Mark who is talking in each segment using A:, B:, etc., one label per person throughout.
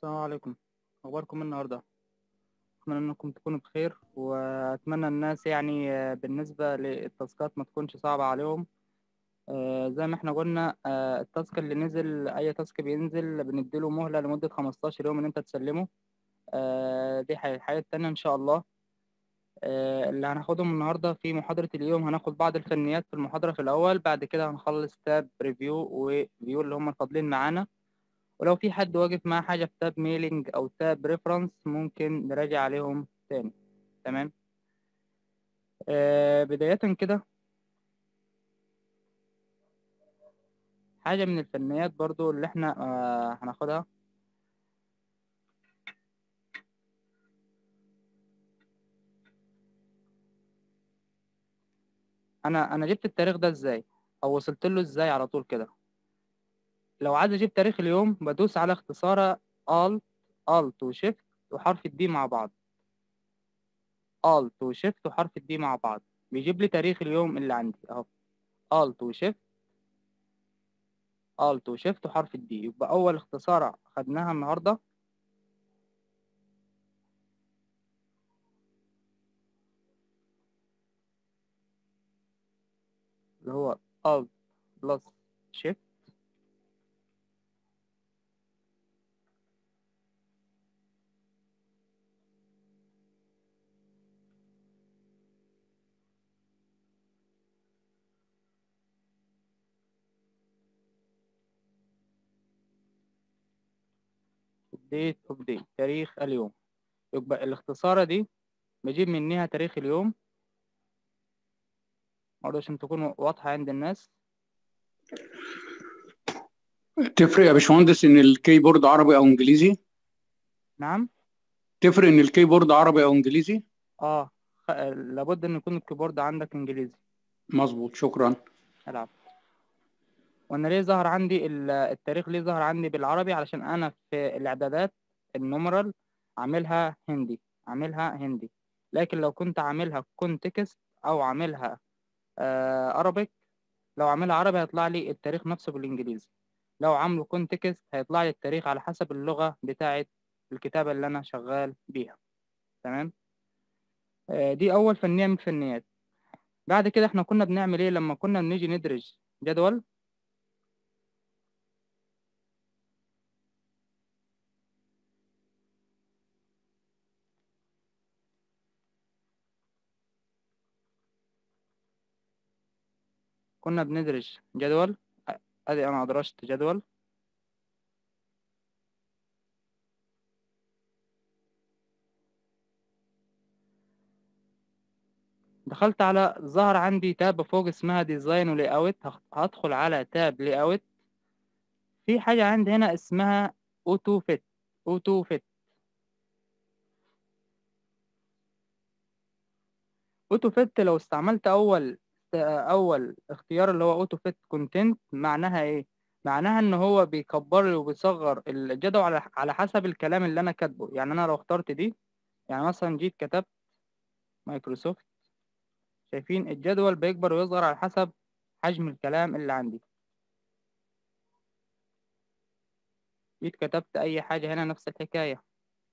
A: السلام عليكم أخباركم إيه النهاردة أتمنى إنكم تكونوا بخير وأتمنى الناس يعني آه، بالنسبة للتاسكات ما تكونش صعبة عليهم آه، زي ما احنا قلنا آه، التاسك اللي نزل أي تاسك بينزل بنديله مهلة لمدة 15 يوم إن أنت تسلمه آه، دي حاجة الحاجة التانية إن شاء الله آه، اللي هناخدهم النهاردة في محاضرة اليوم هناخد بعض الفنيات في المحاضرة في الأول بعد كده هنخلص تاب ريفيو وفيو اللي هم الفاضلين معانا ولو في حد واقف معاه حاجة في تاب ميلينج أو تاب ريفرنس ممكن نراجع عليهم تاني تمام آه بداية كده حاجة من الفنيات برضو اللي احنا آه هناخدها أنا أنا جبت التاريخ ده إزاي أو وصلت له إزاي على طول كده لو عايز أجيب تاريخ اليوم بدوس على اختصار Alt Alt وشيفت وحرف الدي مع بعض Alt وشيفت وحرف الدي مع بعض بيجيب لي تاريخ اليوم اللي عندي اهو Alt وشيفت Alt وشيفت وحرف الدي يبقى أول اختصار خدناها النهاردة اللي هو Alt بلس شيفت date of day تاريخ اليوم يبقى الاختصارة دي بجيب منها تاريخ اليوم برضه عشان تكون واضحة عند الناس
B: تفرق يا باشمهندس ان الكيبورد عربي او انجليزي
A: نعم
B: تفرق ان الكيبورد عربي او انجليزي
A: اه خ... لابد ان يكون الكيبورد عندك انجليزي
B: مظبوط شكرا
A: العب وانا ليه ظهر عندي ال- التاريخ ليه ظهر عندي بالعربي علشان انا في الاعدادات النمرال عاملها هندي عاملها هندي لكن لو كنت عاملها كونتكست او عاملها آه ارابيك لو عاملها عربي هيطلع لي التاريخ نفسه بالانجليزي لو عامله كونتكست هيطلع لي التاريخ على حسب اللغة بتاعة الكتابة اللي انا شغال بيها تمام آه دي اول فنية من الفنيات بعد كده احنا كنا بنعمل ايه لما كنا بنيجي ندرج جدول كنا بندرج جدول أ- ادي انا ادرجت جدول دخلت على ظهر عندي تاب فوق اسمها ديزاين ولاي اوت هدخل على تاب لاي اوت في حاجة عندي هنا اسمها اوتو فيت اوتو فيت اوتو فيت لو استعملت اول اول اختيار اللي هو اوتو فيت كونتنت معناها ايه معناها ان هو بيكبر لي وبيصغر الجدول على على حسب الكلام اللي انا كاتبه يعني انا لو اخترت دي يعني مثلا جيت كتبت مايكروسوفت شايفين الجدول بيكبر ويصغر على حسب حجم الكلام اللي عندي جيت كتبت اي حاجة هنا نفس الحكاية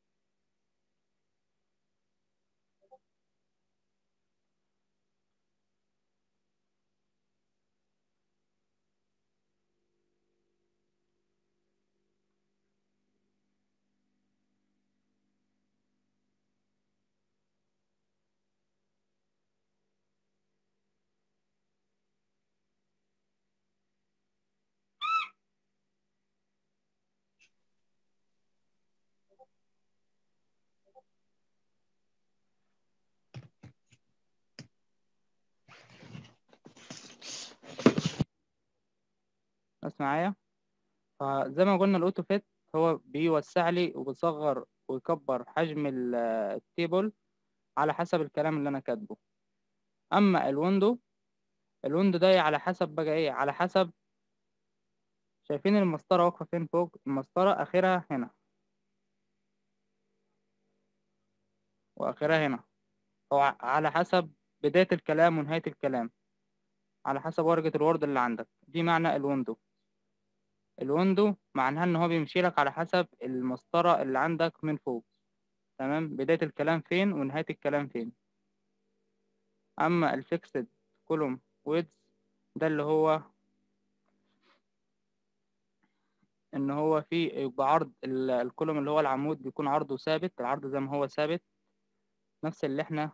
A: بس معايا فزي ما قلنا الاوتو فيت هو بيوسع لي وبيصغر ويكبر حجم ال- التيبل على حسب الكلام اللي انا كاتبه اما الويندو الويندو ده على حسب بقى ايه على حسب شايفين المسطرة واقفة فين فوق المسطرة اخرها هنا واخرها هنا هو ع- على حسب بداية الكلام ونهاية الكلام على حسب ورقة الوورد اللي عندك دي معنى الويندو الويندو معناها ان هو بيمشي لك على حسب المسطرة اللي عندك من فوق تمام بداية الكلام فين ونهاية الكلام فين اما الفيكسد كولوم ويدز ده اللي هو ان هو في يبقى عرض ال- الكولوم اللي هو العمود بيكون عرضه ثابت العرض زي ما هو ثابت نفس اللي احنا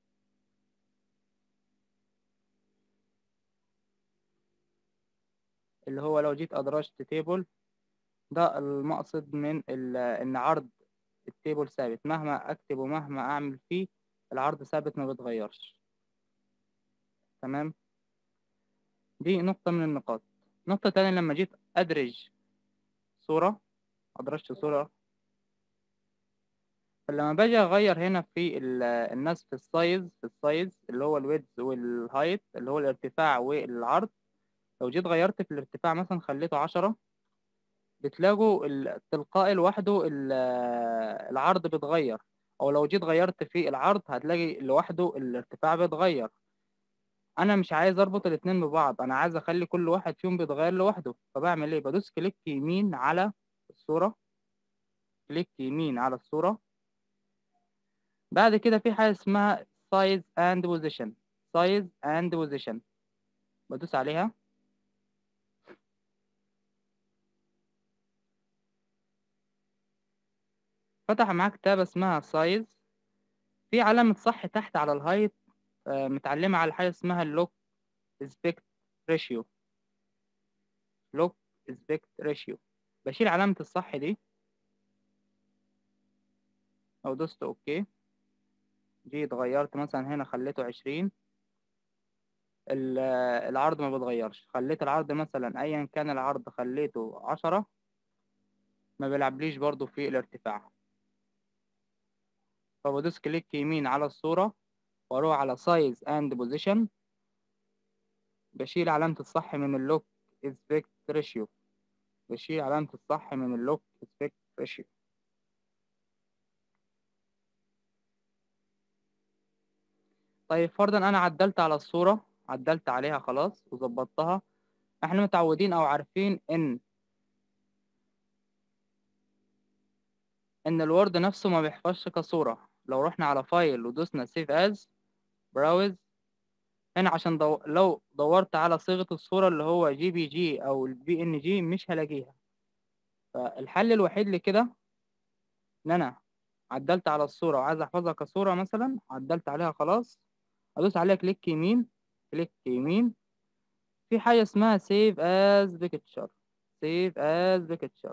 A: اللي هو لو جيت ادرجت تيبل ده المقصد من ال- ان عرض التيبل ثابت مهما اكتب ومهما اعمل فيه العرض ثابت ما بيتغيرش تمام دي نقطة من النقاط نقطة تانية لما جيت ادرج صورة ادرجت صورة فلما باجي اغير هنا في ال- الناس في السايز في السايز اللي هو الويدز والهايت اللي هو الارتفاع والعرض لو جيت غيرت في الارتفاع مثلا خليته عشرة بتلاقوا ال- تلقائي لوحده ال- العرض بيتغير او لو جيت غيرت في العرض هتلاقي لوحده الارتفاع بيتغير انا مش عايز اربط الاتنين ببعض انا عايز اخلي كل واحد فيهم بيتغير لوحده فبعمل ايه بدوس كليك يمين على الصورة كليك يمين على الصورة بعد كده في حاجة اسمها size and position size and position بدوس عليها فتح معاك تابة اسمها size في علامة صح تحت على الهايت آه، متعلمة على حاجة اسمها اللوك اسبكت ريشيو لوك اسبكت ريشيو بشيل علامة الصح دي لو دوست اوكي جيت غيرت مثلا هنا خليته عشرين ال- العرض ما بيتغيرش خليت العرض مثلا ايا كان العرض خليته عشرة ما بيلعبليش برضو في الارتفاع فبدوس كليك يمين على الصورة واروح على size and position بشيل علامة الصح من اللوك aspect ratio بشيل علامة الصح من اللوك aspect ratio طيب فرضا انا عدلت على الصورة عدلت عليها خلاص وظبطتها احنا متعودين او عارفين ان ان الوورد نفسه ما بيحفظش كصورة لو رحنا على فايل ودوسنا سيف از براوز هنا عشان دو... لو دورت على صيغة الصورة اللي هو جي بي جي او البي ان جي مش هلاقيها فالحل الوحيد لكده ان انا عدلت على الصورة وعايز احفظها كصورة مثلا عدلت عليها خلاص ادوس عليها كليك يمين كليك يمين في حاجة اسمها save as picture save as picture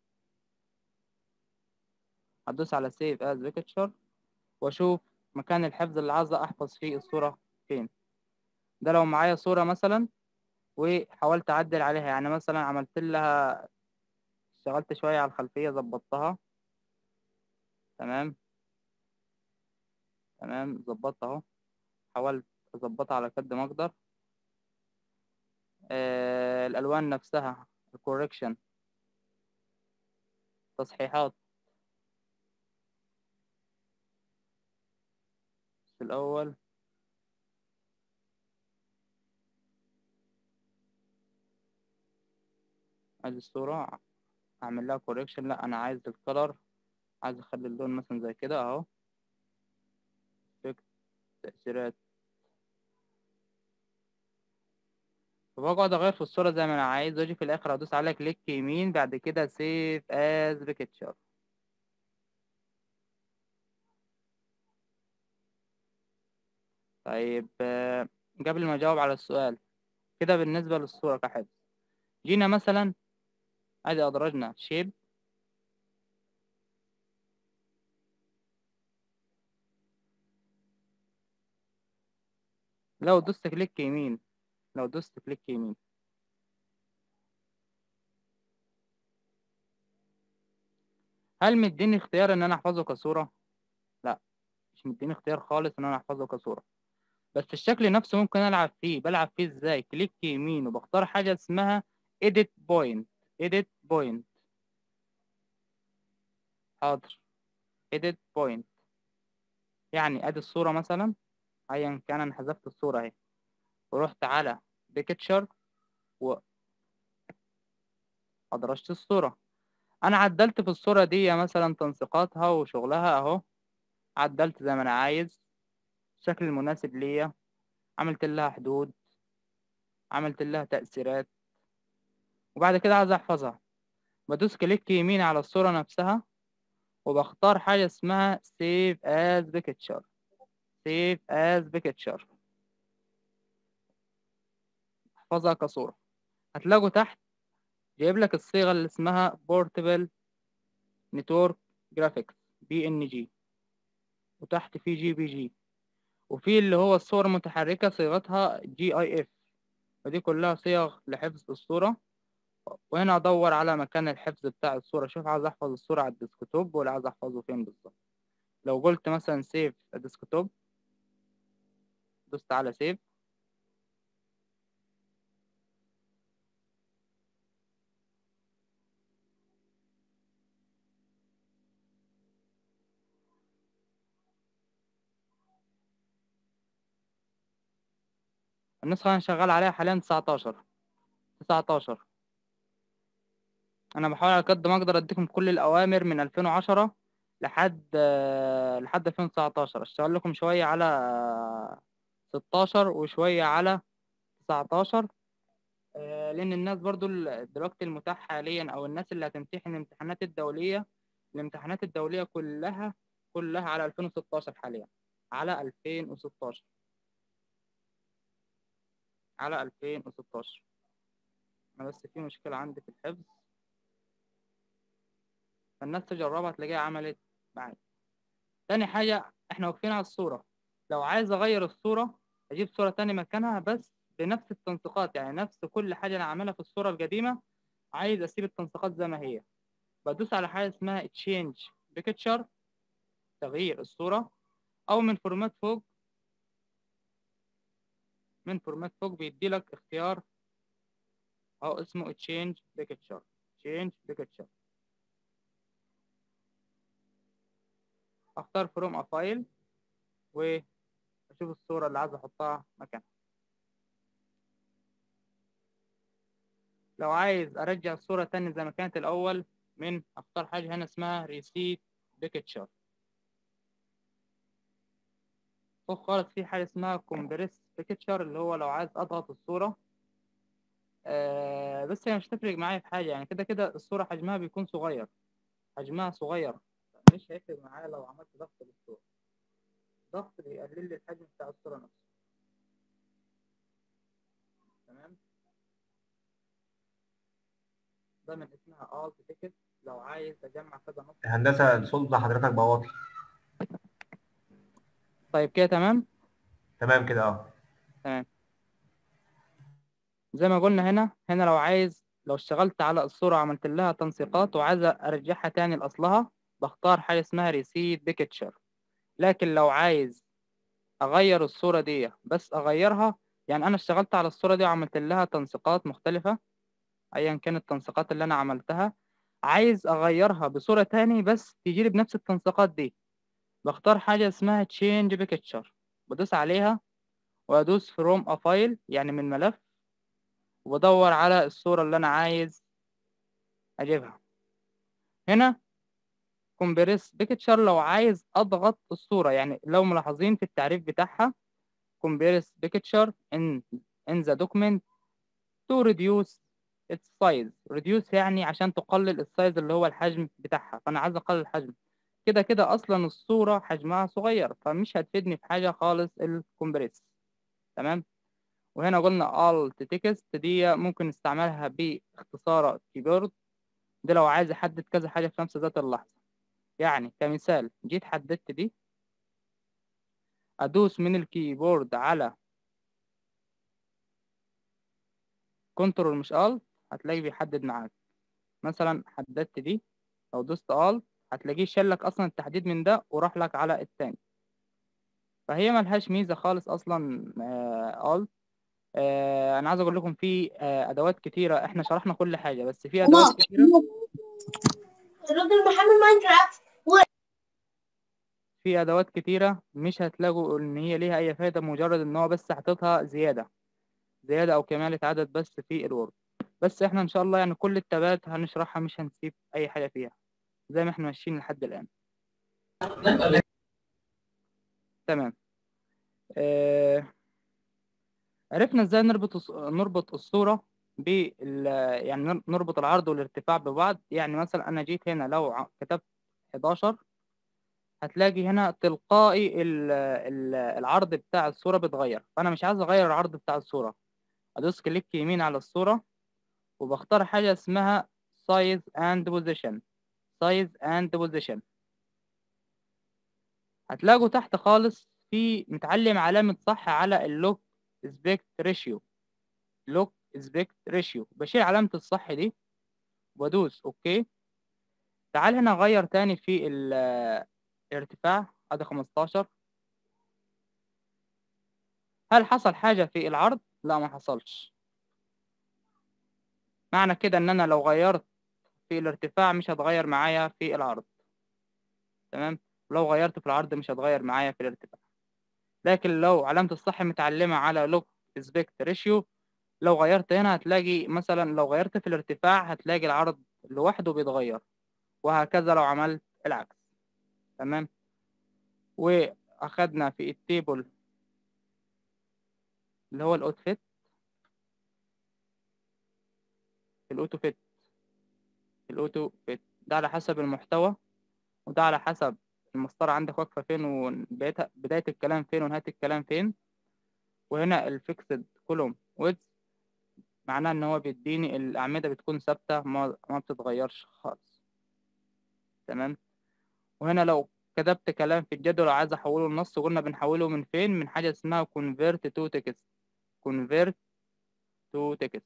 A: هدوس على save as picture واشوف مكان الحفظ اللي عايز احفظ فيه الصورة فين ده لو معايا صورة مثلا وحاولت اعدل عليها يعني مثلا عملت لها اشتغلت شوية على الخلفية ظبطتها تمام تمام ظبطت اهو حاولت اظبطها على قد ما اقدر آه الالوان نفسها الكوركشن تصحيحات في الاول ادي الصورة اعمل لها كوركشن لا انا عايز الكلر عايز اخلي اللون مثلا زي كده اهو تأثيرات فبقعد اغير في الصورة زي ما انا عايز واجي في الاخر ادوس على كليك يمين بعد كده سيف از بيكتشر طيب آه، قبل ما اجاوب على السؤال كده بالنسبة للصورة كحفظ جينا مثلا ادي ادرجنا شيب لو دوست كليك يمين لو دوست كليك يمين هل مديني اختيار ان انا احفظه كصورة لا مش مديني اختيار خالص ان انا احفظه كصورة بس الشكل نفسه ممكن العب فيه بلعب فيه ازاي كليك يمين وبختار حاجة اسمها edit point edit point حاضر edit point يعني ادي الصورة مثلا ايا كان انا حذفت الصورة اهي ورحت على picture و ادرجت الصورة انا عدلت في الصورة دي مثلا تنسيقاتها وشغلها اهو عدلت زي ما انا عايز الشكل المناسب ليا عملت لها حدود عملت لها تأثيرات وبعد كده عايز احفظها بدوس كليك يمين على الصورة نفسها وبختار حاجة اسمها save as picture save as picture احفظها كصورة هتلاقوا تحت جايب لك الصيغة اللي اسمها portable network graphics PNG وتحت في جي بي جي وفي اللي هو الصور المتحركة صيغتها جي اي اف ودي كلها صيغ لحفظ الصورة وهنا ادور على مكان الحفظ بتاع الصورة شوف عايز احفظ الصورة على الديسكتوب ولا عايز احفظه فين بالظبط لو قلت مثلا سيف الديسكتوب دوست على سيف النسخة أنا شغال عليها حاليا 19 19 أنا بحاول على قد ما أقدر أديكم كل الأوامر من 2010 لحد لحد 2019 أشتغل لكم شوية على 16 وشوية على 19 لأن الناس برضو دلوقتي المتاح حاليا أو الناس اللي هتمتحن الامتحانات الدولية الامتحانات الدولية كلها كلها على 2016 حاليا على 2016 على 2016 أنا بس في مشكلة عندي في الحفظ فالناس تجربها تلاقيها عملت معايا تاني حاجة احنا واقفين على الصورة لو عايز أغير الصورة أجيب صورة تاني مكانها بس بنفس التنسيقات يعني نفس كل حاجة أنا عاملها في الصورة القديمة عايز أسيب التنسيقات زي ما هي بدوس على حاجة اسمها change picture تغيير الصورة أو من فورمات فوق من فورمات فوق بيدي لك اختيار أو اسمه change picture change picture اختار from a file واشوف الصورة اللي عايز احطها مكانها لو عايز ارجع الصورة تاني زي ما كانت الاول من اختار حاجة هنا اسمها reset picture فوق خالص في حاجة اسمها compress picture اللي هو لو عايز اضغط الصورة آه بس هي مش تفرق معايا في حاجة يعني كده كده الصورة حجمها بيكون صغير حجمها صغير مش هيفرق معايا لو عملت ضغط للصورة ضغط بيقلل لي الحجم بتاع الصورة نفسه تمام ده من اسمها alt ticket لو عايز اجمع كذا نقطة
C: هندسة الصوت بتاع حضرتك بقى واطي
A: طيب كده تمام
C: تمام كده اه
A: تمام زي ما قلنا هنا هنا لو عايز لو اشتغلت على الصورة عملت لها تنسيقات وعايز ارجعها تاني لاصلها بختار حاجة اسمها ريسيت بيكتشر لكن لو عايز اغير الصورة دي بس اغيرها يعني انا اشتغلت على الصورة دي وعملت لها تنسيقات مختلفة ايا كانت التنسيقات اللي انا عملتها عايز اغيرها بصورة تاني بس تجيلي بنفس التنسيقات دي بختار حاجة اسمها change picture بدوس عليها وادوس from a file يعني من ملف وبدور على الصورة اللي انا عايز اجيبها هنا compress picture لو عايز اضغط الصورة يعني لو ملاحظين في التعريف بتاعها compress picture in in the document to reduce its size reduce يعني عشان تقلل السايز اللي هو الحجم بتاعها فانا عايز اقلل الحجم كده كده اصلا الصورة حجمها صغير فمش هتفيدني في حاجة خالص الكومبريس تمام وهنا قلنا alt text دي ممكن نستعملها باختصار كيبورد ده لو عايز احدد كذا حاجة في نفس ذات اللحظة يعني كمثال جيت حددت دي ادوس من الكيبورد على كنترول مش alt هتلاقيه بيحدد معاك مثلا حددت دي لو دوست alt هتلاقيه شلك اصلا التحديد من ده وراح لك على التاني فهي ملهاش ميزة خالص اصلا آه alt آه انا عايز اقول لكم في آه ادوات كتيرة احنا شرحنا كل حاجة بس في ادوات كتيرة
D: الراجل محمد ماينكرافت
A: في ادوات كتيرة مش هتلاقوا ان هي ليها اي فايدة مجرد ان هو بس حاططها زيادة زيادة او كمالة عدد بس في الوورد بس احنا ان شاء الله يعني كل التابات هنشرحها مش هنسيب اي حاجه فيها زي ما احنا ماشيين لحد الان تمام آه عرفنا ازاي نربط الص- نربط الصوره بال يعني نر- نربط العرض والارتفاع ببعض يعني مثلا انا جيت هنا لو ع- كتبت 11 هتلاقي هنا تلقائي ال- ال- العرض بتاع الصورة بيتغير فأنا مش عايز أغير العرض بتاع الصورة أدوس كليك يمين على الصورة وبختار حاجة اسمها size and position size and position هتلاقوا تحت خالص في متعلم علامة صح على اللوك aspect ratio لوك aspect ratio بشيل علامة الصح دي وادوس اوكي تعال هنا اغير تاني في ال- الارتفاع ادي 15 هل حصل حاجة في العرض؟ لا ما حصلش معنى كده ان انا لو غيرت في الارتفاع مش هتغير معايا في العرض تمام لو غيرت في العرض مش هتغير معايا في الارتفاع لكن لو علامة الصح متعلمة على لوك اسبكت ريشيو لو غيرت هنا هتلاقي مثلا لو غيرت في الارتفاع هتلاقي العرض لوحده بيتغير وهكذا لو عملت العكس تمام واخدنا في التيبل اللي هو الاوت فيت الاوتو فيت الاوتو فيت ده على حسب المحتوى وده على حسب المسطرة عندك واقفة فين وبداية بداية الكلام فين ونهاية الكلام فين وهنا الفيكسد كولوم ويدز معناه ان هو بيديني الاعمدة بتكون ثابتة ما ما بتتغيرش خالص تمام وهنا لو كتبت كلام في الجدول وعايز احوله لنص قلنا بنحوله من فين من حاجة اسمها convert to text convert to text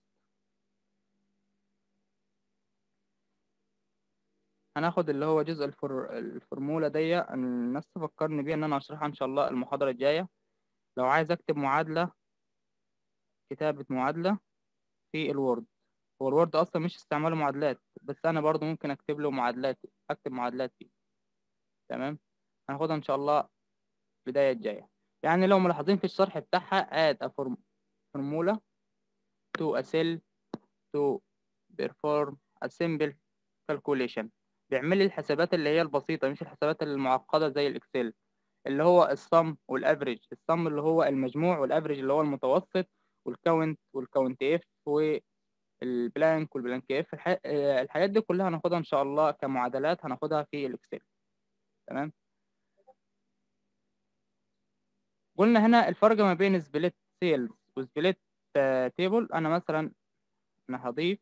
A: هناخد اللي هو جزء الفر... الفورمولا دي الناس تفكرني بيها ان انا اشرحها ان شاء الله المحاضرة الجاية لو عايز اكتب معادلة كتابة معادلة في الوورد هو الوورد اصلا مش استعماله معادلات بس انا برضو ممكن اكتب له معادلات اكتب معادلات فيه تمام هناخدها ان شاء الله البداية الجاية يعني لو ملاحظين في الشرح بتاعها add a form formula to a cell to perform a simple calculation بيعمل لي الحسابات اللي هي البسيطة مش الحسابات المعقدة زي الإكسل اللي هو الصم والافريج الصم اللي هو المجموع والافريج اللي هو المتوسط والكاونت والكاونت اف والبلانك والبلانك اف الح... آه، الحاجات دي كلها هناخدها ان شاء الله كمعادلات هناخدها في الاكسل تمام قلنا هنا الفرق ما بين سبليت سيلز وسبليت تيبل انا مثلا انا هضيف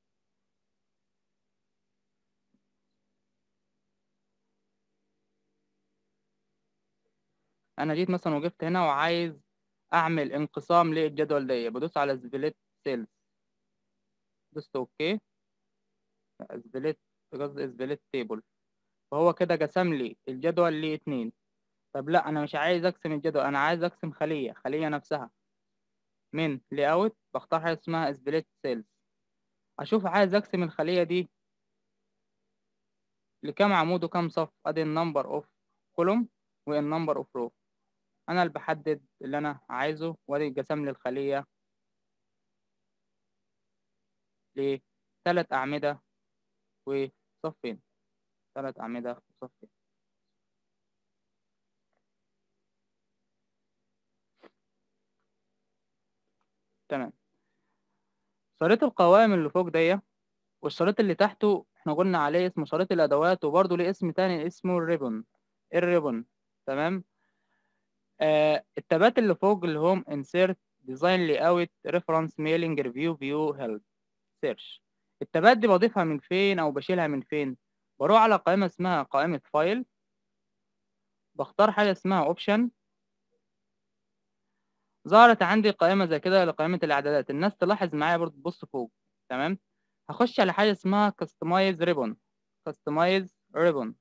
A: انا جيت مثلا وقفت هنا وعايز اعمل انقسام للجدول ده بدوس على سبليت سيلز دوست اوكي سبليت قصدي سبليت تيبل فهو كده قسم لي الجدول لاتنين طب لا انا مش عايز اقسم الجدول انا عايز اقسم خلية خلية نفسها من لاي اوت بختار حاجة اسمها سبليت سيلز اشوف عايز اقسم الخلية دي لكم عمود وكم صف ادي النمبر اوف كولوم والنمبر اوف رو انا اللي بحدد اللي انا عايزه وادي قسم لي الخلية لثلاث اعمدة وصفين ثلاث اعمدة وصفين تمام شريط القوائم اللي فوق دي والشريط اللي تحته احنا قلنا عليه اسمه شريط الادوات وبرضه ليه اسم تاني اسمه الريبون الريبون تمام آه التابات اللي فوق اللي هم insert design layout reference mailing review view help search التابات دي بضيفها من فين او بشيلها من فين بروح على قائمة اسمها قائمة فايل بختار حاجة اسمها اوبشن ظهرت عندي قائمة زي كده لقائمة الإعدادات الناس تلاحظ معايا برضه تبص فوق تمام هخش على حاجة اسمها Customize Ribbon Customize Ribbon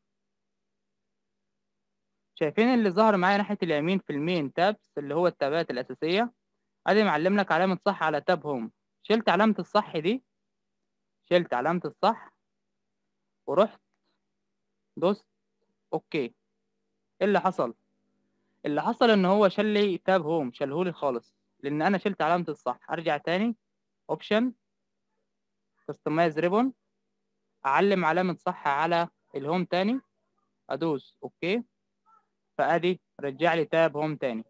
A: شايفين اللي ظهر معايا ناحية اليمين في المين تابس اللي هو التابات الأساسية ادي معلم لك علامة صح على تاب هوم شلت علامة الصح دي شلت علامة الصح ورحت دوست اوكي ايه اللي حصل اللي حصل ان هو شال لي تاب هوم شالهولي خالص لان انا شلت علامة الصح ارجع تاني اوبشن كاستمايز ريبون اعلم علامة صح على الهوم تاني ادوس اوكي فادي رجع لي تاب هوم تاني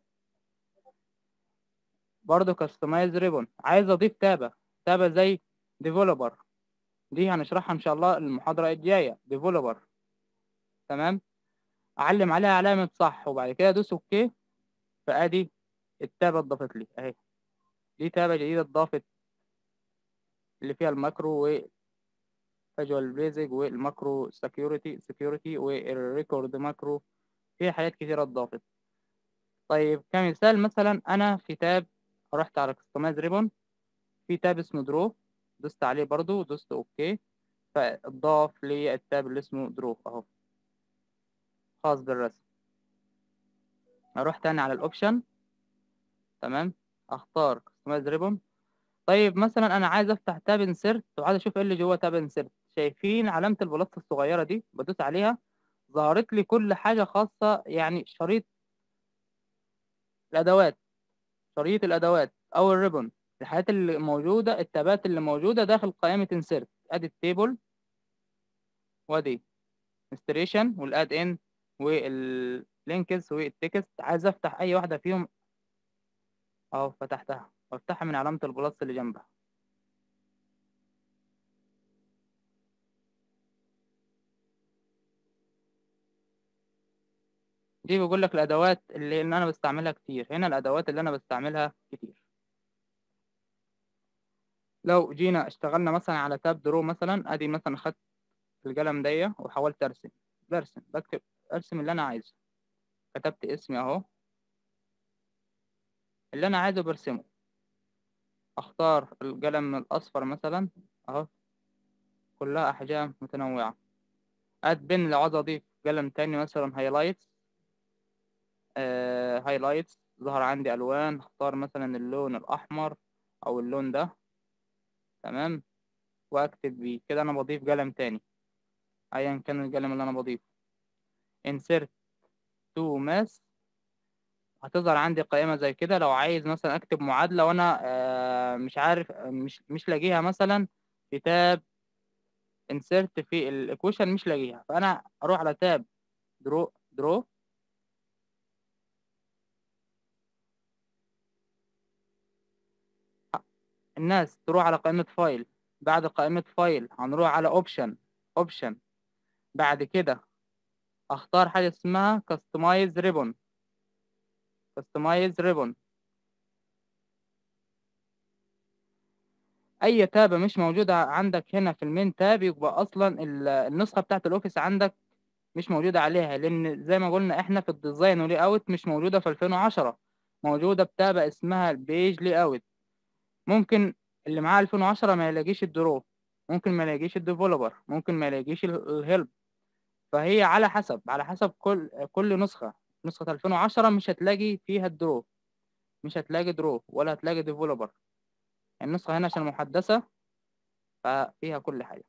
A: برضو كاستمايز ريبون عايز اضيف تابة تابة زي ديفلوبر دي هنشرحها ان شاء الله المحاضرة الجاية ديفلوبر تمام اعلم عليها علامة صح وبعد كده ادوس اوكي فادي التابة اتضافت لي اهي دي تابة جديدة اتضافت اللي فيها الماكرو و فيجوال بيزك والماكرو سكيورتي سكيورتي والريكورد ماكرو فيها حاجات كتيرة اتضافت طيب كمثال مثلا انا في تاب رحت على كستمايز ريبون في تاب اسمه درو دوست عليه برضو دوست اوكي فاضاف لي التاب اللي اسمه درو اهو خاص بالرسم اروح تاني على الاوبشن تمام اختار كستمايز ريبون طيب مثلا انا عايز افتح تاب انسرت وعايز اشوف ايه اللي جوه تاب انسرت شايفين علامة البلاس الصغيرة دي بدوس عليها ظهرت لي كل حاجة خاصة يعني شريط الادوات شريط الادوات او الريبون الحاجات اللي موجودة التابات اللي موجودة داخل قائمة انسرت ادي التيبل وادي انستريشن والاد ان واللينكس والتكست عايز افتح اي واحدة فيهم اهو فتحتها وافتحها من علامة البلس اللي جنبها دي بيقول لك الادوات اللي اللي انا بستعملها كتير هنا الادوات اللي انا بستعملها كتير لو جينا اشتغلنا مثلا على تاب درو مثلا ادي مثلا خدت القلم دي وحاولت ارسم برسم بكتب ارسم اللي انا عايزه كتبت اسمي اهو اللي انا عايزه برسمه اختار القلم الاصفر مثلا اهو كلها احجام متنوعة اد بن لو عاوز اضيف قلم تاني مثلا هايلايتس آه هايلايتس ظهر عندي الوان اختار مثلا اللون الاحمر او اللون ده تمام واكتب بيه كده انا بضيف قلم تاني ايا كان القلم اللي انا بضيفه insert to mass هتظهر عندي قائمة زي كده لو عايز مثلا اكتب معادلة وانا آه مش عارف مش مش لاقيها مثلا في تاب insert في الايكويشن مش لاقيها فانا اروح على تاب درو درو الناس تروح على قائمة فايل بعد قائمة فايل هنروح على اوبشن اوبشن بعد كده اختار حاجة اسمها customize ribbon customize ribbon اي تابة مش موجودة عندك هنا في المين تاب يبقى اصلا ال- النسخة بتاعت الاوفيس عندك مش موجودة عليها لان زي ما قلنا احنا في الديزاين ولي اوت مش موجودة في 2010 موجودة بتابة اسمها البيج لي اوت ممكن اللي معاه 2010 ما يلاقيش الدرو ممكن ما يلاقيش الديفلوبر ممكن ما يلاقيش الهيلب فهي على حسب على حسب كل كل نسخة نسخة 2010 مش هتلاقي فيها الدرو مش هتلاقي درو ولا هتلاقي ديفلوبر النسخة هنا عشان محدثة ففيها كل حاجة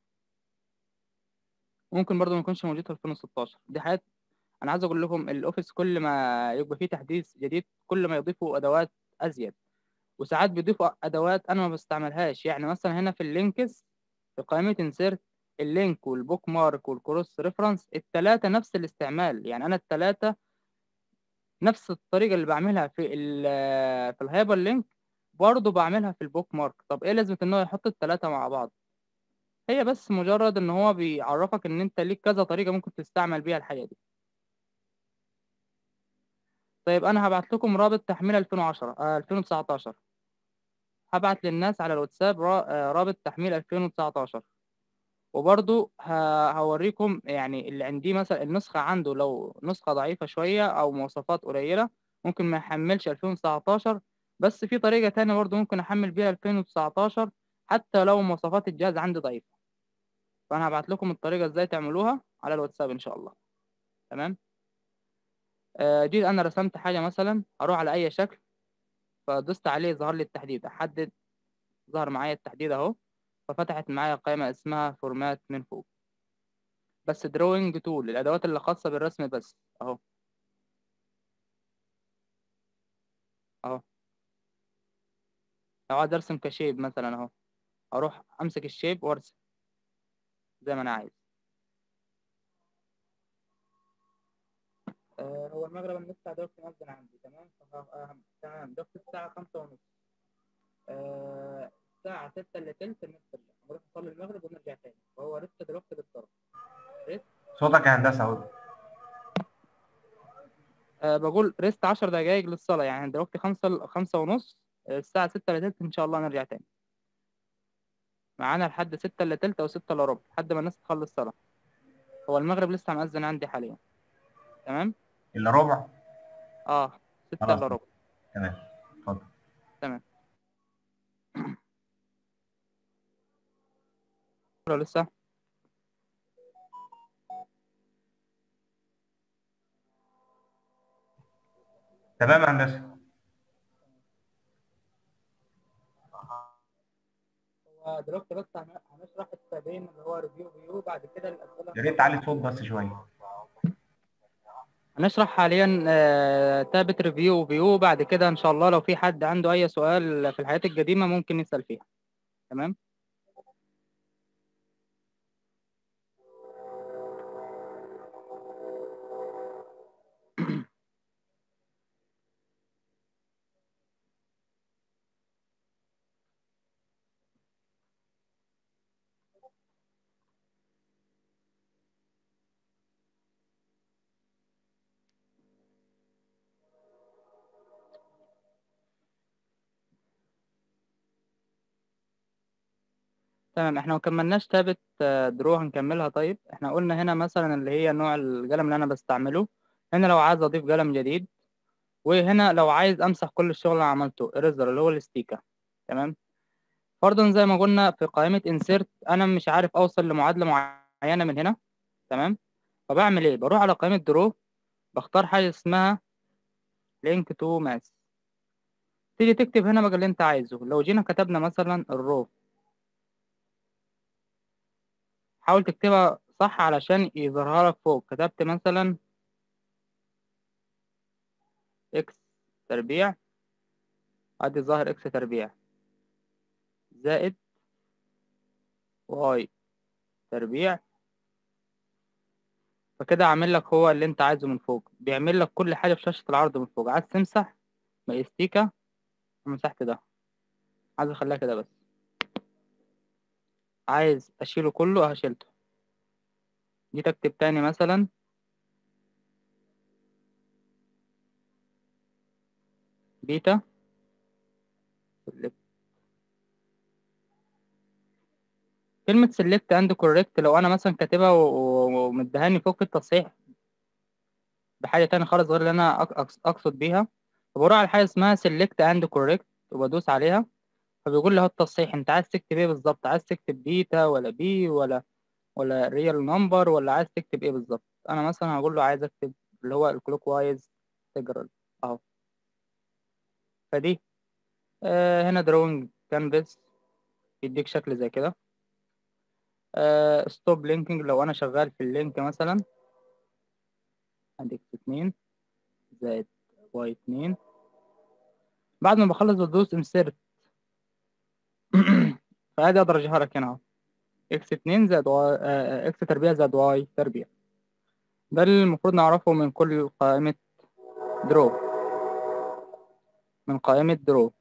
A: ممكن برضو ما يكونش موجود في 2016 دي حاجات انا عايز اقول لكم الاوفيس كل ما يبقى فيه تحديث جديد كل ما يضيفوا ادوات ازيد وساعات بيضيفوا ادوات انا ما بستعملهاش يعني مثلا هنا في اللينكس في قائمة انسيرت اللينك والبوك مارك والكروس ريفرنس التلاتة نفس الاستعمال يعني انا التلاتة نفس الطريقة اللي بعملها في ال في الهايبر لينك برضه بعملها في البوك مارك طب ايه لازمة ان هو يحط التلاتة مع بعض هي بس مجرد ان هو بيعرفك ان انت ليك كذا طريقة ممكن تستعمل بيها الحاجة دي طيب انا هبعت لكم رابط تحميل 2010 آه 2019 هبعت للناس على الواتساب را- آه، رابط تحميل 2019 وبرضو ه- هوريكم يعني اللي عندي مثلا النسخة عنده لو نسخة ضعيفة شوية أو مواصفات قليلة ممكن ما يحملش 2019 بس في طريقة تانية برضو ممكن أحمل بيها 2019 حتى لو مواصفات الجهاز عندي ضعيفة فأنا هبعت لكم الطريقة إزاي تعملوها على الواتساب إن شاء الله تمام آه، جيت أنا رسمت حاجة مثلا أروح على أي شكل فدوست عليه ظهر لي التحديد أحدد ظهر معايا التحديد أهو ففتحت معايا قائمة اسمها فورمات من فوق بس دروينج تول الأدوات اللي خاصة بالرسم بس أهو أهو لو عايز أرسم كشيب مثلا أهو اروح امسك الشيب وارسم زي ما انا عايز آه، هو المغرب انا لسه دلوقتي مأذن عندي تمام فه- آه، تمام دلوقتي الساعة خمسة ونص آه، الساعة ستة إلا تلت نرجع نروح نصلي المغرب ونرجع تاني وهو لسه دلوقتي بالضرب
C: صوتك يا هندسة اهو
A: أه بقول ريست عشر دقايق للصلاة يعني دلوقتي خمسة خمسة ونص آه، الساعة ستة إلا تلت إن شاء الله نرجع تاني معانا لحد ستة إلا تلت أو ستة إلا ربع لحد ما الناس تخلص صلاة هو المغرب لسه مأذن عندي حاليا تمام
C: الا ربع
A: اه ستة
C: خلاص.
A: إلا ربع
C: تمام اتفضل
A: ولا لسه
C: تمام يا هندسة
A: هو دلوقتي بس هن- هنشرح التابين اللي هو ريفيو فيو بعد كده الأسئلة
C: يا ريت تعلي الصوت بس شوية
A: هنشرح حاليا آه، تابة ريفيو وفيو بعد كده ان شاء الله لو في حد عنده اي سؤال في الحياة القديمة ممكن يسأل فيها تمام تمام احنا ما كملناش تابة آه، درو هنكملها طيب احنا قلنا هنا مثلا اللي هي نوع القلم اللي انا بستعمله هنا لو عايز اضيف قلم جديد وهنا لو عايز امسح كل الشغل اللي عملته اريزر اللي هو الاستيكة تمام فرضا زي ما قلنا في قائمة insert انا مش عارف اوصل لمعادلة معينة من هنا تمام فبعمل ايه بروح على قائمة درو بختار حاجة اسمها link to mass تيجي تكتب هنا بقى اللي انت عايزه لو جينا كتبنا مثلا الرو حاول تكتبها صح علشان يظهرها لك فوق كتبت مثلا اكس تربيع ادي ظاهر اكس تربيع زائد واي تربيع فكده عامل لك هو اللي انت عايزه من فوق بيعمل لك كل حاجة في شاشة العرض من فوق عايز تمسح مايستيكا مسحت ده عايز اخليها كده بس عايز اشيله كله اهو شيلته جيت اكتب تاني مثلا بيتا select. كلمة select and correct لو أنا مثلا كاتبها و- و- ومدهاني فوق التصحيح بحاجة تانية خالص غير اللي أنا أق- أقص- أقصد بيها فبروح على حاجة اسمها select and correct وبدوس عليها فبيقول لي هو التصحيح أنت عايز تكتب إيه بالظبط عايز تكتب بيتا ولا بي ولا ولا ريال نمبر ولا عايز تكتب إيه بالظبط أنا مثلا هقول له عايز أكتب اللي هو الكلوك وايز تجرال أهو فدي آه هنا دروينج كانفاس يديك شكل زي كده ستوب لينكينج لو انا شغال في اللينك مثلا عندك اتنين زائد واي اتنين بعد ما بخلص بدوس انسيرت فادي اقدر اجيبها لك هنا اهو اكس اتنين زائد واي آه، اكس تربيع زائد واي تربيع ده اللي المفروض نعرفه من كل قائمة درو من قائمة درو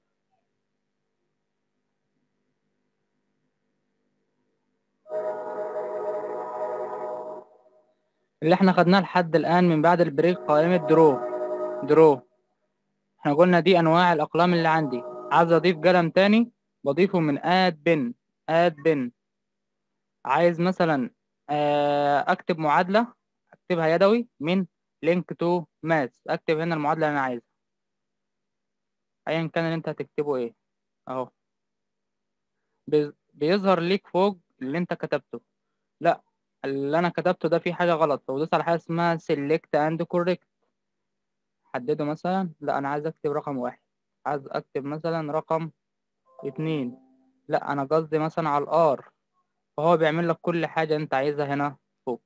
A: اللي احنا خدناه لحد الآن من بعد البريك قائمة درو درو احنا قلنا دي أنواع الأقلام اللي عندي عايز أضيف قلم تاني بضيفه من آد بن آد بن عايز مثلا آه، أكتب معادلة أكتبها يدوي من لينك تو ماس أكتب هنا المعادلة اللي أنا عايزها أيا كان اللي أنت هتكتبه إيه أهو بيز- بيظهر ليك فوق اللي أنت كتبته لا اللي أنا كتبته ده فيه حاجة غلط فبدوس على حاجة اسمها select and correct حدده مثلا لا أنا عايز أكتب رقم واحد عايز أكتب مثلا رقم اتنين لا أنا قصدي مثلا على الآر فهو بيعمل لك كل حاجة أنت عايزها هنا فوق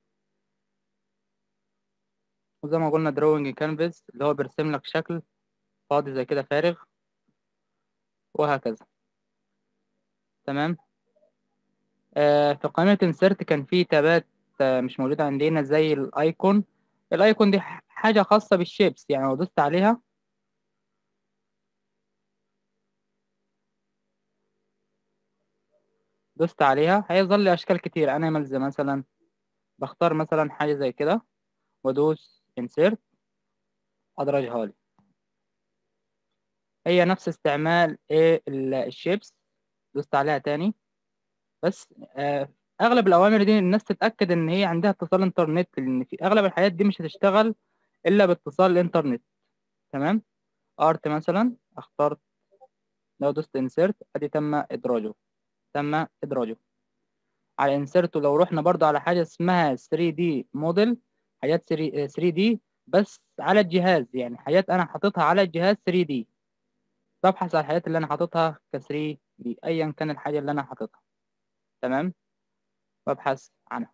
A: وزي ما قلنا drawing canvas اللي هو بيرسم لك شكل فاضي زي كده فارغ وهكذا تمام آه في قائمة insert كان في تابات آه مش موجودة عندنا زي الايكون الايكون دي ح- حاجة خاصة بالشيبس يعني لو دوست عليها دوست عليها هيظهر لي اشكال كتير انا ملزم مثلا بختار مثلا حاجة زي كده وادوس insert ادرجها لي هي نفس استعمال ايه ال- الشيبس دوست عليها تاني بس آه اغلب الاوامر دي الناس تتاكد ان هي عندها اتصال انترنت لان في اغلب الحاجات دي مش هتشتغل الا باتصال الانترنت تمام ارت مثلا اخترت لو دوست انسيرت ادي تم ادراجه تم ادراجه على انسيرت لو رحنا برضو على حاجه اسمها 3 دي موديل حاجات 3 دي بس على الجهاز يعني حاجات انا حاططها على الجهاز 3 دي ببحث على الحاجات اللي انا حاططها ك 3 دي ايا كان الحاجه اللي انا حاططها تمام ببحث عنها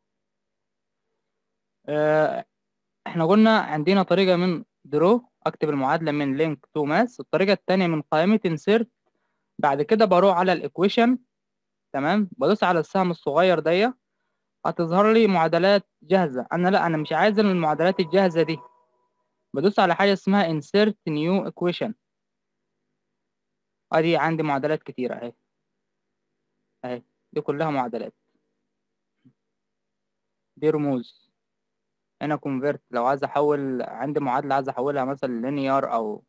A: آه، احنا قلنا عندنا طريقة من درو اكتب المعادلة من لينك تو ماس الطريقة التانية من قائمة insert بعد كده بروح على الايكويشن تمام بدوس على السهم الصغير دي هتظهر لي معادلات جاهزة انا لا انا مش عايز المعادلات الجاهزة دي بدوس على حاجة اسمها insert new equation ادي عندي معادلات كتيرة اهي اهي دي كلها معادلات دي رموز هنا كونفرت لو عايز احول عندي معادلة عايز احولها مثلا لينيار او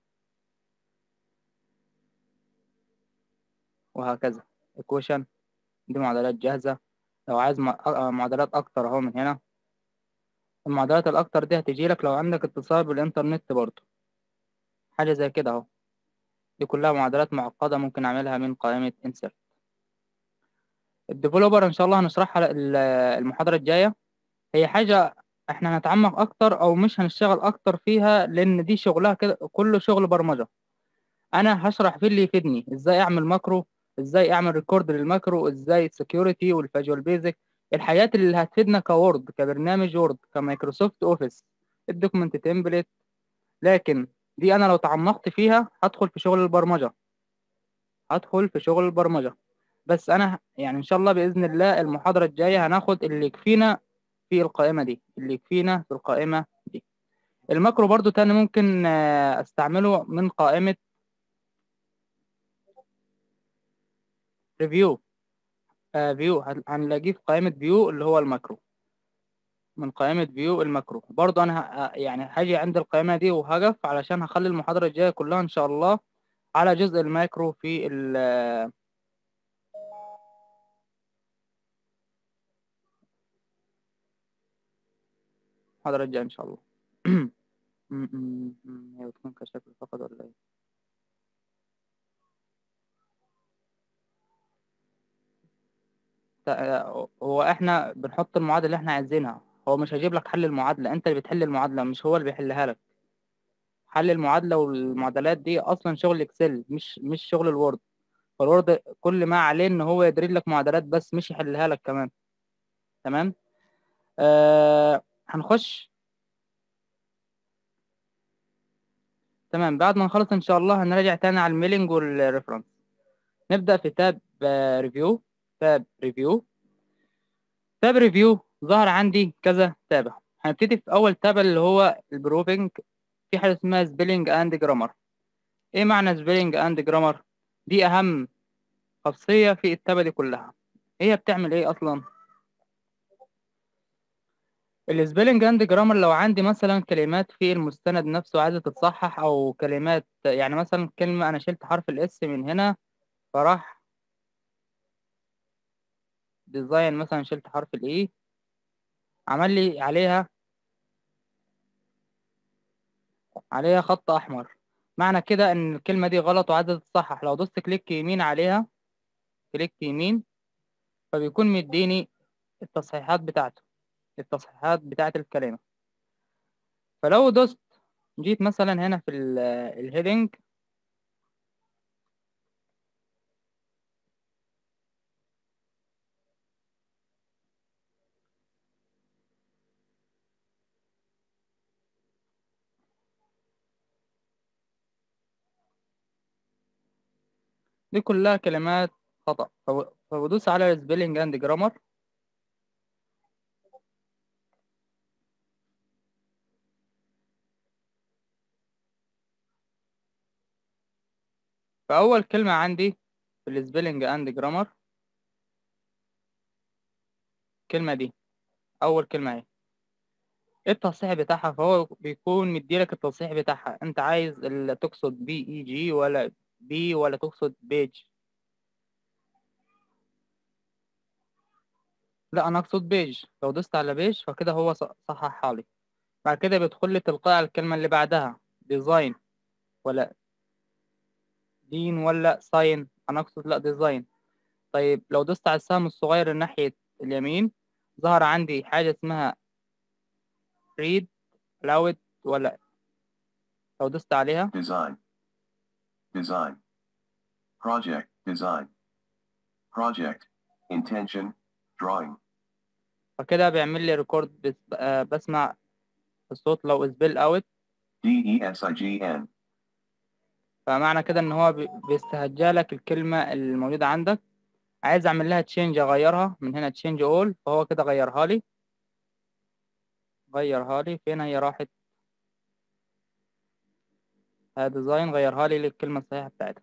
A: وهكذا equation دي معادلات جاهزة لو عايز مع- آه، معادلات اكتر اهو من هنا المعادلات الاكتر دي هتجي لك لو عندك اتصال بالانترنت برضه حاجة زي كده اهو دي كلها معادلات معقدة ممكن اعملها من قائمة insert الديفلوبر ان شاء الله هنشرحها ال- المحاضرة الجاية هي حاجة احنا هنتعمق اكتر او مش هنشتغل اكتر فيها لان دي شغلها كده كله شغل برمجة انا هشرح فيه اللي يفيدني ازاي اعمل ماكرو ازاي اعمل ريكورد للماكرو ازاي السكيورتي والفيجوال بيزك الحاجات اللي هتفيدنا كوورد كبرنامج وورد كمايكروسوفت اوفيس الدوكيمنت تمبلت لكن دي انا لو تعمقت فيها هدخل في شغل البرمجة هدخل في شغل البرمجة بس انا يعني ان شاء الله باذن الله المحاضرة الجاية هناخد اللي يكفينا في القائمة دي اللي يكفينا في القائمة دي الماكرو برضو تاني ممكن آه، استعمله من قائمة ريفيو فيو هنلاقيه في قائمة فيو اللي هو الماكرو من قائمة فيو الماكرو برضو انا ه- يعني هاجي عند القائمة دي وهقف علشان هخلي المحاضرة الجاية كلها ان شاء الله على جزء الماكرو في ال- المحاضرة الجاية ان شاء الله م- م- م- هي بتكون كشكل فقط ولا ايه تا- هو احنا بنحط المعادلة اللي احنا عايزينها هو مش هيجيب لك حل المعادلة انت اللي بتحل المعادلة مش هو اللي بيحلها لك حل المعادلة والمعادلات دي اصلا شغل اكسل مش مش شغل الوورد فالوورد كل ما عليه ان هو يدري لك معادلات بس مش يحلها لك كمان تمام آه هنخش تمام بعد ما نخلص ان شاء الله هنراجع تاني على الميلينج والريفرنس نبدأ في تاب ريفيو تاب ريفيو تاب ريفيو ظهر عندي كذا تابة هنبتدي في اول تابة اللي هو البروفنج في حاجة اسمها سبيلنج اند جرامر ايه معنى سبيلنج اند جرامر دي اهم خاصية في التابة دي كلها هي بتعمل ايه اصلا السبيلنج اند جرامر لو عندي مثلا كلمات في المستند نفسه عايزة تتصحح او كلمات يعني مثلا كلمة انا شلت حرف الاس من هنا فراح ديزاين مثلا شلت حرف الاي عمل لي عليها عليها خط احمر معنى كده ان الكلمة دي غلط وعايزة تتصحح لو دوست كليك يمين عليها كليك يمين فبيكون مديني التصحيحات بتاعته التصحيحات بتاعت الكلمة فلو دوست جيت مثلا هنا في الهيدنج دي كلها كلمات خطأ فب- فبدوس على سبيلنج اند جرامر فأول كلمة عندي في السبيلنج اند جرامر الكلمة دي أول كلمة اهي التصحيح بتاعها فهو بيكون مديلك التصحيح بتاعها انت عايز ال- تقصد بي اي جي ولا بي ولا تقصد بيج لا انا اقصد بيج لو دوست على بيج فكده هو ص- صححها لي بعد كده بيدخل لي تلقائي على الكلمة اللي بعدها ديزاين ولا دين ولا ساين انا اقصد لا ديزاين طيب لو دوست على السهم الصغير ناحية اليمين ظهر عندي حاجة اسمها read loud ولا لو دوست عليها
E: Design. Design. Project. Design. Project. Intention. Drawing.
A: فكده بيعمل لي ريكورد بس آه بسمع الصوت لو سبيل اوت
E: D E S I G N.
A: فمعنى كده ان هو بي- بيستهجى لك الكلمة الموجودة عندك عايز اعمل لها تشينج اغيرها من هنا تشينج اول فهو كده غيرها لي غيرها لي فين هي راحت ها ديزاين غيرها لي للكلمة الصحيحة بتاعتها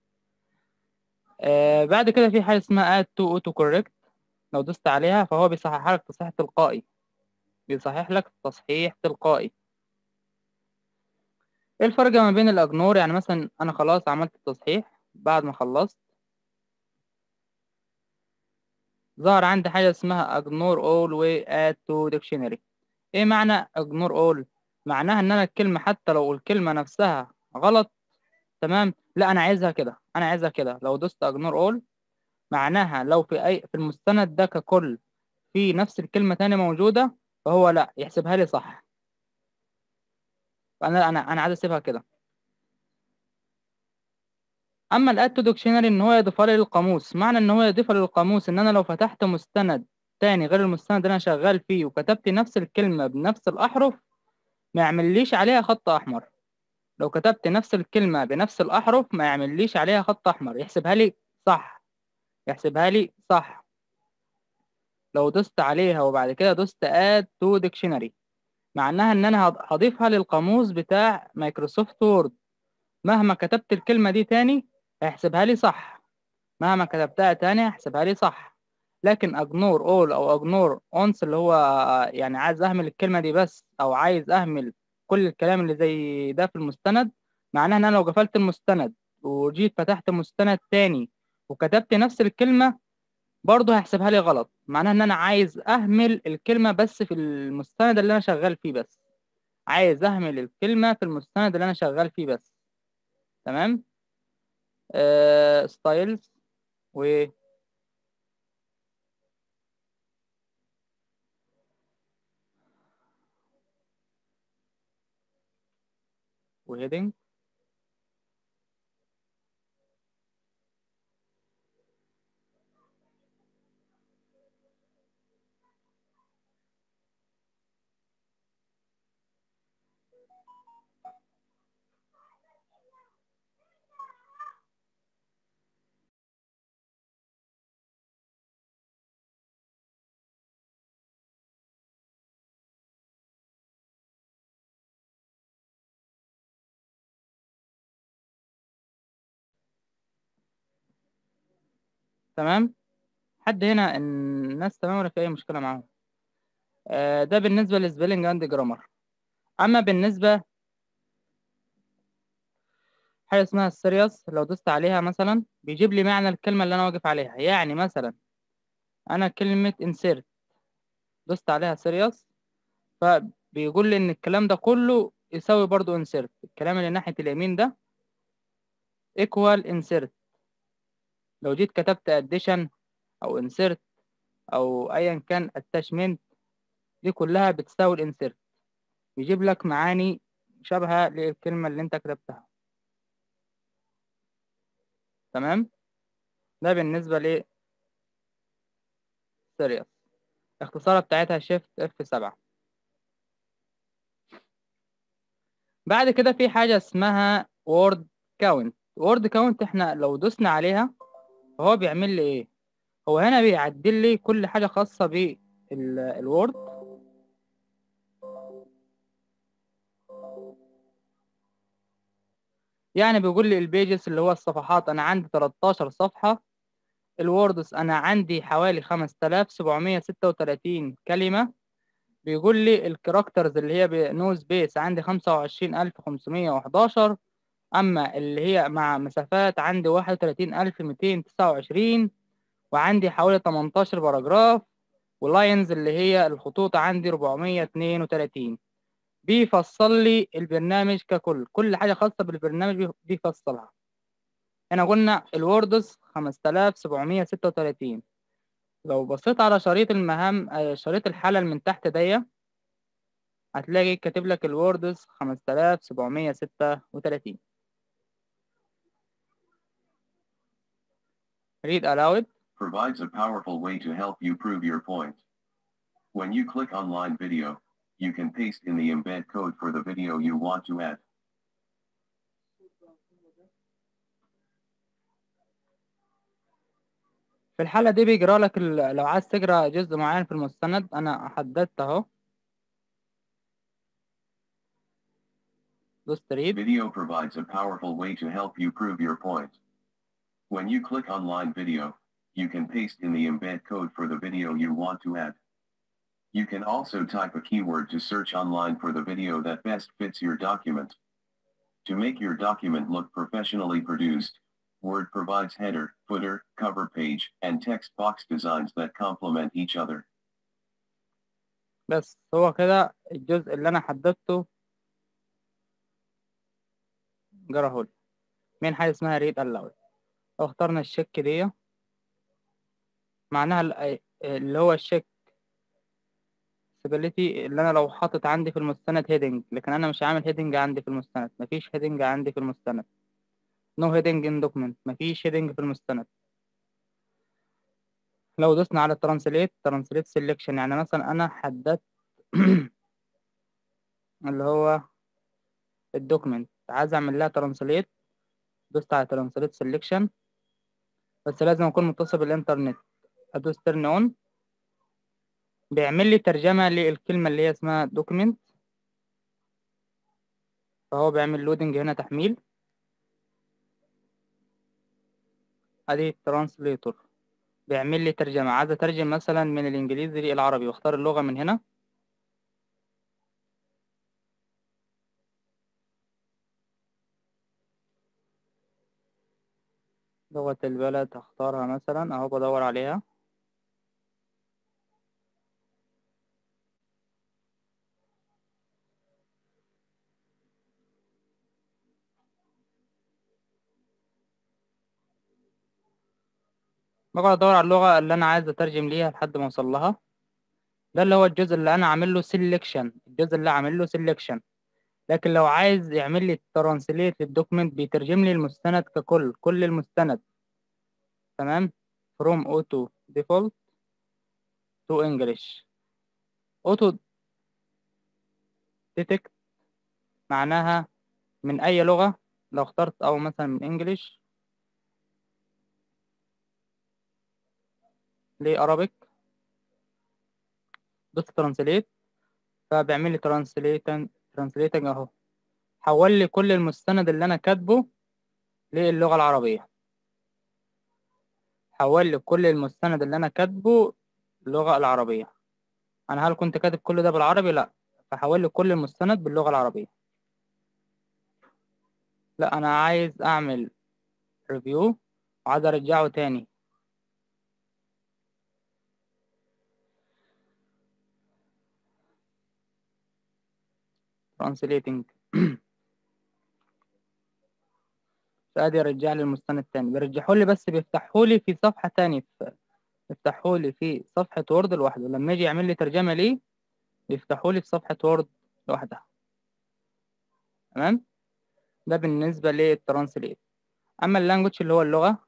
A: آه بعد كده في حاجة اسمها add to auto correct لو دوست عليها فهو بيصحح لك تصحيح تلقائي بيصحح لك تصحيح تلقائي ايه الفرق ما بين الاجنور يعني مثلا انا خلاص عملت التصحيح بعد ما خلصت ظهر عندي حاجة اسمها ignore all و add to dictionary ايه معنى ignore all معناها ان انا الكلمة حتى لو الكلمة نفسها غلط تمام لا انا عايزها كده انا عايزها كده لو دوست ignore all معناها لو في اي في المستند ده ككل في نفس الكلمة تانية موجودة فهو لا يحسبها لي صح فانا انا انا عايز اسيبها كده اما الاد تو ديكشنري ان هو يضيفها لي للقاموس معنى ان هو يضيفها للقاموس ان انا لو فتحت مستند تاني غير المستند اللي انا شغال فيه وكتبت نفس الكلمة بنفس الاحرف ما يعمليش عليها خط احمر لو كتبت نفس الكلمة بنفس الاحرف ما يعمليش عليها خط احمر يحسبها لي صح يحسبها لي صح لو دوست عليها وبعد كده دوست add to dictionary معناها ان انا هض- هضيفها للقاموس بتاع مايكروسوفت وورد مهما كتبت الكلمة دي تاني هيحسبها لي صح مهما كتبتها تاني هيحسبها لي صح لكن اجنور اول او اجنور اونس اللي هو يعني عايز اهمل الكلمة دي بس او عايز اهمل كل الكلام اللي زي ده في المستند معناها ان انا لو قفلت المستند وجيت فتحت مستند تاني وكتبت نفس الكلمة برضه هيحسبها لي غلط معناها ان انا عايز اهمل الكلمة بس في المستند اللي انا شغال فيه بس عايز اهمل الكلمة في المستند اللي انا شغال فيه بس تمام آه ستايلز و وهيدنج تمام حد هنا الناس تمام ولا في اي مشكلة معاهم آه ده بالنسبة للسبيلنج اند جرامر اما بالنسبة حاجة اسمها السيريوس لو دوست عليها مثلا بيجيب لي معنى الكلمة اللي انا واقف عليها يعني مثلا انا كلمة insert دوست عليها سيريوس فبيقول لي ان الكلام ده كله يساوي برضو insert الكلام اللي ناحية اليمين ده equal insert لو جيت كتبت addition او insert او ايا كان attachment دي كلها بتساوي الانسيرت يجيب لك معاني شبهة للكلمة اللي انت كتبتها تمام ده بالنسبة ل سيريوس اختصارها بتاعتها شيفت اف 7 بعد كده في حاجة اسمها وورد كاونت وورد كاونت احنا لو دوسنا عليها فهو بيعمل لي ايه هو هنا بيعدل لي كل حاجة خاصة بالوورد يعني بيقول لي البيجز اللي هو الصفحات انا عندي 13 صفحة الووردز انا عندي حوالي 5736 كلمة بيقول لي الكاركترز اللي هي بنو سبيس عندي 25511 اما اللي هي مع مسافات عندي 31229 وعندي حوالي 18 باراجراف ولاينز اللي هي الخطوط عندي 432 بيفصل لي البرنامج ككل كل حاجة خاصة بالبرنامج بيفصلها هنا قلنا الوردز 5736 لو بصيت على شريط المهام شريط الحالة من تحت دي هتلاقي كاتب لك الوردز 5736 read aloud
E: provides a powerful way to help you prove your point. When you click online video, you can paste in the embed code for the video you want to add.
A: في الحالة دي بيجرى لك ال- لو عايز تقرا جزء معين في المستند أنا حددت أهو دوست read
E: Video provides a powerful way to help you prove your point. When you click online video, you can paste in the embed code for the video you want to add. You can also type a keyword to search online for the video that best fits your document. To make your document look professionally produced, Word provides header, footer, cover page, and text box designs that complement each other.
A: بس هو كده الجزء اللي أنا حددته جراه لي من حاجة اسمها read aloud لو اخترنا الشك دي معناها ال- اللي هو الشك stability اللي أنا لو حاطط عندي في المستند heading لكن أنا مش عامل heading عندي في المستند مفيش heading عندي في المستند no heading in document مفيش heading في المستند لو دوسنا على translate translate selection يعني مثلا أنا حددت اللي هو الدوكيمنت عايز أعمل لها translate دوست على translate selection بس لازم أكون متصل بالإنترنت أدوس turn on بيعمل لي ترجمة للكلمة اللي هي اسمها document فهو بيعمل لودنج هنا تحميل ادي ترانسليتور بيعمل لي ترجمة عايز اترجم مثلا من الانجليزي للعربي واختار اللغة من هنا لغة البلد هختارها مثلا اهو بدور عليها بقعد ادور على اللغة اللي انا عايز اترجم ليها لحد ما اوصل لها ده اللي هو الجزء اللي انا عامل له سيلكشن الجزء اللي عامل له سيلكشن لكن لو عايز يعمل لي ترانسليت للدوكيمنت بيترجم لي المستند ككل كل المستند تمام from auto default to English auto detect معناها من أي لغة لو اخترت أو مثلا من English لأرابيك دوست ترانسليت فبيعمل لي ترانسليتنج ترانسليتنج اهو حول لي كل المستند اللي انا كاتبه للغة العربية حول لي كل المستند اللي انا كاتبه اللغة العربية انا هل كنت كاتب كل ده بالعربي لا فحول لي كل المستند باللغة العربية لا انا عايز اعمل ريفيو وعايز ارجعه تاني translating فادي يرجع لي المستند تاني بيرجحوا لي بس بيفتحوا لي في صفحة تاني في بيفتحوا لي في صفحة وورد لوحده لما يجي يعمل لي ترجمة ليه بيفتحوا لي في صفحة وورد لوحدها تمام ده بالنسبة للترانسليت أما اللانجوج اللي هو اللغة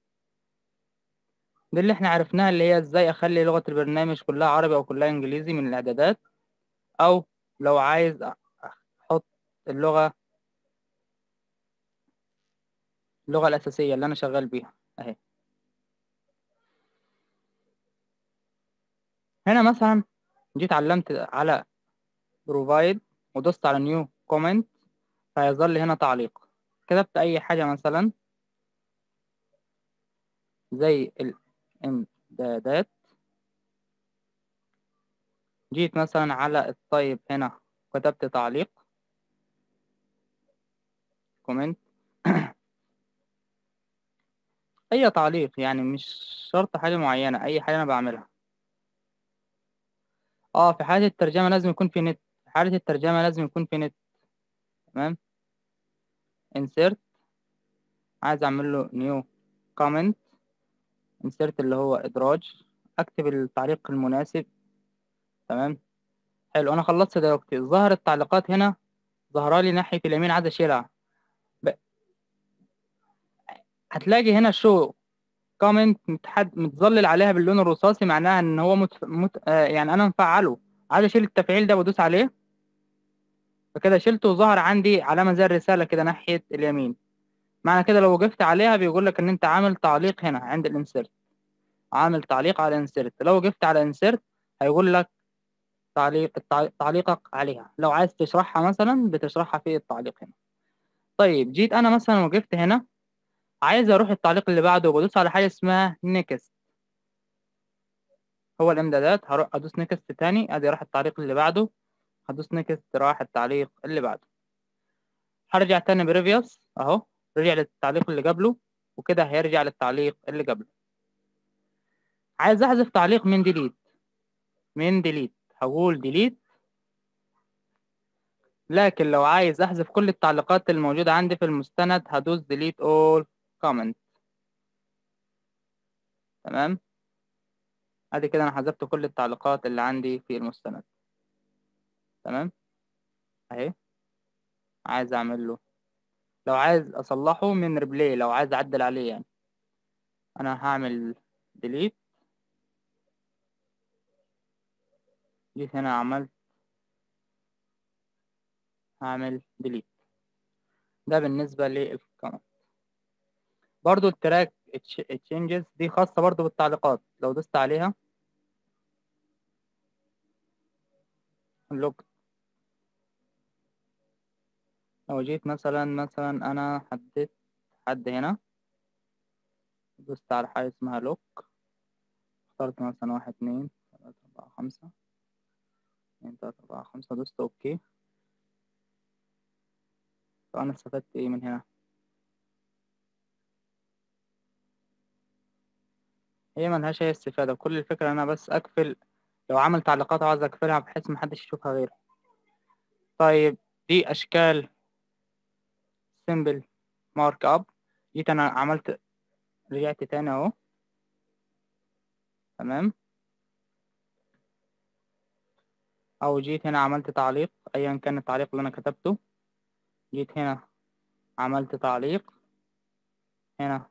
A: دي اللي احنا عرفناها اللي هي ازاي اخلي لغة البرنامج كلها عربي او كلها انجليزي من الاعدادات او لو عايز احط اللغة اللغة الأساسية اللي أنا شغال بيها أهي هنا مثلا جيت علمت على بروفايد ودوست على نيو كومنت فهيظهر لي هنا تعليق كتبت اي حاجة مثلا زي الامدادات جيت مثلا على الطيب هنا كتبت تعليق كومنت اي تعليق يعني مش شرط حاجة معينة اي حاجة انا بعملها اه في حالة الترجمة لازم يكون في نت في حالة الترجمة لازم يكون في نت تمام insert عايز اعمل له new comment insert اللي هو ادراج اكتب التعليق المناسب تمام حلو انا خلصت دلوقتي ظهر التعليقات هنا ظهر لي ناحية اليمين عايز اشيلها ب... هتلاقي هنا شو كومنت متحد متظلل عليها باللون الرصاصي معناها ان هو مت... مت... آه يعني انا مفعله عايز اشيل التفعيل ده بدوس عليه فكده شلته وظهر عندي علامة زي الرسالة كده ناحية اليمين معنى كده لو وقفت عليها بيقول لك ان انت عامل تعليق هنا عند الانسيرت عامل تعليق على انسيرت لو وقفت على انسيرت هيقول لك تعليق التع- تعليقك عليها لو عايز تشرحها مثلا بتشرحها في التعليق هنا طيب جيت انا مثلا وقفت هنا عايز اروح التعليق اللي بعده وبدوس على حاجة اسمها نيكست هو الامدادات هروح ادوس نيكست تاني ادي راح التعليق اللي بعده هدوس نيكست راح التعليق اللي بعده هرجع تاني بريفيوس اهو رجع للتعليق اللي قبله وكده هيرجع للتعليق اللي قبله عايز احذف تعليق من ديليت من ديليت هقول ديليت لكن لو عايز احذف كل التعليقات الموجودة عندي في المستند هدوس delete all comment تمام ادي كده انا حذفت كل التعليقات اللي عندي في المستند تمام اهي عايز اعمل له لو عايز اصلحه من ريبلاي لو عايز اعدل عليه يعني انا هعمل delete جيت هنا عملت هعمل delete ده بالنسبة للكومنت برضو التراك changes دي خاصة برضو بالتعليقات لو دوست عليها لوك لو جيت مثلا مثلا انا حددت حد هنا دوست على حاجة اسمها لوك اخترت مثلا واحد اتنين تلاتة أربعة خمسة اتنين تلاتة أربعة خمسة دوست اوكي فأنا استفدت ايه من هنا هي ملهاش أي استفادة كل الفكرة أنا بس أقفل لو عمل تعليقات عاوز أقفلها بحيث محدش يشوفها غيري طيب دي أشكال سيمبل مارك أب جيت أنا عملت رجعت تاني أهو تمام أو جيت هنا عملت تعليق أيا كان التعليق اللي أنا كتبته جيت هنا عملت تعليق هنا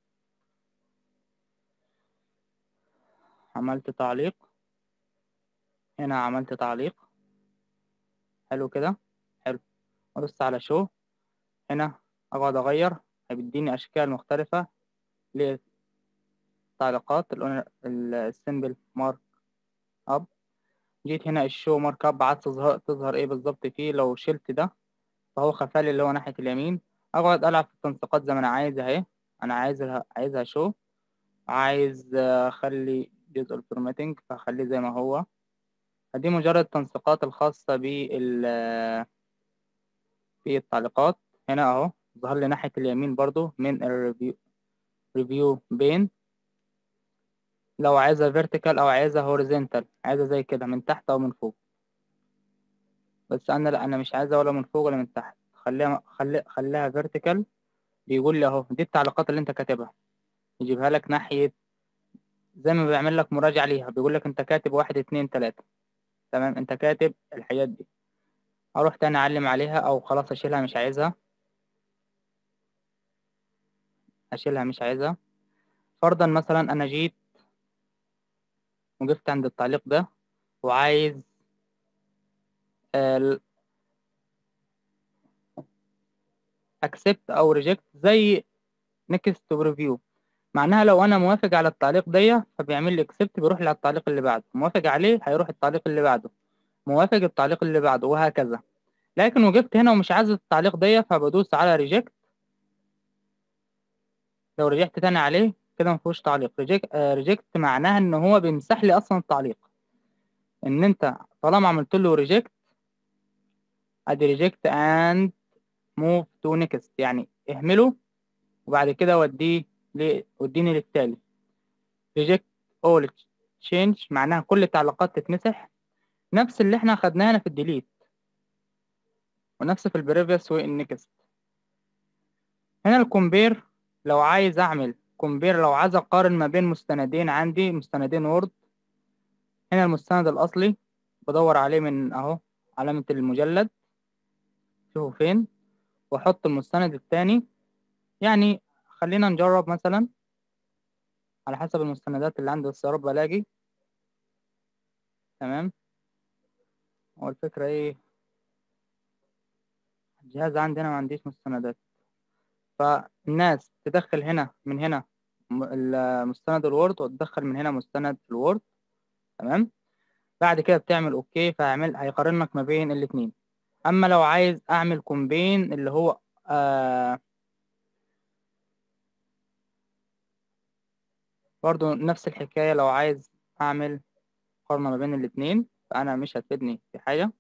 A: عملت تعليق هنا عملت تعليق حلو كده حلو ادوس على شو هنا اقعد اغير هيديني اشكال مختلفة للتعليقات السيمبل مارك اب جيت هنا الشو مارك اب عايز تظهر تظهر ايه بالظبط فيه لو شلت ده فهو خفالي اللي هو ناحية اليمين اقعد العب في التنسيقات زي ما انا عايز اهي انا عايزها عايزها شو عايز اخلي جزء الفورماتنج فاخليه زي ما هو دي مجرد تنسيقات الخاصة بال في التعليقات هنا اهو ظهر لي ناحية اليمين برضو من الريفيو ريفيو بين لو عايزها فيرتيكال او عايزها هوريزونتال عايزها زي كده من تحت او من فوق بس انا لا انا مش عايزها ولا من فوق ولا من تحت خليها خلي خليها فيرتيكال بيقول لي اهو دي التعليقات اللي انت كاتبها يجيبها لك ناحية زي ما بيعمل لك مراجعة ليها بيقول لك انت كاتب واحد اتنين تلاتة تمام انت كاتب الحاجات دي اروح تاني اعلم عليها او خلاص اشيلها مش عايزها اشيلها مش عايزها فرضا مثلا انا جيت وقفت عند التعليق ده وعايز accept او reject زي next to review معناها لو انا موافق على التعليق دي فبيعمل لي اكسبت بيروح على التعليق اللي بعده موافق عليه هيروح التعليق اللي بعده موافق التعليق اللي بعده وهكذا لكن وقفت هنا ومش عايز التعليق دي فبدوس على ريجكت لو رجعت تاني عليه كده مفيهوش تعليق ريجكت معناها ان هو بيمسح لي اصلا التعليق ان انت طالما عملت له ريجكت ادي ريجكت اند موف تو نيكست يعني اهمله وبعد كده وديه ل- وديني للتالي reject all change معناها كل التعليقات تتمسح نفس اللي احنا خدناه هنا في الديليت ونفس في البريفيوس والنكست هنا الكومبير لو عايز اعمل كومبير لو عايز اقارن ما بين مستندين عندي مستندين وورد هنا المستند الاصلي بدور عليه من اهو علامة المجلد شوفوا فين واحط المستند التاني يعني خلينا نجرب مثلا على حسب المستندات اللي عندي بس يا رب الاقي تمام هو الفكرة ايه الجهاز عندي انا ما عنديش مستندات فالناس تدخل هنا من هنا م- المستند الوورد وتدخل من هنا مستند الوورد تمام بعد كده بتعمل اوكي فهيعمل هيقارنك ما بين الاتنين اما لو عايز اعمل كومبين اللي هو آه برضو نفس الحكاية لو عايز اعمل مقارنة ما بين الاتنين فانا مش هتفيدني في حاجة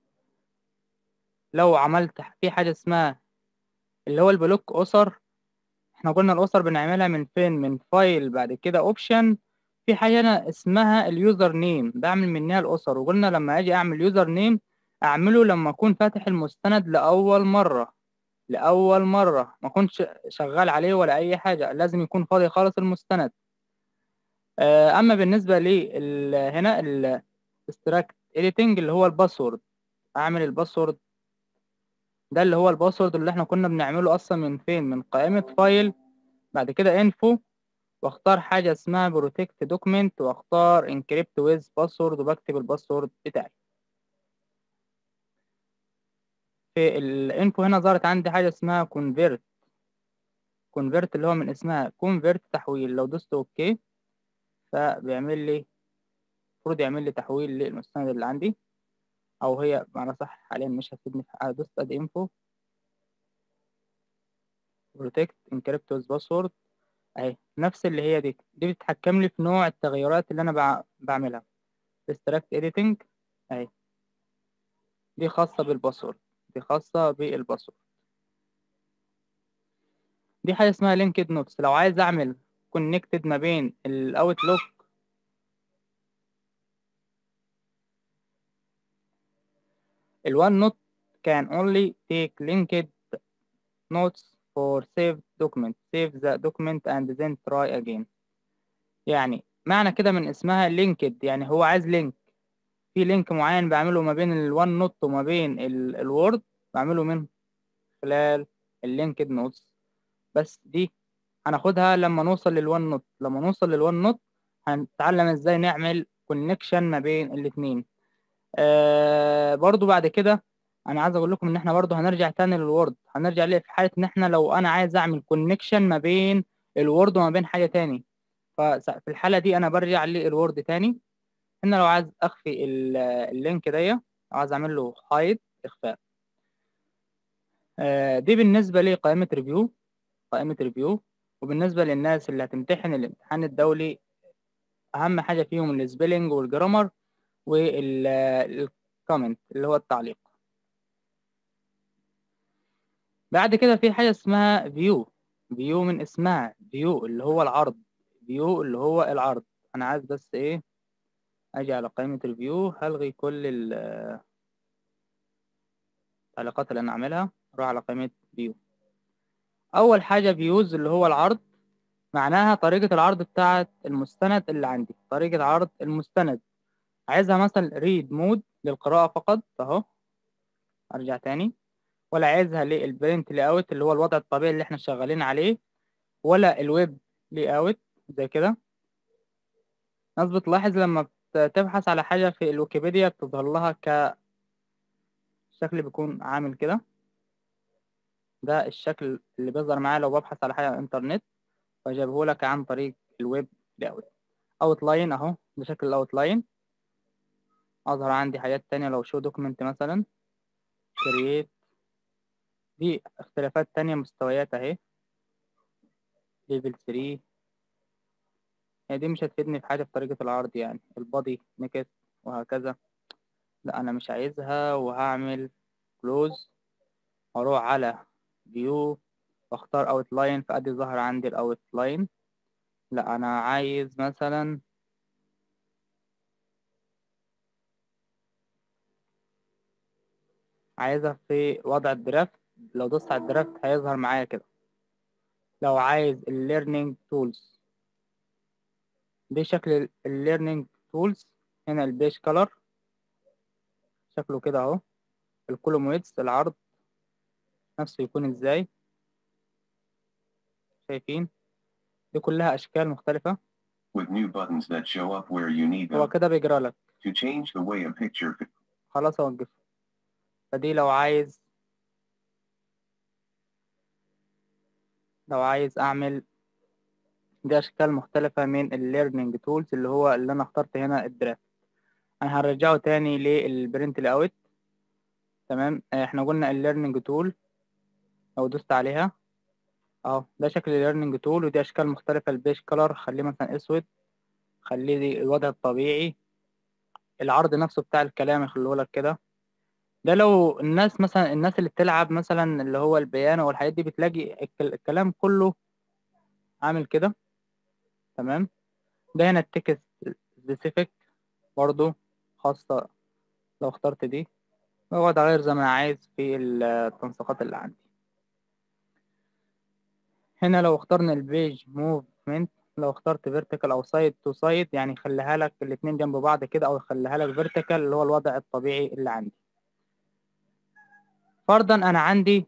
A: لو عملت في حاجة اسمها اللي هو البلوك اسر احنا قلنا الاسر بنعملها من فين من فايل بعد كده اوبشن في حاجة هنا اسمها اليوزر نيم بعمل منها الاسر وقلنا لما اجي اعمل يوزر نيم اعمله لما اكون فاتح المستند لاول مرة لاول مرة ما اكونش شغال عليه ولا اي حاجة لازم يكون فاضي خالص المستند آه، اما بالنسبة لي ال- هنا ال extract editing اللي هو الباسورد اعمل الباسورد ده اللي هو الباسورد اللي احنا كنا بنعمله اصلا من فين من قائمة فايل بعد كده انفو واختار حاجة اسمها protect document واختار encrypt with password وبكتب الباسورد بتاعي في الانفو هنا ظهرت عندي حاجة اسمها convert convert اللي هو من اسمها convert تحويل لو دوست اوكي فبيعمل لي المفروض يعمل لي تحويل للمستند اللي عندي او هي بمعنى صح حاليا مش هتفيدني في حاجة دوست اد انفو protect encrypt with password اهي نفس اللي هي دي دي بتتحكم لي في نوع التغيرات اللي انا بع- بعملها extract editing اهي دي خاصة بالباسورد دي خاصة بالباسورد دي حاجة اسمها linked notes لو عايز اعمل connected ما بين الاوتلوك الوان نوت can only take linked notes for saved document save the document and then try again يعني معنى كده من اسمها linked يعني هو عايز لينك في لينك معين بعمله ما بين الوان نوت وما بين ال- الوورد بعمله من خلال اللينكد نوتس بس دي هناخدها لما نوصل للوان نوت لما نوصل للوان نوت هنتعلم ازاي نعمل كونكشن ما بين الاتنين آه برضو بعد كده انا عايز اقول لكم ان احنا برضو هنرجع تاني للوورد هنرجع ليه في حالة ان احنا لو انا عايز اعمل كونكشن ما بين الوورد وما بين حاجة تاني ففي الحالة دي انا برجع للوورد تاني هنا لو عايز اخفي ال- اللينك دي لو عايز اعمل له هايد اخفاء آه، دي بالنسبة لقائمة ريفيو قائمة ريفيو وبالنسبة للناس اللي هتمتحن الامتحان الدولي أهم حاجة فيهم السبيلنج والجرامر والكومنت اللي هو التعليق بعد كده في حاجة اسمها فيو فيو من اسمها فيو اللي هو العرض فيو اللي هو العرض أنا عايز بس إيه أجي على قائمة ريفيو هلغي كل ال- التعليقات اللي أنا عاملها أروح على قائمة فيو أول حاجة فيوز اللي هو العرض معناها طريقة العرض بتاعة المستند اللي عندي طريقة عرض المستند عايزها مثلا ريد مود للقراءة فقط أهو أرجع تاني ولا عايزها للبرنت لي اوت اللي هو الوضع الطبيعي اللي احنا شغالين عليه ولا الويب لي اوت زي كده ناس بتلاحظ لما بت- تبحث على حاجة في الويكيبيديا بتظهر لها ك الشكل بيكون عامل كده ده الشكل اللي بيظهر معايا لو ببحث على حاجة على الإنترنت فجابه لك عن طريق الويب لاyout اوت لاين اهو ده شكل الاوت لاين اظهر عندي حاجات تانية لو شو دوكيمنت مثلا create دي اختلافات تانية مستويات اهي ليفل 3 هي دي مش هتفيدني في حاجة في طريقة العرض يعني البادي نكست وهكذا لا انا مش عايزها وهعمل كلوز واروح على فيو واختار اوت لاين فادي ظهر عندي الاوت لاين لا انا عايز مثلا عايزها في وضع الدرافت لو دوست على الدرافت هيظهر معايا كده لو عايز الليرنينج تولز دي شكل الليرنينج تولز هنا البيج كلر شكله كده اهو الكولوم ويدز العرض نفسه يكون ازاي شايفين دي كلها اشكال مختلفة
E: with new buttons that show up where you need
A: هو
E: them.
A: كده بيجرى لك
E: To change the way a picture fit,
A: خلاص اوقفه فدي لو عايز لو عايز اعمل دي اشكال مختلفة من الليرنينج تولز اللي هو اللي انا اخترت هنا الدرافت انا هرجعه تاني للبرنت لاوت تمام آه، احنا قلنا الليرنينج تول لو دوست عليها اهو ده شكل الليرنينج تول ودي اشكال مختلفة البيج كلر خليه مثلا اسود خليه دي الوضع الطبيعي العرض نفسه بتاع الكلام يخليه لك كده ده لو الناس مثلا الناس اللي بتلعب مثلا اللي هو البيانو والحاجات دي بتلاقي الك- الكلام كله عامل كده تمام ده هنا التكست سبيسيفيك برضو خاصة لو اخترت دي بقعد اغير زي ما انا عايز في التنسيقات اللي عندي هنا لو اخترنا البيج موفمنت لو اخترت فيرتيكال او سايد تو سايد يعني يخليها لك الاتنين جنب بعض كده او يخليها لك فيرتيكال اللي هو الوضع الطبيعي اللي عندي فرضا انا عندي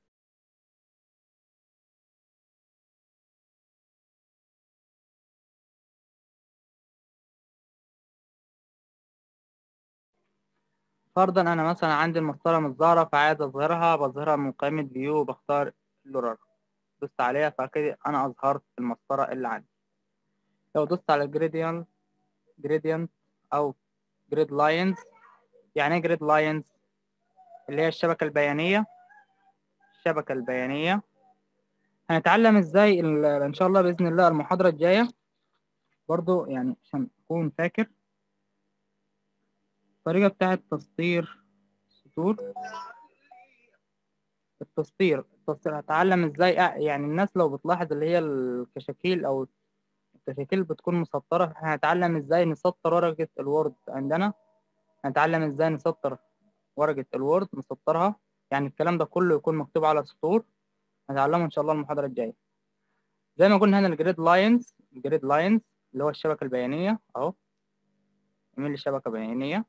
A: فرضا انا مثلا عندي المسطره متظاهره فعايز اظهرها بظهرها من قائمه فيو وبختار اللورر دوست عليها فكده انا اظهرت المسطره اللي عندي لو دوست على جريديان جريديان او جريد لاينز يعني ايه جريد لاينز اللي هي الشبكه البيانيه الشبكه البيانيه هنتعلم ازاي ال- ان شاء الله باذن الله المحاضره الجايه برضو يعني عشان اكون فاكر الطريقه بتاعه تسطير سطور التسطير التسطير هتعلم ازاي أ- يعني الناس لو بتلاحظ اللي هي الكشاكيل او الكشاكيل بتكون مسطرة احنا هنتعلم ازاي نسطر ورقة الوورد عندنا هنتعلم ازاي نسطر ورقة الوورد نسطرها يعني الكلام ده كله يكون مكتوب على سطور هنتعلمه ان شاء الله المحاضرة الجاية زي ما قلنا هنا الجريد لاينز الجريد لاينز اللي هو الشبكة البيانية اهو اعمل لي شبكة بيانية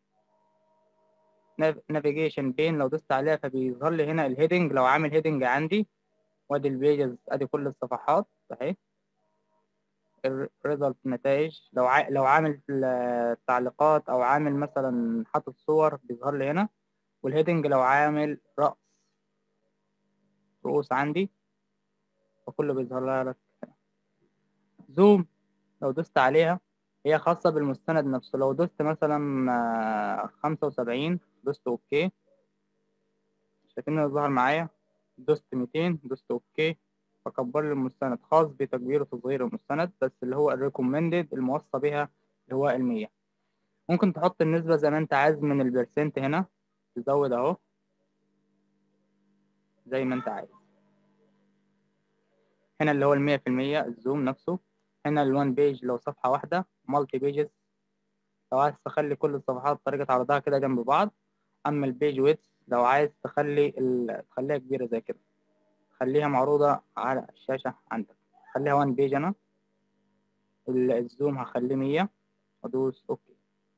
A: نافيجيشن بين لو دوست عليها فبيظهر لي هنا الهيدنج لو عامل هيدنج عندي وادي البيجز ادي كل الصفحات اهي الريزلت نتائج لو ع... لو عامل التعليقات او عامل مثلا حاطط صور بيظهر لي هنا والهيدنج لو عامل رأس رؤوس عندي فكله بيظهر لك هنا زوم لو دوست عليها هي خاصة بالمستند نفسه لو دوست مثلا خمسة وسبعين دوست اوكي شايفين اللي ظهر معايا دوست ميتين دوست اوكي فكبر لي المستند خاص بتكبير وتصغير المستند بس اللي هو الريكومندد الموصى بها اللي هو المية ممكن تحط النسبة زي ما انت عايز من البرسنت هنا تزود اهو زي ما انت عايز هنا اللي هو المية في المية الزوم نفسه هنا الوان بيج لو صفحة واحدة مالتي بيجز لو عايز تخلي كل الصفحات طريقة عرضها كده جنب بعض أما البيج ويتس لو عايز تخلي ال... تخليها كبيرة زي كده خليها معروضة على الشاشة عندك خليها وان بيج أنا الزوم هخليه مية وأدوس أوكي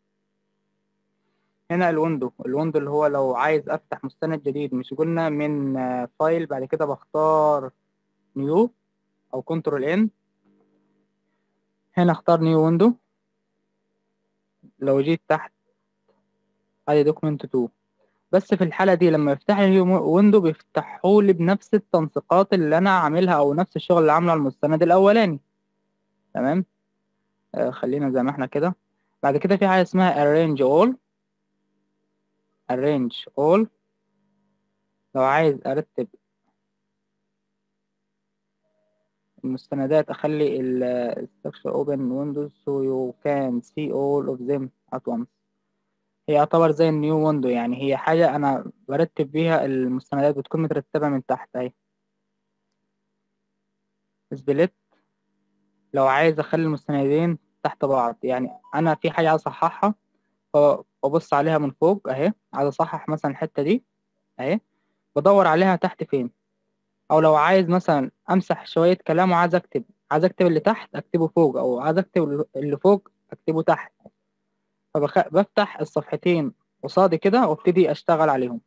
A: هنا الويندو الويندو اللي هو لو عايز أفتح مستند جديد مش قلنا من فايل بعد كده بختار نيو أو كنترول إن هنا اختار نيو ويندو لو جيت تحت ادي دوكيمنت 2 بس في الحالة دي لما يفتح لي ويندو بيفتحوا لي بنفس التنسيقات اللي أنا عاملها أو نفس الشغل اللي عامله على المستند الأولاني تمام آه خلينا زي ما احنا كده بعد كده في حاجة اسمها arrange all arrange all لو عايز أرتب المستندات أخلي ال structure open windows so you can see all of them at once هي يعتبر زي النيو ويندو يعني هي حاجة أنا برتب بيها المستندات بتكون مترتبة من تحت أهي سبليت لو عايز أخلي المستندين تحت بعض يعني أنا في حاجة عايز أصححها فأبص عليها من فوق أهي عايز أصحح مثلا الحتة دي أهي بدور عليها تحت فين أو لو عايز مثلا أمسح شوية كلام وعايز أكتب عايز أكتب اللي تحت أكتبه فوق أو عايز أكتب اللي فوق أكتبه تحت فبفتح الصفحتين قصادي كده وابتدي اشتغل عليهم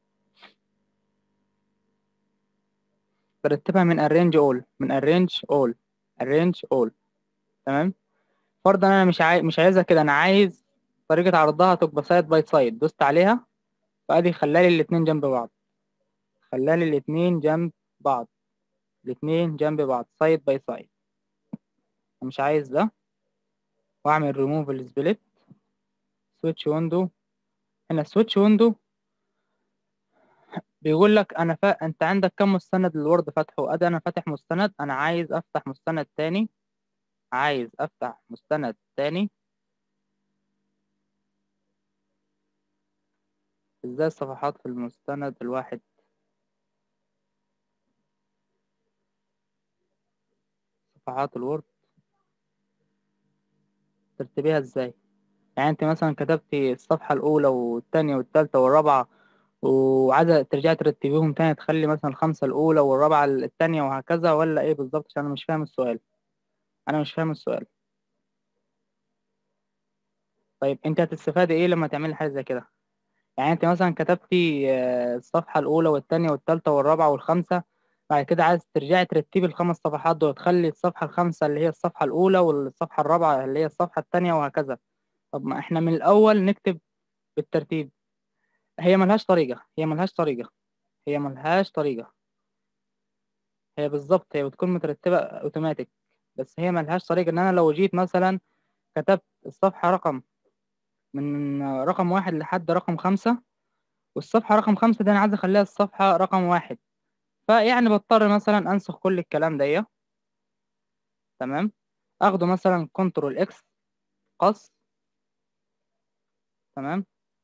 A: برتبها من arrange all من arrange all arrange all تمام فرضا انا مش عايز مش عايزها كده انا عايز طريقة عرضها تبقى سايد باي سايد دوست عليها فادي خلالي الاتنين جنب بعض خلالي الاتنين جنب بعض الاتنين جنب بعض سايد باي سايد مش عايز ده واعمل ريموف السبليت سويتش ويندو هنا سويتش ويندو بيقول لك انا فا... انت عندك كم مستند للورد فاتحه ادي انا فاتح مستند انا عايز افتح مستند تاني عايز افتح مستند تاني ازاي الصفحات في المستند الواحد صفحات الوورد ترتبيها ازاي يعني انت مثلا كتبتي الصفحة الأولى والتانية والتالتة والرابعة وعايزة ترجعي ترتبيهم تاني تخلي مثلا الخمسة الأولى والرابعة التانية وهكذا ولا ايه بالظبط عشان أنا مش فاهم السؤال أنا مش فاهم السؤال طيب انت هتستفادي ايه لما تعملي حاجة زي كده يعني انت مثلا كتبتي الصفحة الأولى والتانية والتالتة والرابعة والخامسة بعد كده عايز ترجعي ترتبي الخمس صفحات دول تخلي الصفحة الخامسة اللي هي الصفحة الأولى والصفحة الرابعة اللي هي الصفحة التانية وهكذا طب ما احنا من الأول نكتب بالترتيب هي ملهاش طريقة هي ملهاش طريقة هي ملهاش طريقة هي بالظبط هي بتكون مترتبة اوتوماتيك بس هي ملهاش طريقة ان انا لو جيت مثلا كتبت الصفحة رقم من رقم واحد لحد رقم خمسة والصفحة رقم خمسة دي انا عايز اخليها الصفحة رقم واحد فيعني بضطر مثلا انسخ كل الكلام ده تمام اخده مثلا كنترول اكس قص تمام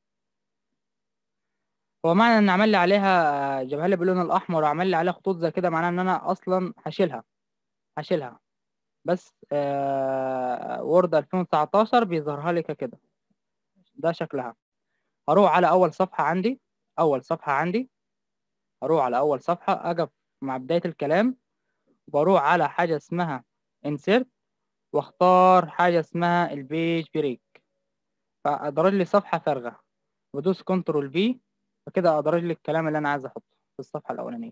A: هو معنى ان عمل لي عليها جابها لي باللون الاحمر وعمل لي عليها خطوط زي كده معناه ان انا اصلا هشيلها هشيلها بس آه وورد 2019 بيظهرها لي كده ده شكلها هروح على اول صفحة عندي اول صفحة عندي هروح على اول صفحة اقف مع بداية الكلام بروح على حاجة اسمها insert واختار حاجة اسمها البيج بريك فأدرج لي صفحة فارغة بدوس كنترول في فكده أدرج لي الكلام اللي أنا عايز أحطه في الصفحة الأولانية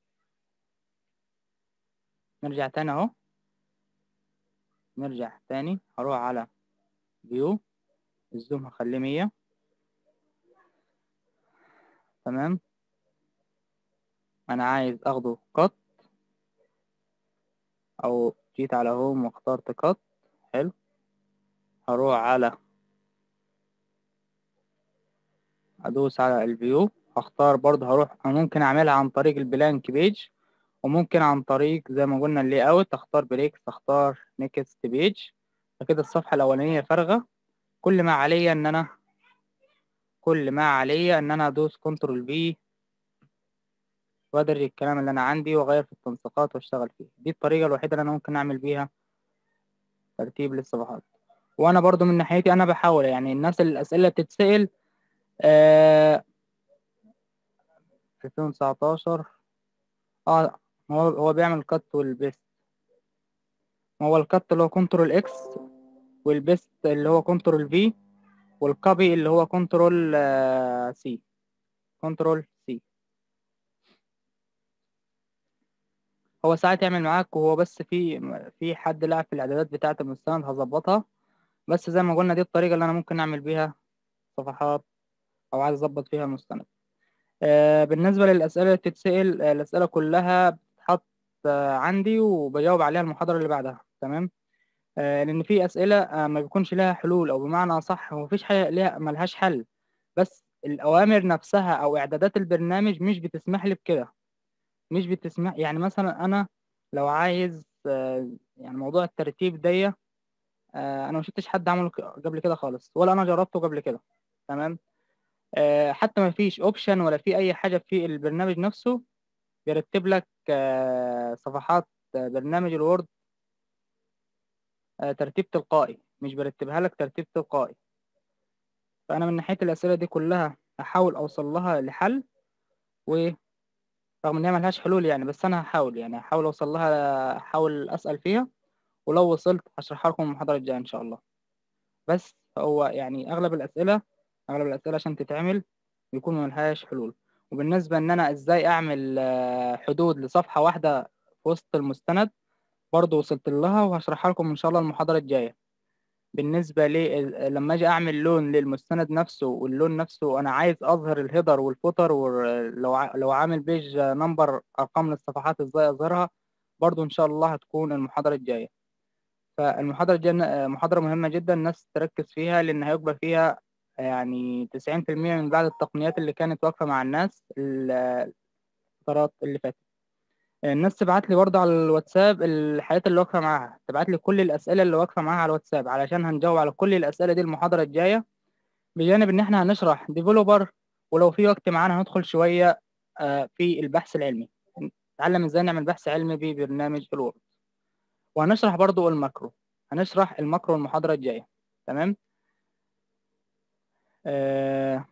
A: نرجع تاني أهو نرجع تاني هروح على فيو الزوم هخليه مية تمام أنا عايز أخده قط أو جيت على هوم واخترت قط حلو هروح على ادوس على الفيو هختار برضه هروح ممكن اعملها عن طريق البلانك بيج وممكن عن طريق زي ما قلنا اللي اوت اختار بريكس اختار نيكست بيج فكده الصفحة الاولانية فارغة كل ما عليا ان انا كل ما عليا ان انا ادوس كنترول في وادرج الكلام اللي انا عندي واغير في التنسيقات واشتغل فيه دي الطريقة الوحيدة اللي انا ممكن اعمل بيها ترتيب للصفحات وانا برضو من ناحيتي انا بحاول يعني الناس الاسئلة بتتسأل آه 2019 اه هو هو بيعمل كات والبيست هو الكات اللي هو كنترول اكس والبيست اللي هو كنترول في والكوبي اللي هو كنترول سي كنترول سي هو ساعات يعمل معاك وهو بس في في حد لعب في الاعدادات بتاعه المستند هظبطها بس زي ما قلنا دي الطريقه اللي انا ممكن اعمل بيها صفحات او عايز اظبط فيها المستند آه، بالنسبة للأسئلة اللي بتتسأل آه، الأسئلة كلها بتتحط آه، عندي وبجاوب عليها المحاضرة اللي بعدها تمام آه، لأن في أسئلة آه، ما بيكونش لها حلول أو بمعنى صح مفيش حاجة ليها ملهاش حل بس الأوامر نفسها أو إعدادات البرنامج مش بتسمح لي بكده مش بتسمح يعني مثلا أنا لو عايز آه، يعني موضوع الترتيب دي آه، أنا ما شفتش حد عمله ك- قبل كده خالص ولا أنا جربته قبل كده تمام آه، حتى ما فيش اوبشن ولا في اي حاجه في البرنامج نفسه بيرتب لك آه، صفحات آه، برنامج الوورد آه، ترتيب تلقائي مش برتبها لك ترتيب تلقائي فانا من ناحيه الاسئله دي كلها احاول اوصل لها لحل ورغم ان هي ملهاش حلول يعني بس انا هحاول يعني هحاول اوصل لها احاول اسال فيها ولو وصلت هشرحها لكم المحاضره الجايه ان شاء الله بس هو يعني اغلب الاسئله اغلب الاسئله عشان تتعمل بيكون ملهاش حلول وبالنسبه ان انا ازاي اعمل آه، حدود لصفحه واحده في وسط المستند برضه وصلت لها وهشرحها لكم ان شاء الله المحاضره الجايه بالنسبه لي لما اجي اعمل لون للمستند نفسه واللون نفسه انا عايز اظهر الهيدر والفوتر ولو ع- لو عامل بيج نمبر ارقام للصفحات ازاي اظهرها برضه ان شاء الله هتكون المحاضره الجايه فالمحاضره الجايه محاضره مهمه جدا الناس تركز فيها لان هيبقى فيها يعني 90% من بعض التقنيات اللي كانت واقفه مع الناس ال- الفترات اللي فاتت الناس تبعت لي برضه على الواتساب الحاجات اللي واقفه معاها تبعت لي كل الاسئله اللي واقفه معاها على الواتساب علشان هنجاوب على كل الاسئله دي المحاضره الجايه بجانب ان احنا هنشرح ديفلوبر ولو في وقت معانا هندخل شويه آه، في البحث العلمي نتعلم ازاي نعمل بحث علمي ببرنامج الوورد وهنشرح برضه الماكرو هنشرح الماكرو المحاضره الجايه تمام آه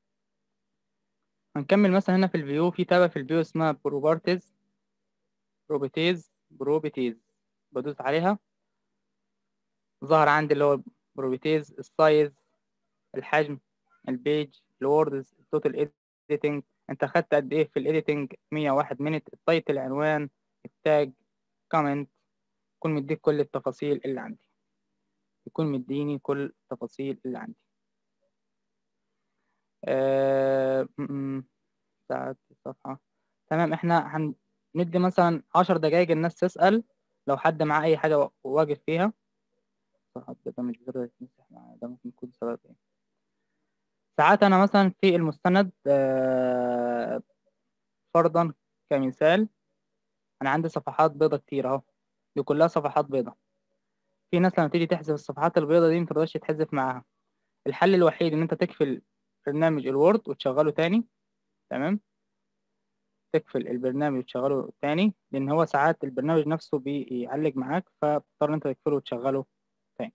A: هنكمل مثلا هنا في الفيو في تابة في الفيو اسمها بروبرتيز بروبرتيز بروبرتيز بدوس عليها ظهر عندي اللي هو بروبرتيز السايز الحجم البيج الوردز التوتال اديتنج انت خدت قد ايه في الايديتنج 101 مينت التايتل العنوان التاج كومنت يكون مديك كل التفاصيل اللي عندي يكون مديني كل التفاصيل اللي عندي آه، م- م، ساعات الصفحة تمام احنا هندي مثلا عشر دقايق الناس تسأل لو حد معاه أي حاجة وا- واقف فيها صح ده مش بيقدر يتمسح معايا ده ممكن يكون سبب ايه ساعات أنا مثلا في المستند آه، فرضا كمثال أنا عندي صفحات بيضة كتير أهو دي كلها صفحات بيضة في ناس لما تيجي تحذف الصفحات البيضة دي متقدرش تحذف معاها الحل الوحيد إن أنت تقفل برنامج الوورد وتشغله تاني تمام تقفل البرنامج وتشغله تاني لأن هو ساعات البرنامج نفسه بيعلق معاك فبتضطر أنت تقفله وتشغله تاني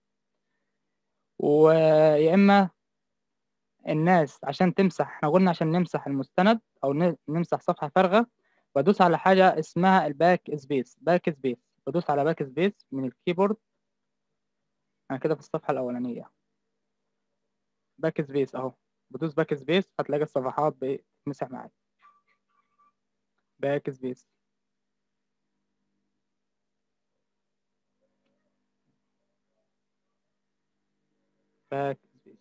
A: ويا إما الناس عشان تمسح احنا قلنا عشان نمسح المستند أو ن- نمسح صفحة فارغة بدوس على حاجة اسمها الباك سبيس باك سبيس بدوس على باك سبيس من الكيبورد أنا كده في الصفحة الأولانية باك سبيس أهو بدوس باك سبيس هتلاقي الصفحات بتمسح معاك باك سبيس باك سبيس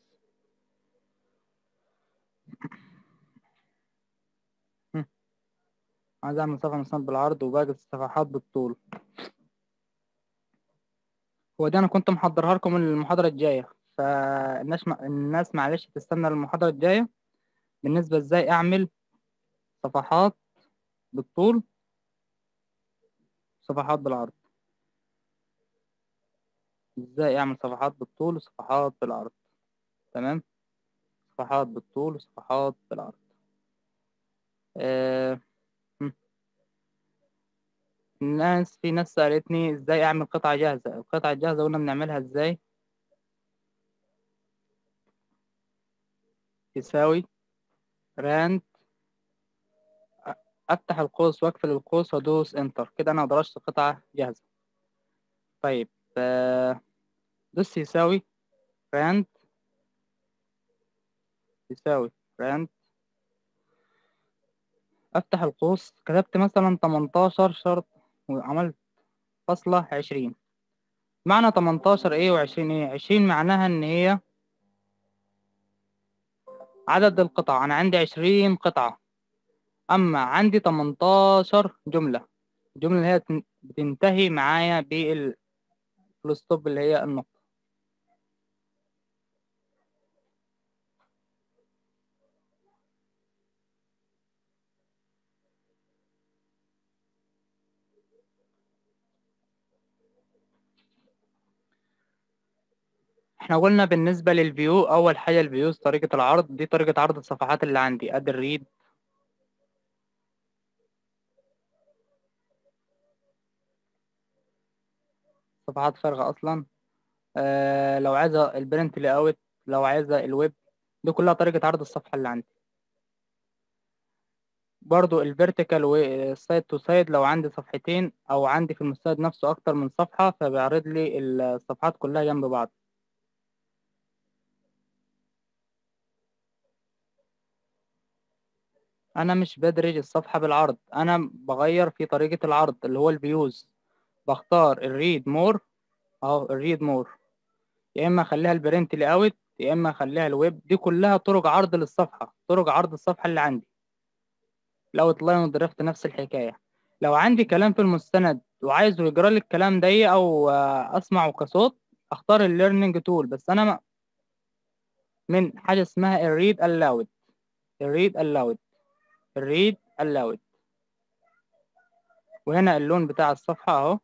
A: هم. عايز اعمل صفحة مستند بالعرض وباقي الصفحات بالطول هو ده انا كنت محضرها لكم المحاضرة الجاية فالناس الناس معلش تستنى المحاضرة الجاية بالنسبة ازاي اعمل صفحات بالطول صفحات بالعرض ازاي اعمل صفحات بالطول وصفحات بالعرض تمام صفحات بالطول وصفحات بالعرض آه. هم. الناس في ناس سألتني ازاي اعمل قطعة جاهزة القطعة الجاهزة قلنا بنعملها ازاي يساوي راند افتح القوس واقفل القوس وادوس انتر كده انا درجت قطعة جاهزة طيب آه، دوس يساوي راند يساوي راند افتح القوس كتبت مثلا 18 شرط وعملت فاصلة عشرين معنى 18 ايه وعشرين ايه عشرين معناها ان هي عدد القطع انا عندي عشرين قطعة اما عندي 18 جملة الجملة اللي هي تن- بتنتهي معايا بالفول ستوب اللي هي النقطة احنا قلنا بالنسبة للفيو أول حاجة الفيوز طريقة العرض دي طريقة عرض الصفحات اللي عندي أدي الريد صفحات فارغة أصلا آه لو عايزة البرنت لي أوت لو عايزة الويب دي كلها طريقة عرض الصفحة اللي عندي برضو الفيرتيكال والسايد تو سايد لو عندي صفحتين أو عندي في المستند نفسه أكتر من صفحة فبيعرض لي الصفحات كلها جنب بعض انا مش بدرج الصفحة بالعرض انا بغير في طريقة العرض اللي هو الفيوز بختار الريد مور اهو الريد مور يا اما اخليها البرنت لي اوت يا اما اخليها الويب دي كلها طرق عرض للصفحة طرق عرض الصفحة اللي عندي الاوت لاين والدرافت نفس الحكاية لو عندي كلام في المستند وعايزه يجرى لي الكلام ده او آه، اسمعه كصوت اختار الليرنينج تول بس انا ما- من حاجة اسمها الريد الاود الريد الاود الريد الاود وهنا اللون بتاع الصفحة اهو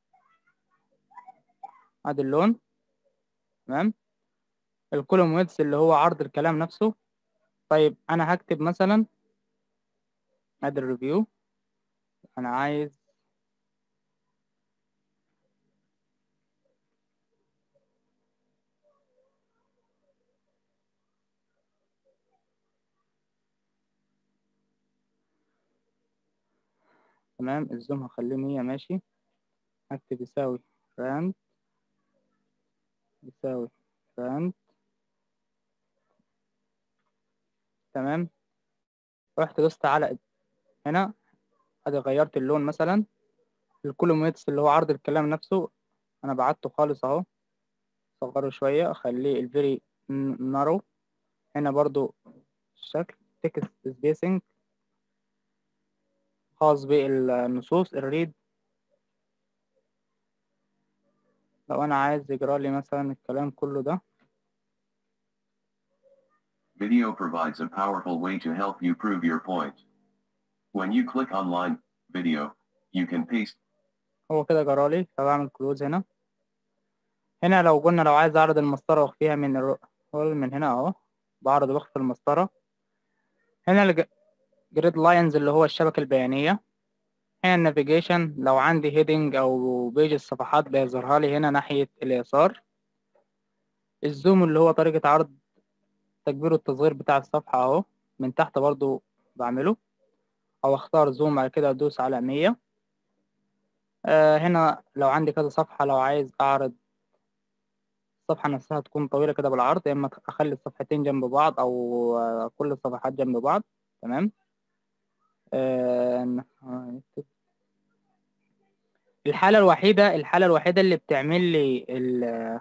A: ادي اللون تمام الكولوم ويدث اللي هو عرض الكلام نفسه طيب انا هكتب مثلا ادي الريفيو انا عايز تمام الزوم هخليه مية ماشي هكتب يساوي راند يساوي راند تمام رحت دوست على هنا ادي غيرت اللون مثلا الكولوم ويدث اللي هو عرض الكلام نفسه انا بعدته خالص اهو صغره شوية اخليه الفيري نارو هنا برضو الشكل تكست سبيسنج خاص بالنصوص الريد لو انا عايز يجرى لي مثلا الكلام كله ده
E: Video provides a powerful way to help you prove your point. When you click online video, you can paste
A: هو كده جرى لي فبعمل كلوز هنا هنا لو قلنا لو عايز اعرض المسطرة واخفيها من الرول من هنا اهو بعرض واخفي المسطرة هنا الجريد لاينز اللي هو الشبكة البيانية هنا النافيجيشن لو عندي هيدنج او بيج الصفحات بيظهرها لي هنا ناحية اليسار الزوم اللي هو طريقة عرض تكبير والتصغير بتاع الصفحة اهو من تحت برضو بعمله او اختار زوم بعد كده ادوس على مية آه هنا لو عندي كذا صفحة لو عايز اعرض الصفحة نفسها تكون طويلة كده بالعرض يا اما اخلي الصفحتين جنب بعض او آه كل الصفحات جنب بعض تمام آه الحالة الوحيدة الحالة الوحيدة اللي بتعمل لي ال-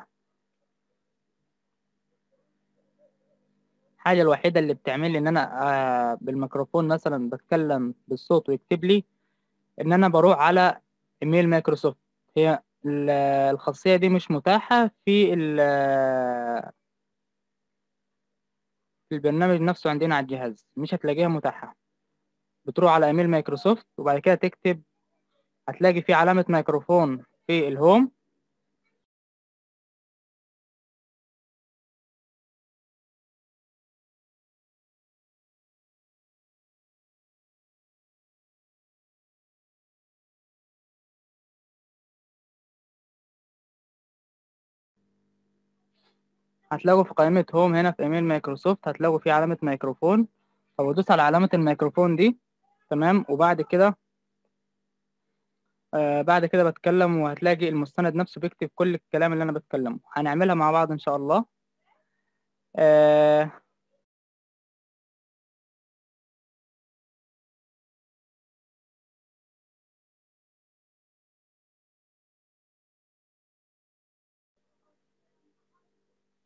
A: الحاجة الوحيدة اللي بتعمل لي ان انا آه بالميكروفون مثلا بتكلم بالصوت ويكتب لي ان انا بروح على ايميل مايكروسوفت هي ال- الخاصية دي مش متاحة في ال- في البرنامج نفسه عندنا على الجهاز مش هتلاقيها متاحة بتروح على ايميل مايكروسوفت وبعد كده تكتب هتلاقي في علامة ميكروفون في الهوم هتلاقوا في قائمة هوم هنا في ايميل مايكروسوفت هتلاقوا في علامة ميكروفون فبدوس على علامة الميكروفون دي تمام وبعد كده آه بعد كده بتكلم وهتلاقي المستند نفسه بيكتب كل الكلام اللي انا بتكلمه هنعملها مع بعض ان شاء الله آه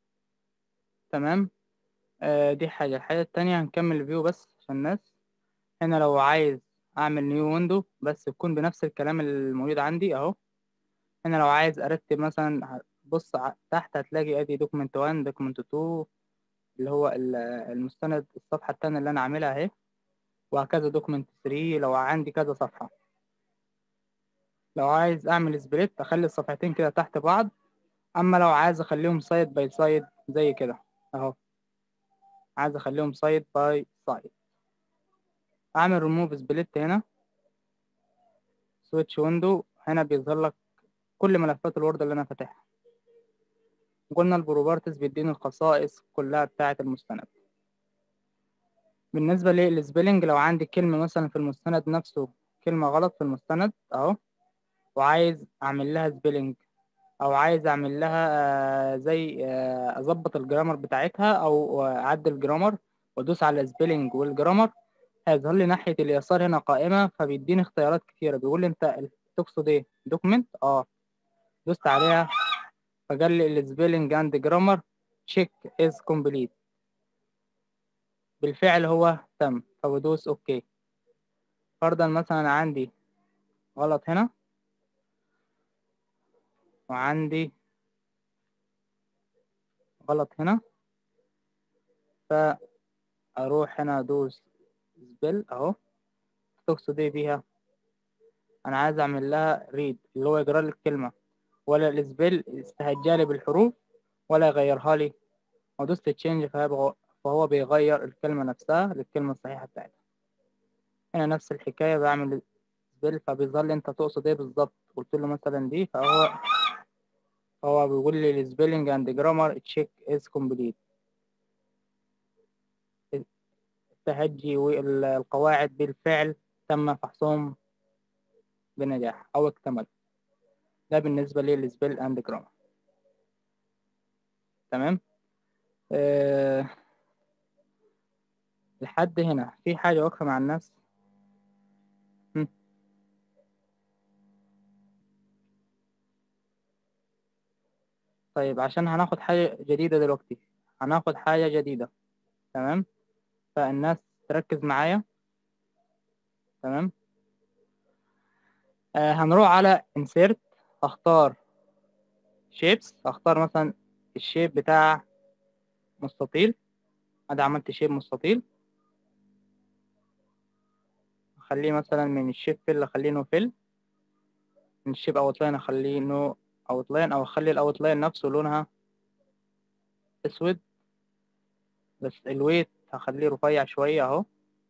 A: تمام آه دي حاجة الحاجة التانية هنكمل الفيو بس عشان الناس هنا لو عايز اعمل نيو ويندو بس تكون بنفس الكلام الموجود عندي اهو هنا لو عايز ارتب مثلا بص ع- تحت هتلاقي ادي دوكيمنت 1 دوكيمنت 2 اللي هو ال- المستند الصفحة التانية اللي انا عاملها اهي وهكذا دوكيمنت 3 لو عندي كذا صفحة لو عايز اعمل سبليت اخلي الصفحتين كده تحت بعض اما لو عايز اخليهم سايد باي سايد زي كده اهو عايز اخليهم سايد باي سايد اعمل ريموف سبليت هنا سويتش ويندو هنا بيظهر لك كل ملفات الوورد اللي انا فاتحها قلنا البروبرتيز بيديني الخصائص كلها بتاعة المستند بالنسبة للسبيلنج لو عندي كلمة مثلا في المستند نفسه كلمة غلط في المستند اهو وعايز اعمل لها سبيلنج او عايز اعمل لها آه، زي آه، اظبط الجرامر بتاعتها او اعدل الجرامر وادوس على سبيلنج والجرامر هيظهر لي ناحية اليسار هنا قائمة فبيديني اختيارات كتيرة بيقول لي انت تقصد ايه دوكمنت اه دوست عليها فقال لي السبيلنج اند جرامر تشيك از كومبليت بالفعل هو تم فبدوس اوكي فرضا مثلا عندي غلط هنا وعندي غلط هنا فاروح هنا ادوس سبيل اهو تقصد ايه بيها انا عايز اعمل لها ريد اللي هو يقرا لي الكلمه ولا السبيل يستهجى لي بالحروف ولا يغيرها لي ودوست تشينج فهو بيغير الكلمه نفسها للكلمه الصحيحه بتاعتها هنا نفس الحكايه بعمل سبيل فبيظهر لي انت تقصد ايه بالظبط قلت له مثلا دي فهو هو بيقول لي السبيلنج اند جرامر تشيك از كومبليت التهجي والقواعد بالفعل تم فحصهم بنجاح او اكتمل ده بالنسبة لي للسبيل اند جرامر تمام أه لحد هنا في حاجة واقفة مع الناس هم. طيب عشان هناخد حاجة جديدة دلوقتي هناخد حاجة جديدة تمام فالناس تركز معايا تمام آه هنروح على insert اختار shapes اختار مثلا الشيب بتاع مستطيل ادي عملت شيب مستطيل اخليه مثلا من الشيب فيل اخليه نو فيل من الشيب اوتلاين اخليه نو اوتلاين او اخلي الاوتلاين نفسه لونها اسود بس الويت هخليه رفيع شوية اهو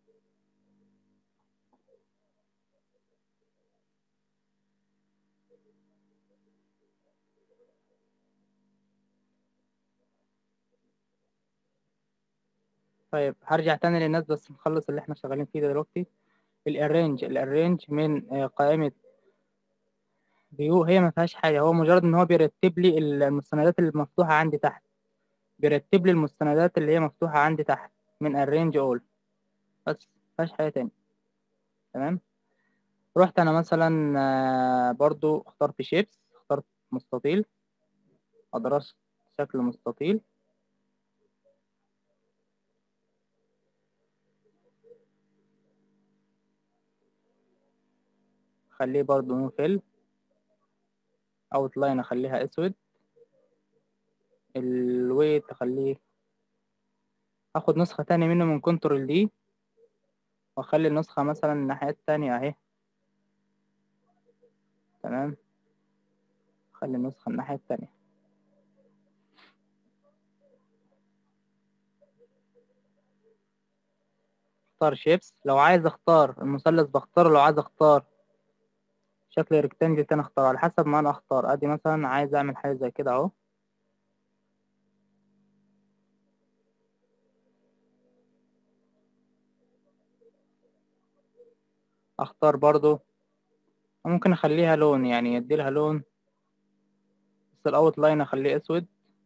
A: طيب هرجع تاني للناس بس نخلص اللي احنا شغالين فيه ده دلوقتي الارينج الارينج من آه، قائمة فيو هي ما فيهاش حاجة هو مجرد ان هو بيرتب لي المستندات المفتوحة عندي تحت بيرتب لي المستندات اللي هي مفتوحة عندي تحت من arrange all بس مفيهاش حاجة تاني تمام رحت انا مثلا آه، برضو اخترت شيبس اخترت مستطيل ادرست شكل مستطيل خليه برضو نو فيل اوتلاين اخليها اسود الويت اخليه اخد نسخة تانية منه من كنترول دي واخلي النسخة مثلا الناحية التانية اهي تمام خلي النسخة الناحية التانية اختار شيبس لو عايز اختار المثلث بختاره لو عايز اختار شكل ريكتانجل تاني اختار على حسب ما انا اختار ادي مثلا عايز اعمل حاجة زي كده اهو اختار برضو ممكن اخليها لون يعني اديلها لون بس الاوت لاين اخليه اسود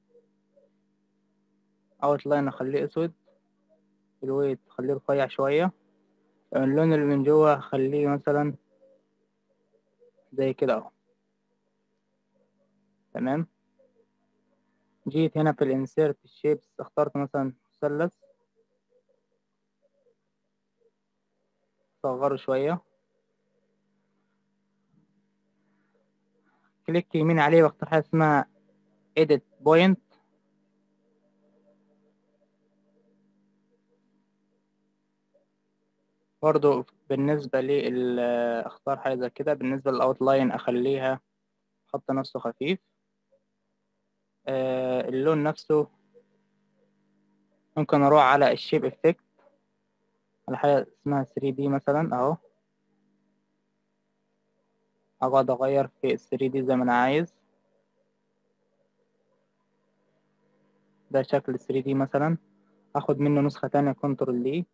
A: اوت لاين اخليه اسود الويت اخليه رفيع شوية اللون اللي من جوه اخليه مثلا زي كده اهو تمام جيت هنا في الانسيرت الشيبس اخترت مثلا مثلث صغره شوية كليك يمين عليه واختار حاجة اسمها edit point برضو بالنسبة لل اختار حاجة زي كده بالنسبة للأوتلاين أخليها خط نفسه خفيف آه اللون نفسه ممكن أروح على الشيب افكت على حاجة اسمها 3D مثلا أهو أقعد أغير في ال 3D زي ما أنا عايز ده شكل 3D مثلا أخد منه نسخة تانية كنترول دي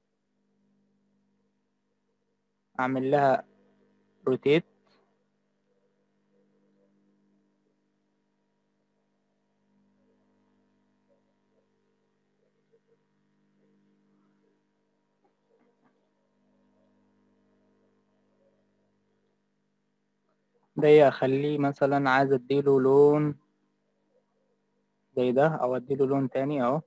A: أعمل لها روتيت ده أخليه مثلا عايز أديله لون زي ده أو أديله لون تاني أهو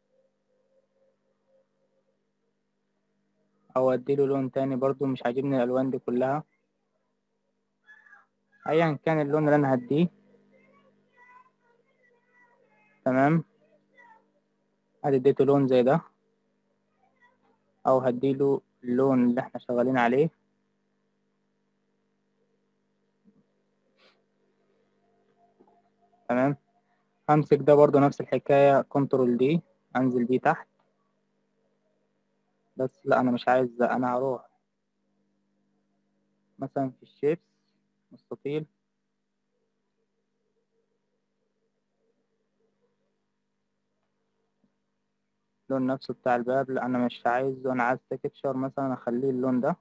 A: او اديله لون تاني برضو مش عاجبني الالوان دي كلها ايا كان اللون اللي انا هديه تمام ادي اديته لون زي ده او هديله اللون اللي احنا شغالين عليه تمام همسك ده برضو نفس الحكاية كنترول دي انزل بيه تحت بس لا انا مش عايز ده انا هروح مثلا في الشيبس مستطيل اللون نفسه بتاع الباب لا انا مش عايزه انا عايز تكتشر مثلا اخليه اللون ده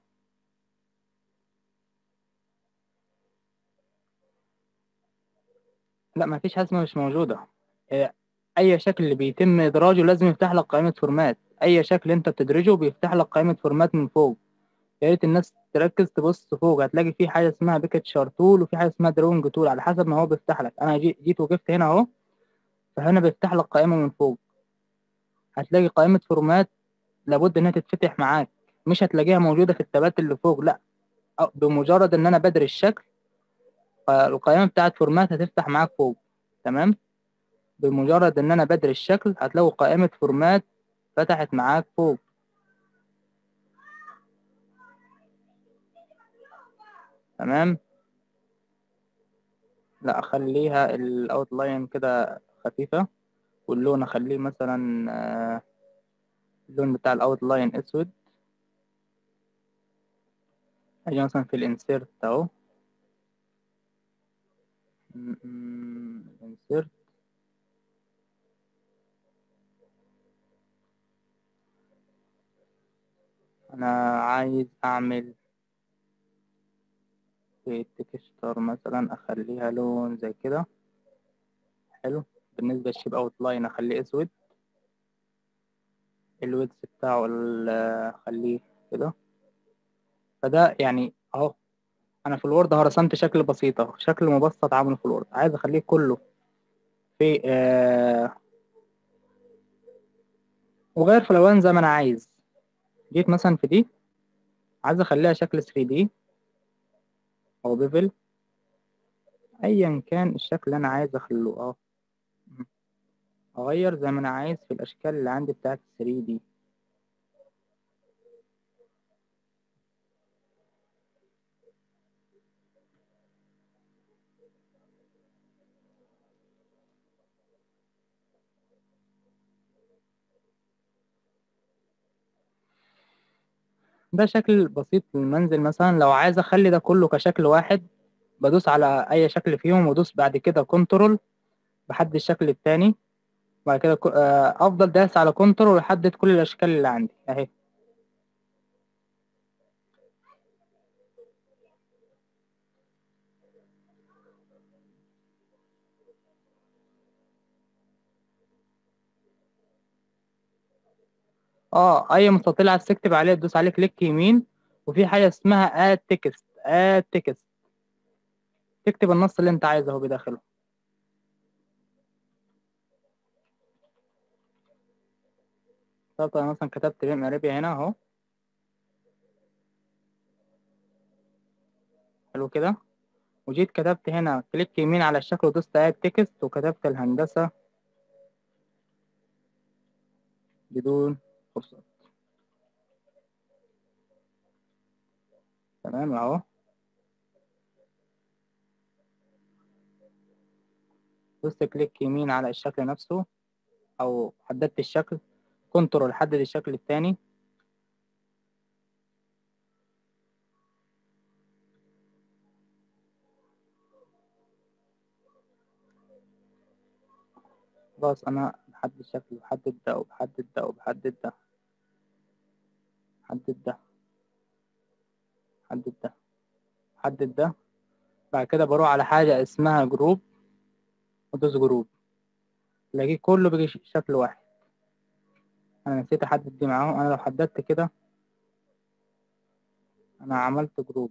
A: لا ما فيش حاجه اسمها مش موجوده إيه، اي شكل اللي بيتم ادراجه لازم يفتح لك قائمه فورمات اي شكل انت بتدرجه بيفتح لك قائمه فورمات من فوق يا ريت الناس تركز تبص فوق هتلاقي في حاجه اسمها بيكتشر تول وفي حاجه اسمها دروينج تول على حسب ما هو بيفتح لك انا جي- جيت وقفت هنا اهو فهنا بيفتح لك قائمه من فوق هتلاقي قائمه فورمات لابد انها تتفتح معاك مش هتلاقيها موجوده في التابات اللي فوق لا أو بمجرد ان انا بدري الشكل القائمه بتاعت فورمات هتفتح معاك فوق تمام بمجرد ان انا بدري الشكل هتلاقوا قائمه فورمات فتحت معاك فوق تمام لا اخليها الاوتلاين كده خفيفة واللون اخليه مثلا آه، اللون بتاع الاوتلاين اسود اجي مثلا في الانسيرت اهو انسيرت انا عايز اعمل في التكستر مثلا اخليها لون زي كده حلو بالنسبة للشيب اوت لاين اخليه اسود الويدث بتاعه ال- اخليه كده فده يعني اهو انا في الوورد اهو رسمت شكل بسيط اهو شكل مبسط عامله في الوورد عايز اخليه كله في آه وغير في الالوان زي ما انا عايز جيت مثلا في دي عايز اخليها شكل 3D او بيفل ايا كان الشكل اللي انا عايز اخليه اه اغير زي ما انا عايز في الاشكال اللي عندي بتاعت 3D ده شكل بسيط للمنزل مثلا لو عايز اخلي ده كله كشكل واحد بدوس على اي شكل فيهم وادوس بعد كده كنترول بحدد الشكل التاني وبعد كده ك- آه، افضل داس على كنترول واحدد كل الاشكال اللي عندي اهي اه اي مستطيل عايز تكتب عليه تدوس عليه كليك يمين وفي حاجه اسمها اد تكست اد تكست تكتب النص اللي انت عايزه بداخله طب أنا مثلا كتبت بيم اريبيا هنا اهو حلو كده وجيت كتبت هنا كليك يمين على الشكل ودوست اد تكست وكتبت الهندسة بدون كورسات تمام اهو دوست كليك يمين على الشكل نفسه او حددت الشكل كنترول حدد الشكل التاني خلاص انا بحدد الشكل بحدد ده وبحدد ده وبحدد ده حدد ده حدد ده حدد ده بعد كده بروح على حاجة اسمها جروب ودوس جروب تلاقيه كله بيجي ش- شكل واحد انا نسيت احدد دي معاهم انا لو حددت كده انا عملت جروب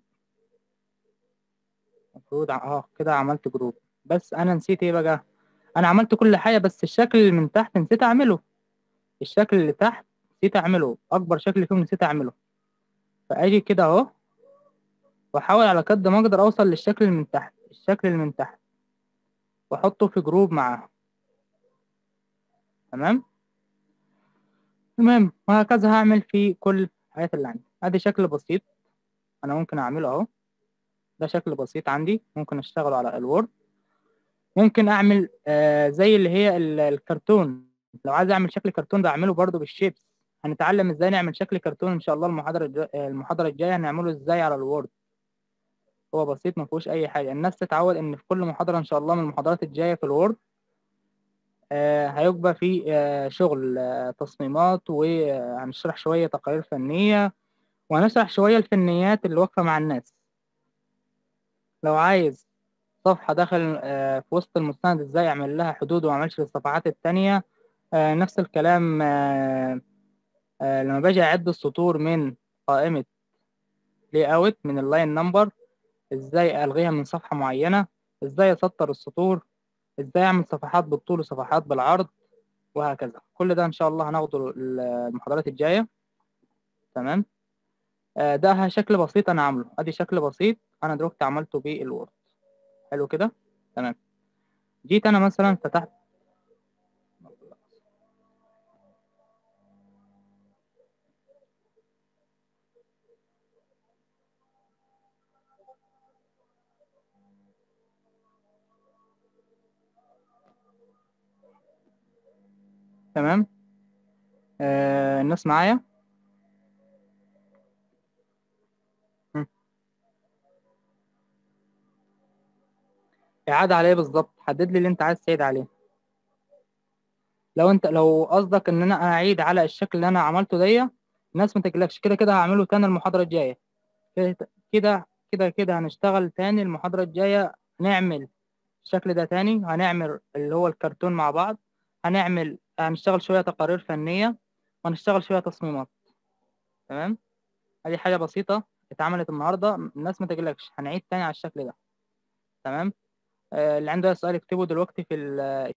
A: المفروض ع- اه كده عملت جروب بس انا نسيت ايه بقى انا عملت كل حاجة بس الشكل اللي من تحت نسيت اعمله الشكل اللي تحت نسيت اعمله اكبر شكل فيهم نسيت اعمله فاجي كده اهو واحاول على قد ما اقدر اوصل للشكل اللي من تحت الشكل اللي من تحت واحطه في جروب معاه تمام المهم وهكذا هعمل في كل الحاجات اللي عندي ادي شكل بسيط انا ممكن اعمله اهو ده شكل بسيط عندي ممكن اشتغله على الوورد ممكن اعمل آه زي اللي هي ال- الكرتون لو عايز اعمل شكل كرتون بعمله برضو بالشيبس هنتعلم ازاي نعمل شكل كرتون ان شاء الله المحاضره الجا- المحاضره الجايه هنعمله ازاي على الوورد هو بسيط ما فيهوش اي حاجه الناس تتعود ان في كل محاضره ان شاء الله من المحاضرات الجايه في الوورد آه هيبقى في آه شغل آه تصميمات وهنشرح شويه تقارير فنيه وهنشرح شويه الفنيات اللي واقفه مع الناس لو عايز صفحه داخل آه في وسط المستند ازاي اعمل لها حدود وما اعملش للصفحات التانية آه نفس الكلام آه آه لما باجي اعد السطور من قائمه لي اوت من اللاين نمبر ازاي الغيها من صفحه معينه ازاي اسطر السطور ازاي اعمل صفحات بالطول وصفحات بالعرض وهكذا كل ده ان شاء الله هناخده ال- المحاضرات الجايه تمام آه، ده شكل بسيط انا عامله ادي شكل بسيط انا دلوقتي عملته بالوورد حلو كده تمام جيت انا مثلا فتحت تمام آه الناس معايا مم. إعادة على إيه بالظبط حدد لي اللي أنت عايز تعيد عليه لو أنت لو قصدك إن أنا أعيد على الشكل اللي أنا عملته دي الناس ما تقلقش كده كده هعمله تاني المحاضرة الجاية كده كده كده كده هنشتغل تاني المحاضرة الجاية هنعمل الشكل ده تاني هنعمل اللي هو الكرتون مع بعض هنعمل هنشتغل شوية تقارير فنية وهنشتغل شوية تصميمات تمام ادي حاجة بسيطة اتعملت النهاردة الناس ما تقلقش هنعيد تاني على الشكل ده تمام آه، اللي عنده أي سؤال يكتبه دلوقتي في ال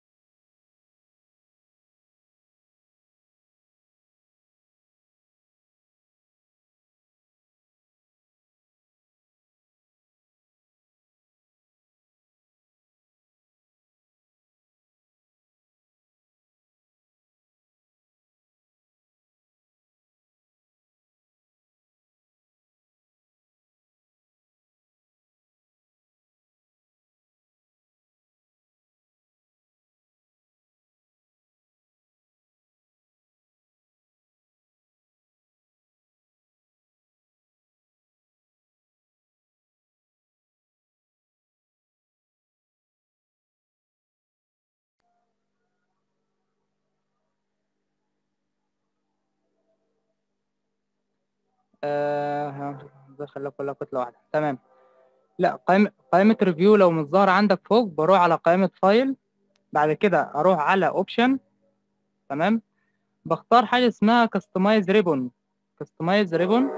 A: آه ده خليها كلها كتلة واحدة تمام لا قائمة قائمة ريفيو لو مش ظاهرة عندك فوق بروح على قائمة فايل بعد كده أروح على أوبشن تمام بختار حاجة اسمها كاستمايز ريبون كاستمايز ريبون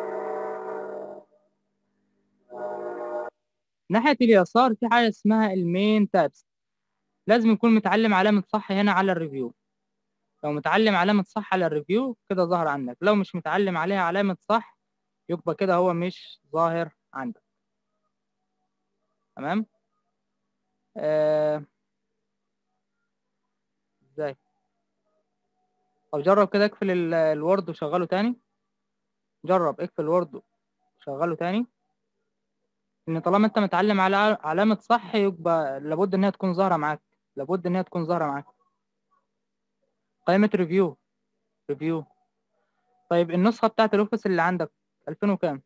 A: ناحية اليسار في حاجة اسمها المين تابس لازم يكون متعلم علامة صح هنا على الريفيو لو متعلم علامة صح على الريفيو كده ظهر عندك لو مش متعلم عليها علامة صح يبقى كده هو مش ظاهر عندك تمام آه، ازاي طب جرب كده اقفل ال- الوورد وشغله تاني جرب اقفل الوورد وشغله تاني ان طالما انت متعلم على علامة صح يبقى لابد ان هي تكون ظاهرة معاك لابد ان هي تكون ظاهرة معاك قائمة ريفيو ريفيو طيب النسخة بتاعت الاوفيس اللي عندك 2000 وكام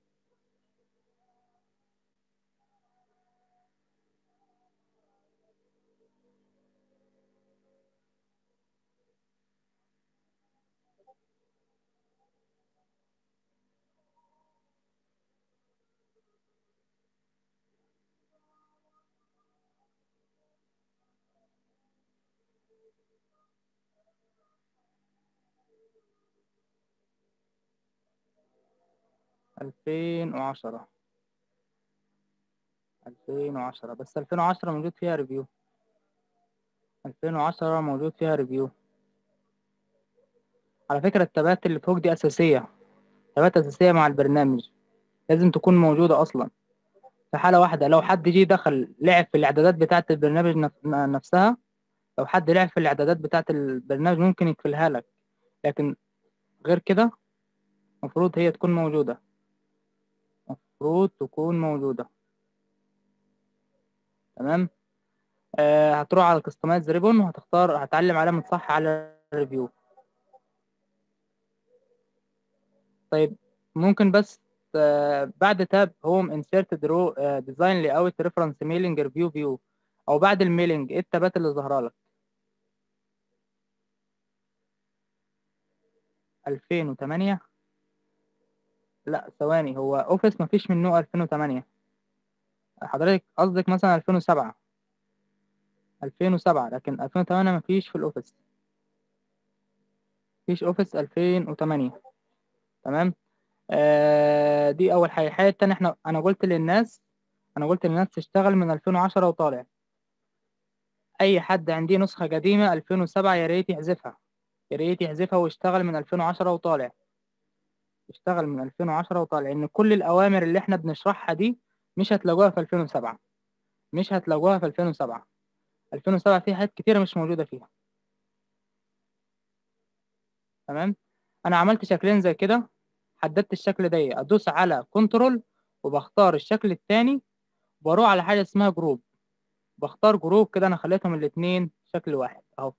A: ألفين وعشرة ألفين وعشرة بس ألفين وعشرة موجود فيها ريفيو ألفين وعشرة موجود فيها ريفيو على فكرة التابات اللي فوق دي أساسية تابات أساسية مع البرنامج لازم تكون موجودة أصلا في حالة واحدة لو حد جه دخل لعب في الإعدادات بتاعة البرنامج نف- نفسها لو حد لعب في الإعدادات بتاعة البرنامج ممكن يقفلها لك لكن غير كده المفروض هي تكون موجودة المفروض تكون موجودة تمام آه هتروح على كستمايز ريبون وهتختار هتعلم علامة صح على الريفيو طيب ممكن بس آه بعد تاب هوم انسيرت درو ديزاين لاي اوت ريفرنس ميلينج ريفيو فيو او بعد الميلينج ايه التابات اللي ظاهره لك 2008 لا ثواني هو اوفيس مفيش منه 2008 حضرتك قصدك مثلا 2007 2007 لكن 2008 مفيش في الاوفيس مفيش اوفيس 2008 تمام آه دي اول حاجه الحاجه التانية احنا انا قلت للناس انا قلت للناس تشتغل من 2010 وطالع اي حد عندي نسخه قديمه 2007 يا ريت يحذفها يا ريت يحذفها ويشتغل من 2010 وطالع يشتغل من 2010 وطالع لان كل الاوامر اللي احنا بنشرحها دي مش هتلاقوها في 2007 مش هتلاقوها في 2007 2007 فيها حاجات كتيره مش موجوده فيها تمام انا عملت شكلين زي كده حددت الشكل ده ادوس على كنترول وبختار الشكل التاني واروح على حاجه اسمها جروب بختار جروب كده انا خليتهم الاتنين شكل واحد اهو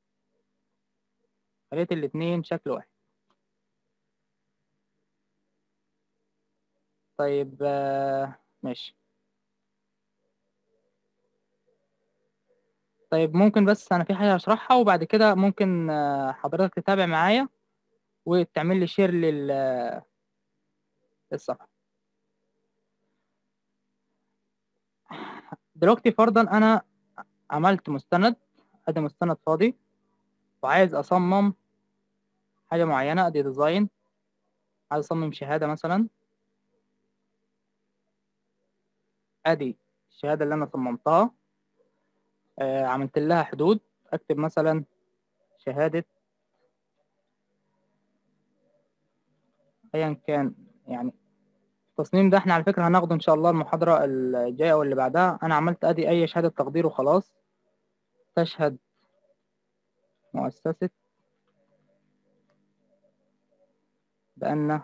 A: خليت الاتنين شكل واحد طيب آه، ماشي طيب ممكن بس انا في حاجه هشرحها وبعد كده ممكن آه، حضرتك تتابع معايا وتعمل لي شير لل للصفحه دلوقتي فرضا انا عملت مستند ادي مستند فاضي وعايز اصمم حاجه معينه ادي ديزاين عايز اصمم شهاده مثلا ادي الشهاده اللي انا صممتها آه عملت لها حدود اكتب مثلا شهاده ايا كان يعني التصميم ده احنا على فكره هناخده ان شاء الله المحاضره الجايه واللي بعدها انا عملت ادي اي شهاده تقدير وخلاص تشهد مؤسسه بان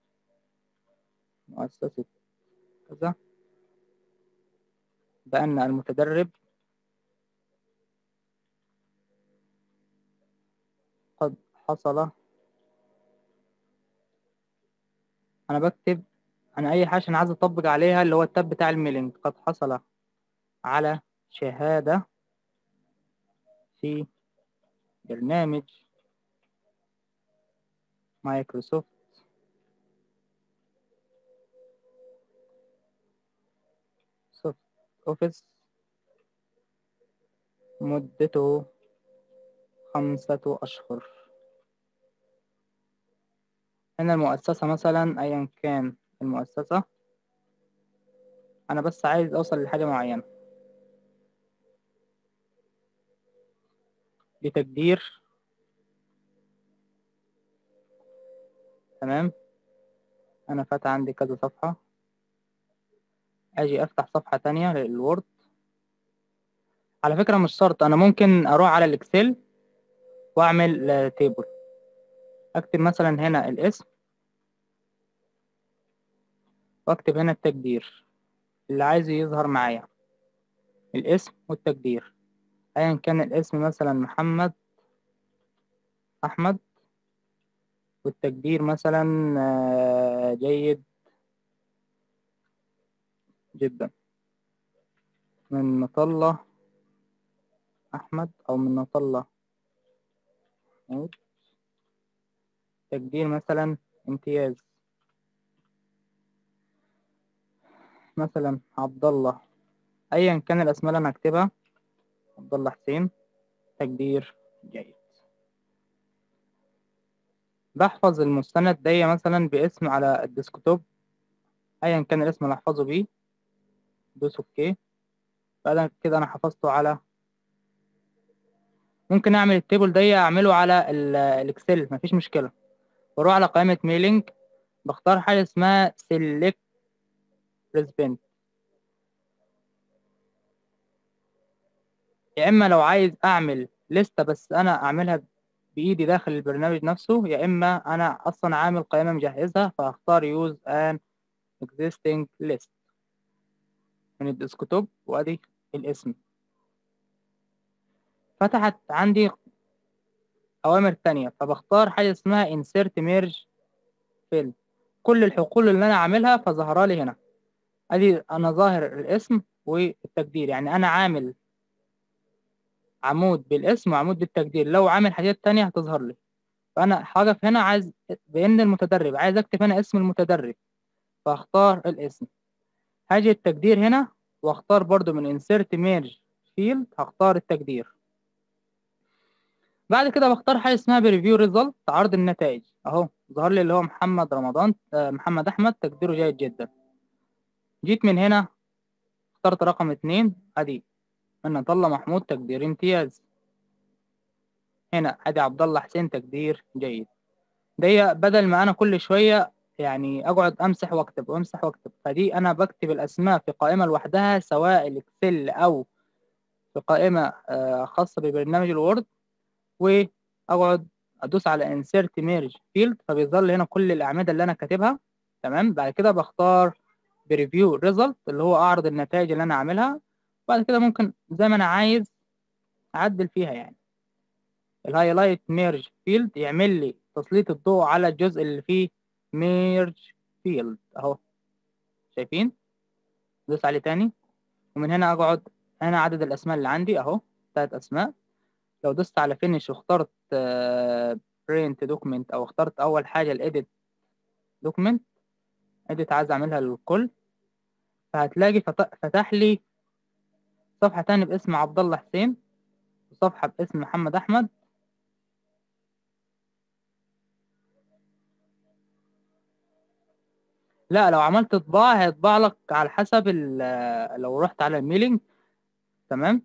A: مؤسسه كذا بان المتدرب قد حصل انا بكتب انا اي حاجه انا عايز اطبق عليها اللي هو التاب بتاع الميلينج قد حصل على شهاده في برنامج مايكروسوفت سوفت اوفيس مدته خمسة أشهر هنا المؤسسة مثلا أيا كان المؤسسة أنا بس عايز أوصل لحاجة معينة بتقدير تمام أنا فاتح عندي كذا صفحة اجي افتح صفحة تانية للوورد على فكرة مش شرط انا ممكن اروح على الاكسل واعمل تيبل اكتب مثلا هنا الاسم واكتب هنا التقدير اللي عايزه يظهر معايا الاسم والتقدير ايا كان الاسم مثلا محمد احمد والتقدير مثلا آه، جيد جدا من مطلة أحمد أو من مطلة محمود تقدير مثلا امتياز مثلا عبد الله أيا كان الأسماء اللي أنا هكتبها عبد الله حسين تقدير جيد بحفظ المستند دي مثلا باسم على الديسكتوب ايا كان الاسم اللي احفظه بيه دوس اوكي بعد كده انا حفظته على ممكن اعمل التيبل ده اعمله على ال- الاكسل مفيش مشكله بروح على قائمه ميلينج بختار حاجه اسمها select recipient يا اما لو عايز اعمل لستة بس انا اعملها بايدي داخل البرنامج نفسه يا اما انا اصلا عامل قائمه مجهزها فهختار use an existing list من الديسكتوب وادي الاسم فتحت عندي اوامر تانية فبختار حاجه اسمها insert merge fill كل الحقول اللي انا عاملها فظهر لي هنا ادي انا ظاهر الاسم والتقدير يعني انا عامل عمود بالاسم وعمود بالتقدير لو عامل حاجات تانية هتظهر لي فانا هقف هنا عايز بان المتدرب عايز اكتب هنا اسم المتدرب فاختار الاسم هاجي التقدير هنا واختار برضو من insert merge field هختار التقدير بعد كده بختار حاجه اسمها بريفيو ريزلت عرض النتائج اهو ظهر لي اللي هو محمد رمضان آه، محمد احمد تقديره جيد جدا جيت من هنا اخترت رقم اتنين ادي من نطلع محمود تقدير امتياز هنا ادي عبد الله حسين تقدير جيد دي بدل ما انا كل شويه يعني اقعد امسح واكتب وامسح واكتب فدي انا بكتب الاسماء في قائمه لوحدها سواء الاكسل او في قائمه آه، خاصه ببرنامج الوورد واقعد ادوس على insert merge field فبيظهر لي هنا كل الاعمده اللي انا كاتبها تمام بعد كده بختار بريفيو ريزلت اللي هو اعرض النتائج اللي انا عاملها بعد كده ممكن زي ما انا عايز اعدل فيها يعني الهايلايت ميرج فيلد يعمل لي تسليط الضوء على الجزء اللي فيه ميرج فيلد اهو شايفين دوس عليه تاني ومن هنا اقعد هنا عدد الاسماء اللي عندي اهو ثلاث اسماء لو دوست على فينيش واخترت برينت دوكيمنت او اخترت اول حاجه الايديت دوكيمنت اديت عايز اعملها للكل فهتلاقي فت- فتح لي صفحه تاني باسم عبد الله حسين وصفحه باسم محمد احمد لا لو عملت طباعة هيطبع لك على حسب ال- لو رحت على الميلينج تمام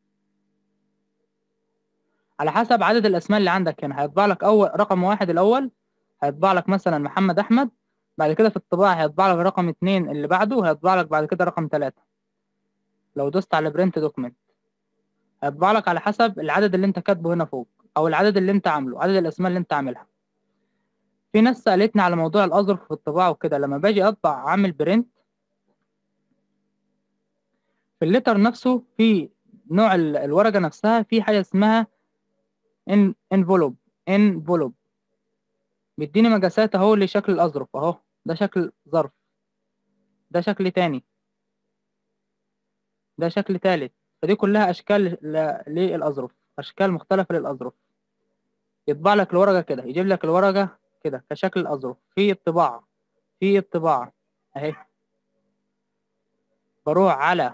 A: على حسب عدد الاسماء اللي عندك هنا هيطبع لك اول رقم واحد الاول هيطبع لك مثلا محمد احمد بعد كده في الطباعة هيطبع لك رقم اتنين اللي بعده هيطبع لك بعد كده رقم تلاتة لو دوست على برنت دوكمنت هيطبع لك على حسب العدد اللي انت كاتبه هنا فوق او العدد اللي انت عامله عدد الاسماء اللي انت عاملها في ناس سألتني على موضوع الأظرف في الطباعة وكده لما باجي أطبع أعمل برنت في اللتر نفسه في نوع ال- الورقة نفسها في حاجة اسمها ان انفولوب انفولوب بيديني مقاسات اهو لشكل الأظرف اهو ده شكل ظرف ده شكل تاني ده شكل تالت فدي كلها أشكال ل- للأظرف أشكال مختلفة للأظرف يطبع لك الورقة كده يجيب لك الورقة كده كشكل الأظرف في الطباعة في الطباعة أهي بروح على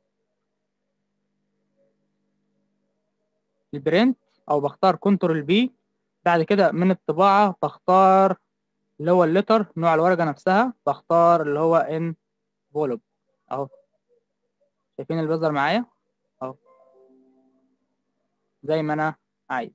A: البرنت أو بختار كنترول بي بعد كده من الطباعة بختار اللي هو اللتر نوع الورقة نفسها بختار اللي هو ان فولوب أهو شايفين اللي بيظهر معايا أهو زي ما أنا عايز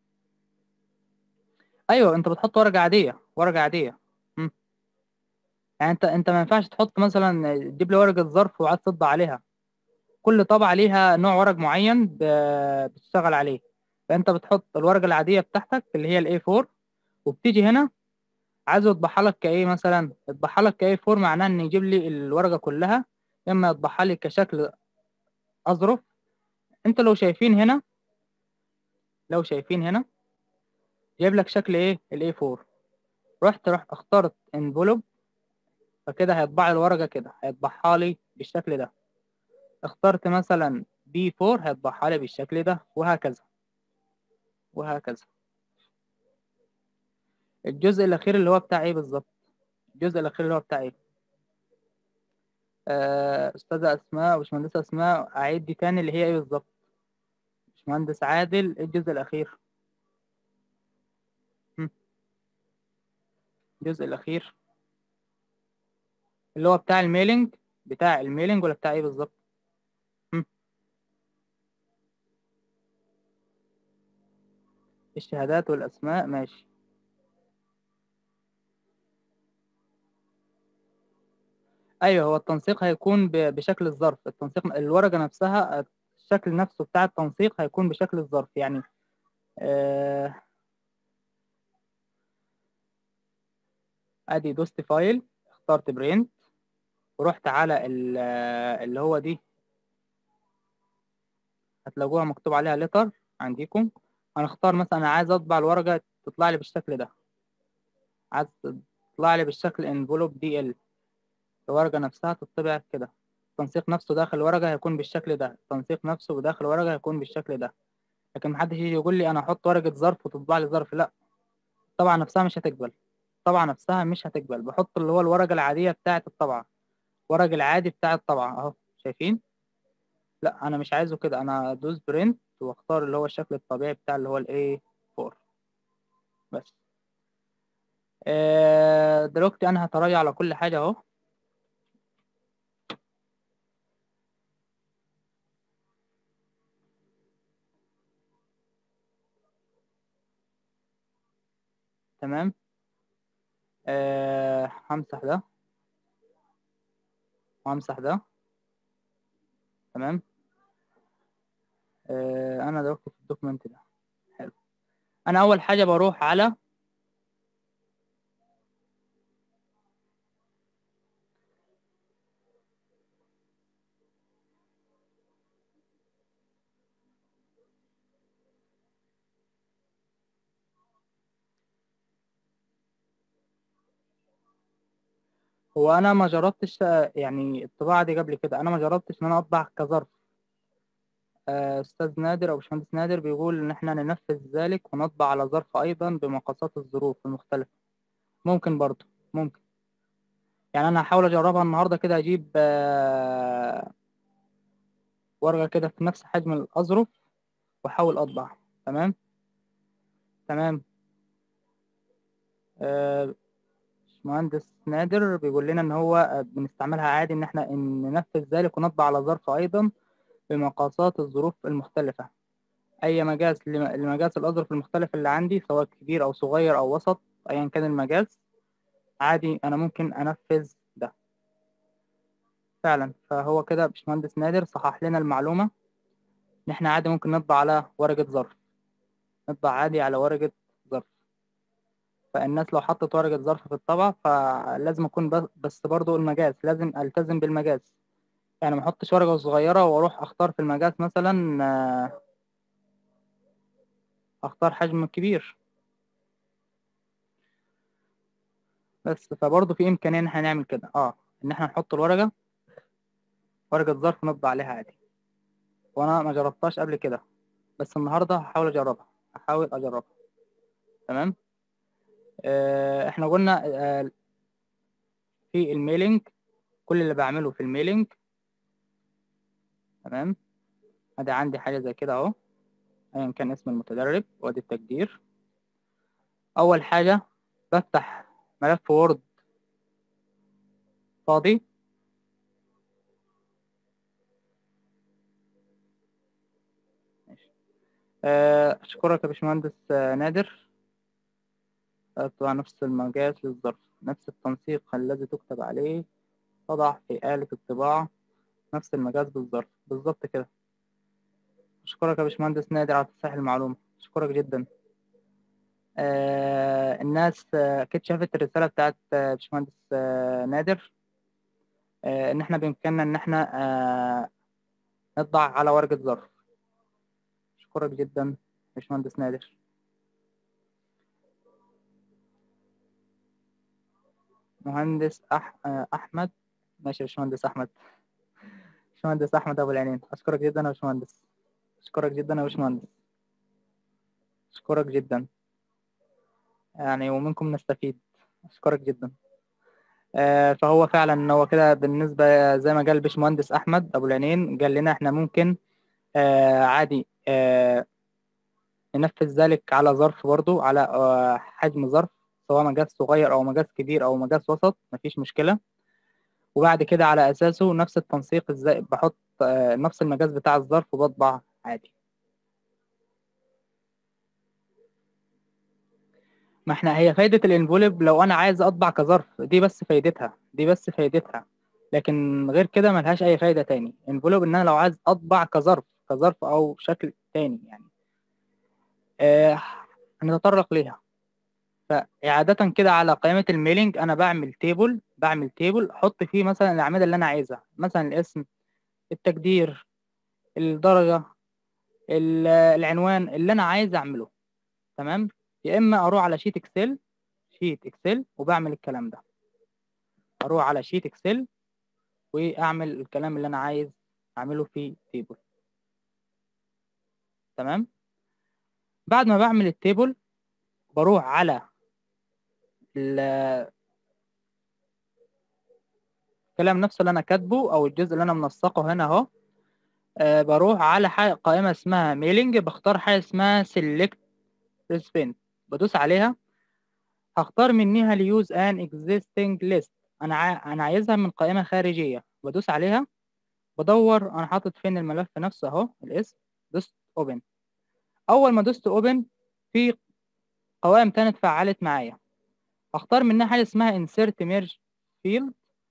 A: ايوه انت بتحط ورقه عاديه ورقه عاديه مم. يعني انت انت ما ينفعش تحط مثلا تجيب لي ورقه ظرف وعايز تطبع عليها كل طبعه ليها نوع ورق معين ب- بتشتغل عليه فانت بتحط الورقه العاديه بتاعتك اللي هي الاي 4 وبتيجي هنا عايزه يطبعها لك كايه مثلا يطبعها لك كايه 4 معناه ان يجيب لي الورقه كلها اما يطبعها لي كشكل اظرف انت لو شايفين هنا لو شايفين هنا جايب لك شكل ايه الاي 4 رحت رحت اخترت انفلوب فكده هيطبع لي الورقه كده هيطبعها لي بالشكل ده اخترت مثلا بي 4 هيطبعها لي بالشكل ده وهكذا وهكذا الجزء الاخير اللي هو بتاع ايه بالظبط الجزء الاخير اللي هو بتاع ايه آه، استاذه اسماء وباشمهندسه اسماء اعيد دي تاني اللي هي ايه بالظبط باشمهندس عادل إيه الجزء الاخير هم. الجزء الاخير اللي هو بتاع الميلينج بتاع الميلينج ولا بتاع ايه بالظبط هم. الشهادات والاسماء ماشي ايوه هو التنسيق هيكون ب- بشكل الظرف التنسيق الورقه نفسها الشكل نفسه بتاع التنسيق هيكون بشكل الظرف يعني آه، ادي دوست فايل اخترت برينت ورحت على ال- اللي هو دي هتلاقوها مكتوب عليها لتر عندكم هنختار مثلا انا عايز اطبع الورقه تطلع لي بالشكل ده عايز تطلع لي بالشكل انفلوب دي ال الورقه نفسها تطبع كده التنسيق نفسه داخل الورقه هيكون بالشكل ده التنسيق نفسه داخل الورقه هيكون بالشكل ده لكن محدش يجي يقول لي انا احط ورقه ظرف وتطبع لي ظرف لا الطبعه نفسها مش هتقبل الطبعه نفسها مش هتقبل بحط اللي هو الورقه العاديه بتاعه الطبعه الورق العادي بتاع الطبعه اهو شايفين لا انا مش عايزه كده انا ادوس برنت واختار اللي هو الشكل الطبيعي بتاع اللي هو الاي 4 بس آه، دلوقتي انا هتراجع على كل حاجه اهو تمام آه همسح ده وهمسح ده تمام آه انا دلوقتي في الدوكيمنت ده حلو انا اول حاجه بروح على هو انا ما جربتش آه، يعني الطباعه دي قبل كده انا ما جربتش ان انا اطبع كظرف آه، استاذ نادر او باشمهندس نادر بيقول ان احنا ننفذ ذلك ونطبع على ظرف ايضا بمقاسات الظروف المختلفه ممكن برضو ممكن يعني انا هحاول اجربها النهارده كده اجيب آه، ورقه كده في نفس حجم الاظرف واحاول اطبع تمام تمام آه، مهندس نادر بيقول لنا ان هو آه، بنستعملها عادي ان احنا إن ننفذ ذلك ونطبع على ظرف ايضا بمقاسات الظروف المختلفة اي مجاز لم- لمجاز الاظرف المختلفة اللي عندي سواء كبير او صغير او وسط ايا كان المجاز عادي انا ممكن انفذ ده فعلا فهو كده باشمهندس نادر صحح لنا المعلومة ان احنا عادي ممكن نطبع على ورقة ظرف نطبع عادي على ورقة ظرف فالناس لو حطت ورقة ظرف في الطبعة فلازم أكون بس, بس برضو المجاز لازم ألتزم بالمجاز يعني ما أحطش ورقة صغيرة وأروح أختار في المجاز مثلا آه، أختار حجم كبير بس فبرضو في إمكانية إن احنا نعمل كده اه إن احنا نحط الورقة ورقة ظرف نطبع عليها عادي وأنا ما جربتهاش قبل كده بس النهاردة هحاول أجربها هحاول أجربها تمام آه، احنا قلنا آه، في الميلينج كل اللي بعمله في الميلينج تمام ادي عندي حاجه زي كده اهو ايا كان اسم المتدرب وادي التقدير اول حاجه بفتح ملف وورد فاضي ماشي. آه، اشكرك يا باشمهندس آه، نادر تضع نفس المقاس للظرف نفس التنسيق الذي تكتب عليه تضع في آلة الطباعة نفس المقاس بالظرف بالظبط كده أشكرك يا باشمهندس نادر على تصحيح المعلومة أشكرك جدا آه الناس آه، أكيد شافت الرسالة بتاعت آه، باشمهندس آه نادر آه إن إحنا بإمكاننا إن إحنا آه نطبع على ورقة ظرف أشكرك جدا باشمهندس نادر مهندس أح... آه، أحمد ماشي يا باشمهندس أحمد باشمهندس أحمد أبو العينين أشكرك جدا يا باشمهندس أشكرك جدا يا باشمهندس أشكرك جدا يعني ومنكم نستفيد أشكرك جدا آه، فهو فعلا إن هو كده بالنسبة زي ما قال باشمهندس أحمد أبو العينين قال لنا إحنا ممكن آه، عادي آه، ننفذ ذلك على ظرف برضو على آه، حجم ظرف سواء مقاس صغير أو مقاس كبير أو مقاس وسط مفيش مشكلة وبعد كده على أساسه نفس التنسيق إزاي بحط آه، نفس المقاس بتاع الظرف وبطبع عادي ما احنا هي فايدة الانفوليب لو انا عايز اطبع كظرف دي بس فايدتها دي بس فايدتها لكن غير كده ملهاش اي فايدة تاني انفوليب ان انا لو عايز اطبع كظرف كظرف او شكل تاني يعني آه هنتطرق ليها فإعادة كده على قائمة الميلينج أنا بعمل تيبل بعمل تيبل أحط فيه مثلا الأعمدة اللي أنا عايزها مثلا الاسم التقدير الدرجة ال- العنوان اللي أنا عايز أعمله تمام يا إما أروح على شيت إكسل شيت إكسل وبعمل الكلام ده أروح على شيت إكسل وأعمل الكلام اللي أنا عايز أعمله في تيبل تمام بعد ما بعمل التيبل بروح على ال- الكلام نفسه اللي انا كاتبه او الجزء اللي انا منسقه هنا اهو آه، بروح على حاجة قائمة اسمها ميلينج بختار حاجة اسمها select recipient بدوس عليها هختار منها use an existing list انا عا... انا عايزها من قائمة خارجية بدوس عليها بدور انا حاطط فين الملف نفسه اهو الاسم دوست open اول ما دوست open في قوائم تانية اتفعلت معايا هختار منها حاجة اسمها insert merge field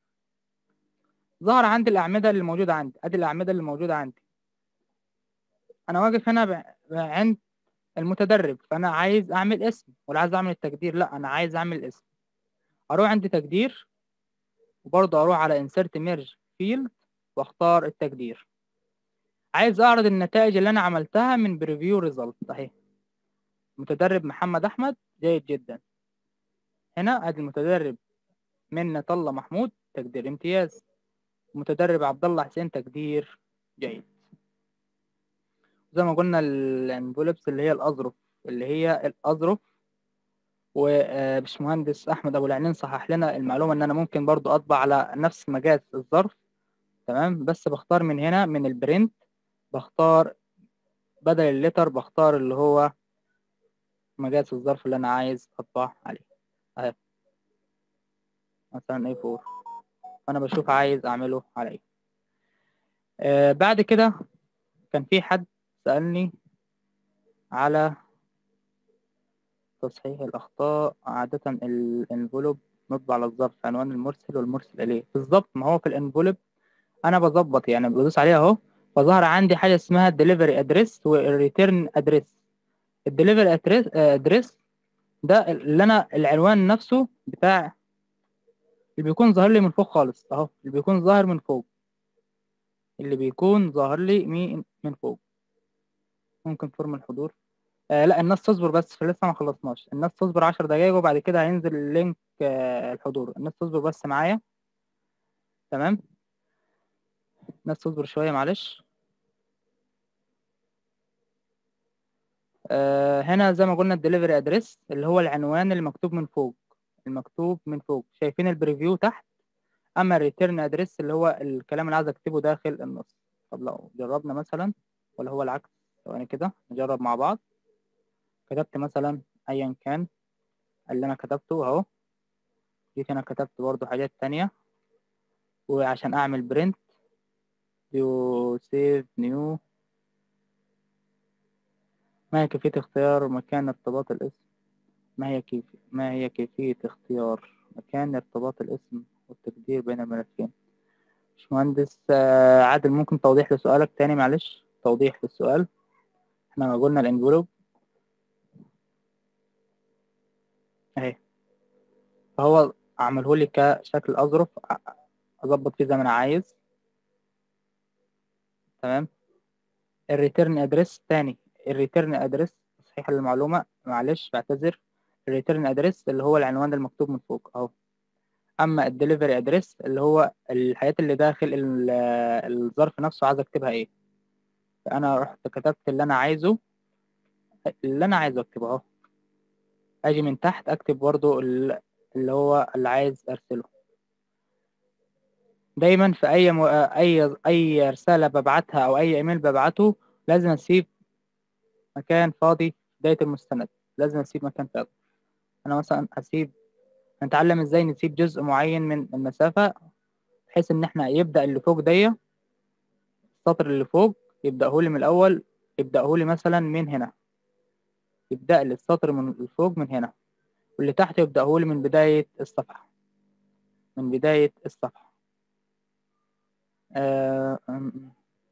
A: ظهر عندي الأعمدة اللي موجودة عندي أدي الأعمدة اللي موجودة عندي أنا واقف هنا ب... ب- عند المتدرب فأنا عايز أعمل اسم ولا عايز أعمل التقدير لا أنا عايز أعمل اسم أروح عند تقدير وبرضه أروح على insert merge field وأختار التقدير عايز أعرض النتائج اللي أنا عملتها من بريفيو ريزلت أهي متدرب محمد أحمد جيد جدا هنا ادي المتدرب منة الله محمود تقدير امتياز متدرب عبد الله حسين تقدير جيد زي ما قلنا الانفولبس اللي هي الاظرف اللي هي الاظرف وباشمهندس احمد ابو العينين صحح لنا المعلومه ان انا ممكن برضو اطبع على نفس مقاس الظرف تمام بس بختار من هنا من البرنت بختار بدل اللتر بختار اللي هو مقاس الظرف اللي انا عايز اطبع عليه اهي مثلا A4 انا بشوف عايز اعمله على ايه آه بعد كده كان في حد سألني على تصحيح الأخطاء عادة الانفلوب نطبع على الظرف عنوان المرسل والمرسل إليه بالظبط ما هو في الانفلوب أنا بظبط يعني بدوس عليها أهو فظهر عندي حاجة اسمها الدليفري أدريس والريتيرن أدريس الدليفري أدريس ده اللي أنا العنوان نفسه بتاع اللي بيكون ظاهر لي من فوق خالص أهو اللي بيكون ظاهر من فوق اللي بيكون ظاهر لي مي- من فوق ممكن فورم الحضور آه لا الناس تصبر بس لسه ما خلصناش الناس تصبر عشر دقايق وبعد كده هينزل اللينك آه الحضور الناس تصبر بس معايا تمام الناس تصبر شوية معلش آه هنا زي ما قلنا الدليفري ادريس اللي هو العنوان اللي مكتوب من فوق المكتوب من فوق شايفين البريفيو تحت اما الريتيرن ادريس اللي هو الكلام اللي عايز اكتبه داخل النص طب لو جربنا مثلا ولا هو العكس ثواني كده نجرب مع بعض كتبت مثلا ايا كان اللي انا كتبته اهو جيت هنا كتبت برضو حاجات تانية وعشان اعمل برنت ديو سيف نيو ما كيفية اختيار مكان ارتباط الاسم ما هي كيف ما هي كيفية اختيار مكان ارتباط الاسم والتقدير بين الملفين باشمهندس آه، عادل ممكن توضيح لسؤالك تاني معلش توضيح للسؤال احنا قلنا الانفلوب اهي فهو عمله لي كشكل اظرف أ- اظبط فيه زي ما انا عايز تمام الريتيرن ادريس تاني الريتيرن ادريس تصحيح للمعلومة معلش بعتذر الريتيرن ادريس اللي هو العنوان المكتوب من فوق اهو اما الدليفري ادريس اللي هو الحاجات اللي داخل ال- الظرف نفسه عايز اكتبها ايه فانا رحت كتبت اللي انا عايزه اللي انا عايزه اكتبه اهو اجي من تحت اكتب برضو ال- اللي هو اللي عايز ارسله دايما في اي م... اي اي رساله ببعتها او اي ايميل ببعته لازم اسيب مكان فاضي في بدايه المستند لازم اسيب مكان فاضي انا مثلا اسيب نتعلم ازاي نسيب جزء معين من المسافه بحيث ان احنا يبدا اللي فوق دي السطر اللي فوق يبداه لي من الاول يبداه لي مثلا من هنا يبدا لي السطر من الفوق من هنا واللي تحت يبداه لي من بدايه الصفحه من بدايه الصفحه آه... أم-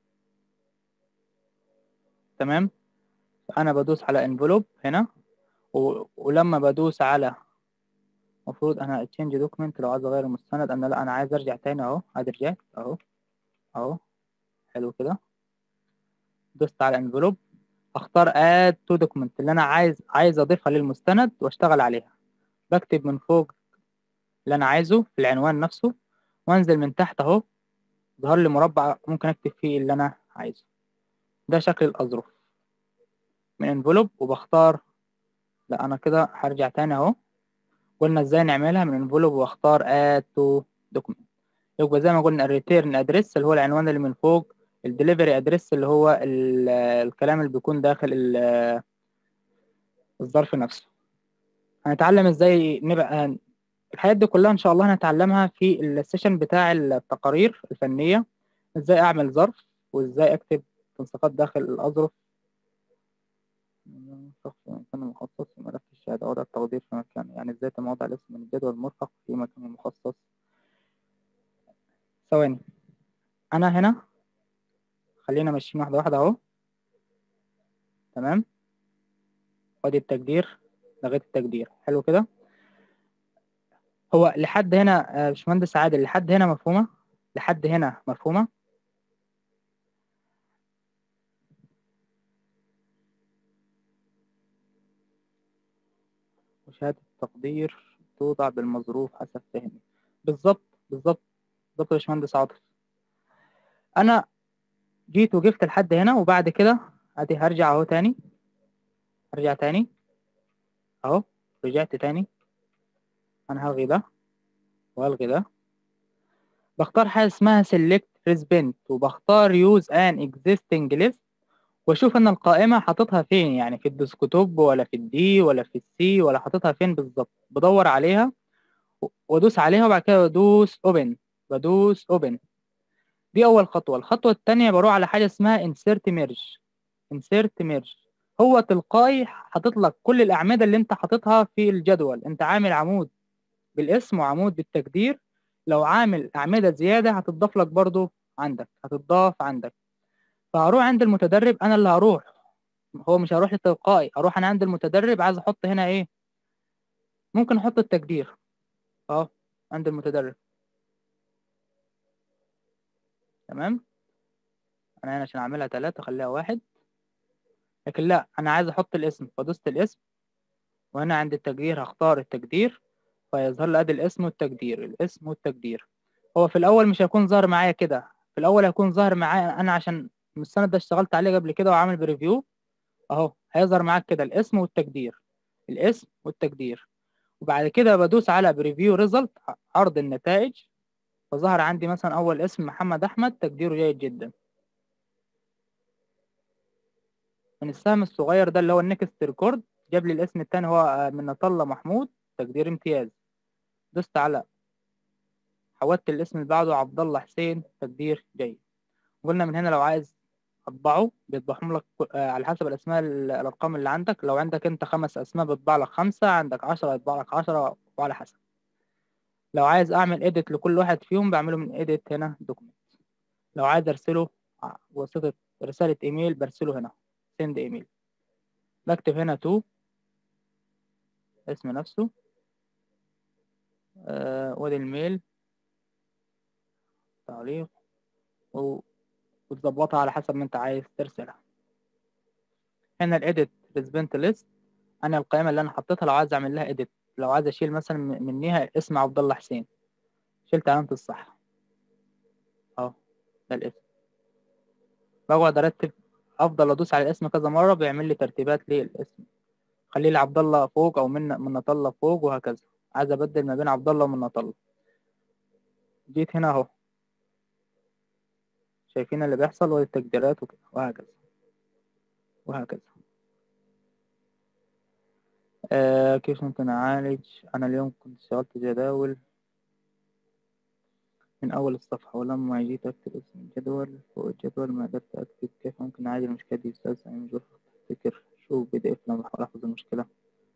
A: تمام انا بدوس على انفلوب هنا و... ولما بدوس على المفروض انا تشينج دوكيمنت لو عايز اغير المستند انا لا انا عايز ارجع تاني اهو عايز رجعت اهو اهو حلو كده دوست على انفلوب اختار اد تو دوكيمنت اللي انا عايز عايز اضيفها للمستند واشتغل عليها بكتب من فوق اللي انا عايزه في العنوان نفسه وانزل من تحت اهو ظهر لي مربع ممكن اكتب فيه اللي انا عايزه ده شكل الاظرف من انفلوب وبختار لا انا كده هرجع تاني اهو قلنا ازاي نعملها من انفلوب واختار اد تو دوكيمنت يبقى زي ما قلنا الريتيرن ادريس اللي هو العنوان اللي من فوق الدليفري ادريس اللي هو ال- الكلام اللي بيكون داخل ال- الظرف نفسه هنتعلم ازاي نبقى الحاجات دي كلها ان شاء الله هنتعلمها في السيشن بتاع التقارير الفنية ازاي اعمل ظرف وازاي اكتب تنسيقات داخل الاظرف شخص المكان المخصص في ملف الشهادة وضع التقدير في مكان يعني ازاي تم وضع الاسم من الجدول المرفق في مكان مخصص ثواني انا هنا خلينا ماشيين واحدة واحدة اهو تمام وادي التقدير لغيت التقدير حلو كده هو لحد هنا آه، باشمهندس عادل لحد هنا مفهومة لحد هنا مفهومة وشهادة التقدير توضع بالمظروف حسب فهمي بالظبط بالظبط بالظبط يا باشمهندس عاطف انا جيت وقفت لحد هنا وبعد كده ادي هرجع اهو تاني هرجع تاني اهو رجعت تاني انا هلغي ده والغي ده بختار حاجه اسمها select recipient وبختار use an existing list واشوف ان القائمه حاططها فين يعني في الديسكتوب ولا في الدي ولا في السي ولا حاططها فين بالظبط بدور عليها و- وادوس عليها وبعد كده بدوس open بدوس open دي اول خطوه الخطوه الثانيه بروح على حاجه اسمها insert merge insert merge هو تلقائي حاطط لك كل الاعمده اللي انت حاططها في الجدول انت عامل عمود بالاسم وعمود بالتقدير لو عامل اعمده زياده هتضاف لك برضو عندك هتضاف عندك فهروح عند المتدرب انا اللي هروح هو مش هروح للتلقائي اروح انا عند المتدرب عايز احط هنا ايه ممكن احط التقدير اه عند المتدرب تمام انا هنا عشان اعملها تلاتة اخليها واحد لكن لا انا عايز احط الاسم فدوست الاسم وهنا عند التقدير هختار التقدير فيظهر لي ادي الاسم والتقدير الاسم والتقدير هو في الاول مش هيكون ظاهر معايا كده في الاول هيكون ظاهر معايا انا عشان المستند ده اشتغلت عليه قبل كده وعامل بريفيو اهو هيظهر معاك كده الاسم والتقدير الاسم والتقدير وبعد كده بدوس على بريفيو ريزلت عرض النتائج فظهر عندي مثلا اول اسم محمد احمد تقديره جيد جدا من السهم الصغير ده اللي هو النكست ريكورد جاب لي الاسم التاني هو من نطلة محمود تقدير امتياز دوست على حولت الاسم اللي بعده عبد الله حسين تقدير جيد قلنا من هنا لو عايز اطبعه بيطبعهم لك آه، على حسب الاسماء ال- الارقام اللي عندك لو عندك انت خمس اسماء بيطبع لك خمسة عندك عشرة يطبع لك عشرة وعلى حسب لو عايز اعمل اديت لكل واحد فيهم بعمله من اديت هنا دوكيمنت لو عايز ارسله ع- واسطة رسالة ايميل برسله هنا سند ايميل بكتب هنا تو اسم نفسه آه وادي الميل تعليق و- وتظبطها على حسب ما انت عايز ترسلها هنا الايديت ريسبنت ليست انا القائمه اللي انا حطيتها لو عايز اعمل لها ايديت لو عايز اشيل مثلا م- منيها اسم عبد الله حسين شلت علامه الصح اهو ده الاسم بقعد ارتب افضل ادوس على الاسم كذا مره بيعمل لي ترتيبات للاسم خلي لي عبد الله فوق او من من الله فوق وهكذا عايز ابدل ما بين عبد الله ومن الله جيت هنا اهو شايفين اللي بيحصل والتقديرات وكده وهكذا وهكذا آه كيف ممكن أعالج أنا اليوم كنت اشتغلت جداول من أول الصفحة ولما جيت أكتب اسم الجدول فوق الجدول ما قدرت أكتب كيف ممكن أعالج المشكلة دي أستاذ أنا مش بعرف أفتكر شو بي دي إف لما بحاول أحفظ المشكلة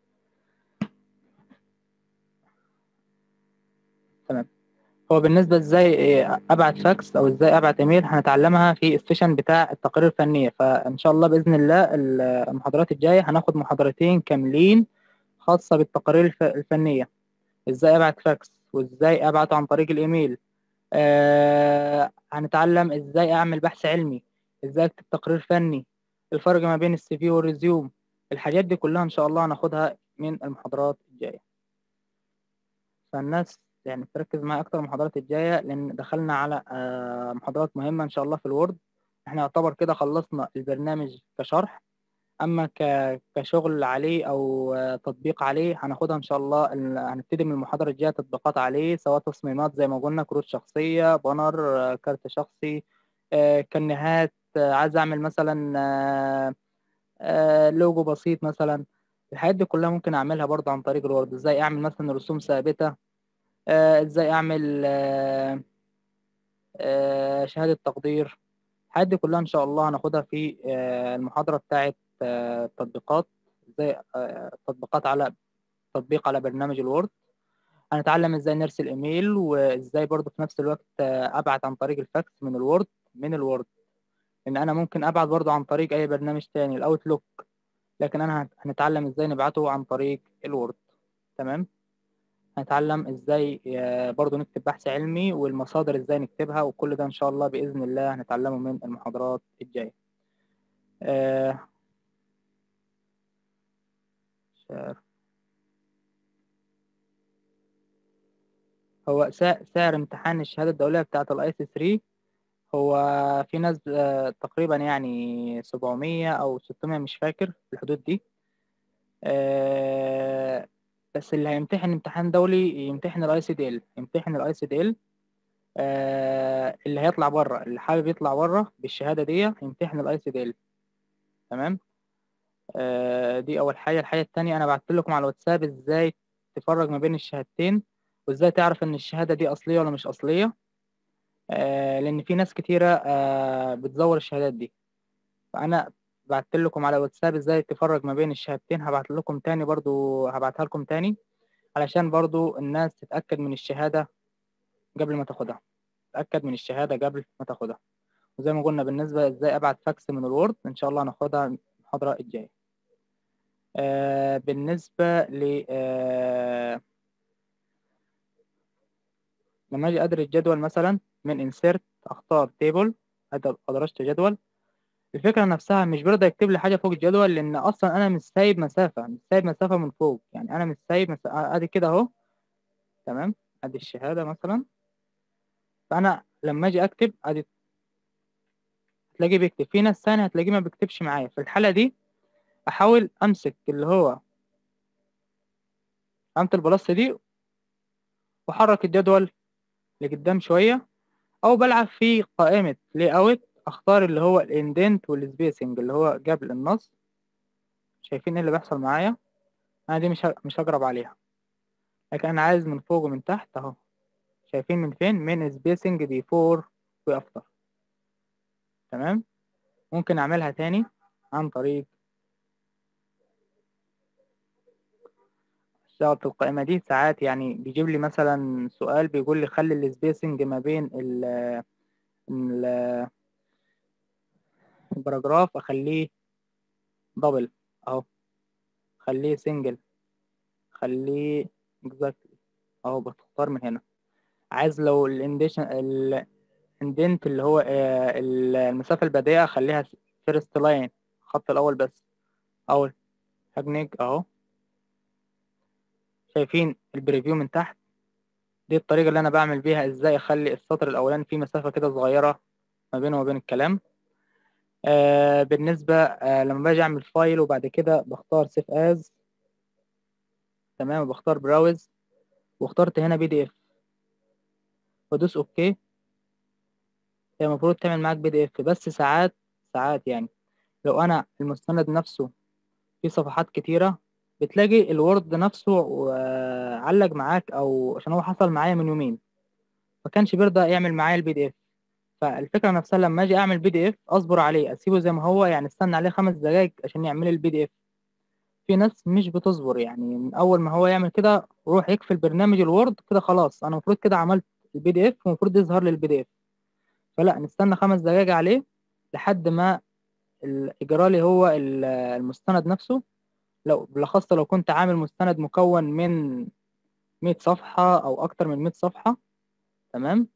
A: تمام هو بالنسبة ازاي إيه، ابعت فاكس او ازاي ابعت ايميل هنتعلمها في السيشن بتاع التقارير الفنية فان شاء الله باذن الله ال- المحاضرات الجاية هناخد محاضرتين كاملين خاصة بالتقارير الف- الفنية ازاي ابعت فاكس وازاي ابعته عن طريق الايميل آه هنتعلم ازاي اعمل بحث علمي ازاي اكتب تقرير فني الفرق ما بين السي في والريزيوم الحاجات دي كلها ان شاء الله هناخدها من المحاضرات الجاية فالناس يعني تركز معايا اكتر المحاضرات الجايه لان دخلنا على آه، محاضرات مهمه ان شاء الله في الوورد احنا يعتبر كده خلصنا البرنامج كشرح اما ك- كشغل عليه او آه، تطبيق عليه هناخدها ان شاء الله ال- هنبتدي من المحاضره الجايه تطبيقات عليه سواء تصميمات زي ما قلنا كروت شخصيه بانر آه، كارت شخصي آه، كنهات آه، عايز اعمل مثلا آه، آه، لوجو بسيط مثلا الحاجات دي كلها ممكن اعملها برضه عن طريق الوورد ازاي اعمل مثلا رسوم ثابته آه، ازاي اعمل آه، آه، شهادة تقدير الحاجات دي كلها ان شاء الله هناخدها في آه، المحاضرة بتاعة آه، التطبيقات ازاي آه، تطبيقات على تطبيق على برنامج الوورد هنتعلم ازاي نرسل ايميل وازاي برضه في نفس الوقت آه، ابعت عن طريق الفاكس من الوورد من الوورد لان انا ممكن ابعت برضه عن طريق اي برنامج تاني الاوتلوك لكن انا هت- هنتعلم ازاي نبعته عن طريق الوورد تمام هنتعلم ازاي آه، برضو نكتب بحث علمي والمصادر ازاي نكتبها وكل ده ان شاء الله باذن الله هنتعلمه من المحاضرات الجايه آه، شهر. هو سع- سعر امتحان الشهاده الدوليه بتاعه الاي سي 3 هو في ناس آه، تقريبا يعني 700 او 600 مش فاكر في الحدود دي آه، بس اللي هيمتحن امتحان دولي يمتحن الاي سي دي ال يمتحن الاي سي دي ال اللي هيطلع بره اللي حابب يطلع بره بالشهاده دي يمتحن الاي سي دي ال تمام آه، دي اول حاجه الحاجه التانية انا بعت لكم على الواتساب ازاي تفرق ما بين الشهادتين وازاي تعرف ان الشهاده دي اصليه ولا مش اصليه آه، لان في ناس كتيره آه، بتزور الشهادات دي فانا بعت لكم على الواتساب ازاي تفرق ما بين الشهادتين هبعت لكم تاني برضو هبعتها لكم تاني علشان برضو الناس تتاكد من الشهاده قبل ما تاخدها تتاكد من الشهاده قبل ما تاخدها وزي ما قلنا بالنسبه ازاي ابعت فاكس من الوورد ان شاء الله هناخدها المحاضره الجايه آه بالنسبه ل آه لما اجي ادرج جدول مثلا من insert اختار table ادرجت جدول الفكره نفسها مش بيرضى يكتب لي حاجه فوق الجدول لان اصلا انا مش سايب مسافه مش سايب مسافه من فوق يعني انا مش سايب مسافة ادي كده اهو تمام ادي الشهاده مثلا فانا لما اجي اكتب ادي هتلاقيه بيكتب في ناس ثانيه هتلاقيه ما بيكتبش معايا في الحاله دي احاول امسك اللي هو علامه البلس دي واحرك الجدول لقدام شويه او بلعب في قائمه لي اوت اختار اللي هو الاندنت والسبيسنج اللي هو قبل النص شايفين ايه اللي بيحصل معايا انا دي مش ه- مش هجرب عليها لكن انا عايز من فوق ومن تحت اهو شايفين من فين من سبيسنج دي فور وافتر تمام ممكن اعملها تاني عن طريق اشتغل في القائمة دي ساعات يعني بيجيب لي مثلا سؤال بيقول لي خلي السبيسنج ما بين ال ال- الباراجراف اخليه دبل اهو خليه سنجل خليه exactly اهو بتختار من هنا عايز لو الانديشن الاندنت اللي هو آه، ال- المسافة البديهة خليها فيرست لاين الخط الأول بس أول هجنج أهو شايفين البريفيو من تحت دي الطريقة اللي أنا بعمل بيها إزاي أخلي السطر الأولاني فيه مسافة كده صغيرة ما بينه وبين الكلام آه بالنسبة آه لما باجي أعمل فايل وبعد كده بختار سيف از تمام وبختار براوز واخترت هنا بي دي اف وادوس اوكي هي المفروض تعمل معاك بي دي اف بس ساعات ساعات يعني لو انا المستند نفسه فيه صفحات كتيرة بتلاقي الوورد نفسه آه، علق معاك او عشان هو حصل معايا من يومين فكانش بيرضى يعمل معايا البي دي اف فالفكرة نفسها لما اجي اعمل بي دي اف اصبر عليه اسيبه زي ما هو يعني استنى عليه خمس دقايق عشان يعمل البي دي اف في ناس مش بتصبر يعني من اول ما هو يعمل كده روح يقفل برنامج الوورد كده خلاص انا المفروض كده عملت البي دي اف ومفروض يظهر لي البي دي اف فلا نستنى خمس دقايق عليه لحد ما ال- يجرى لي هو ال- المستند نفسه لو بالاخص لو كنت عامل مستند مكون من 100 صفحة او اكتر من 100 صفحة تمام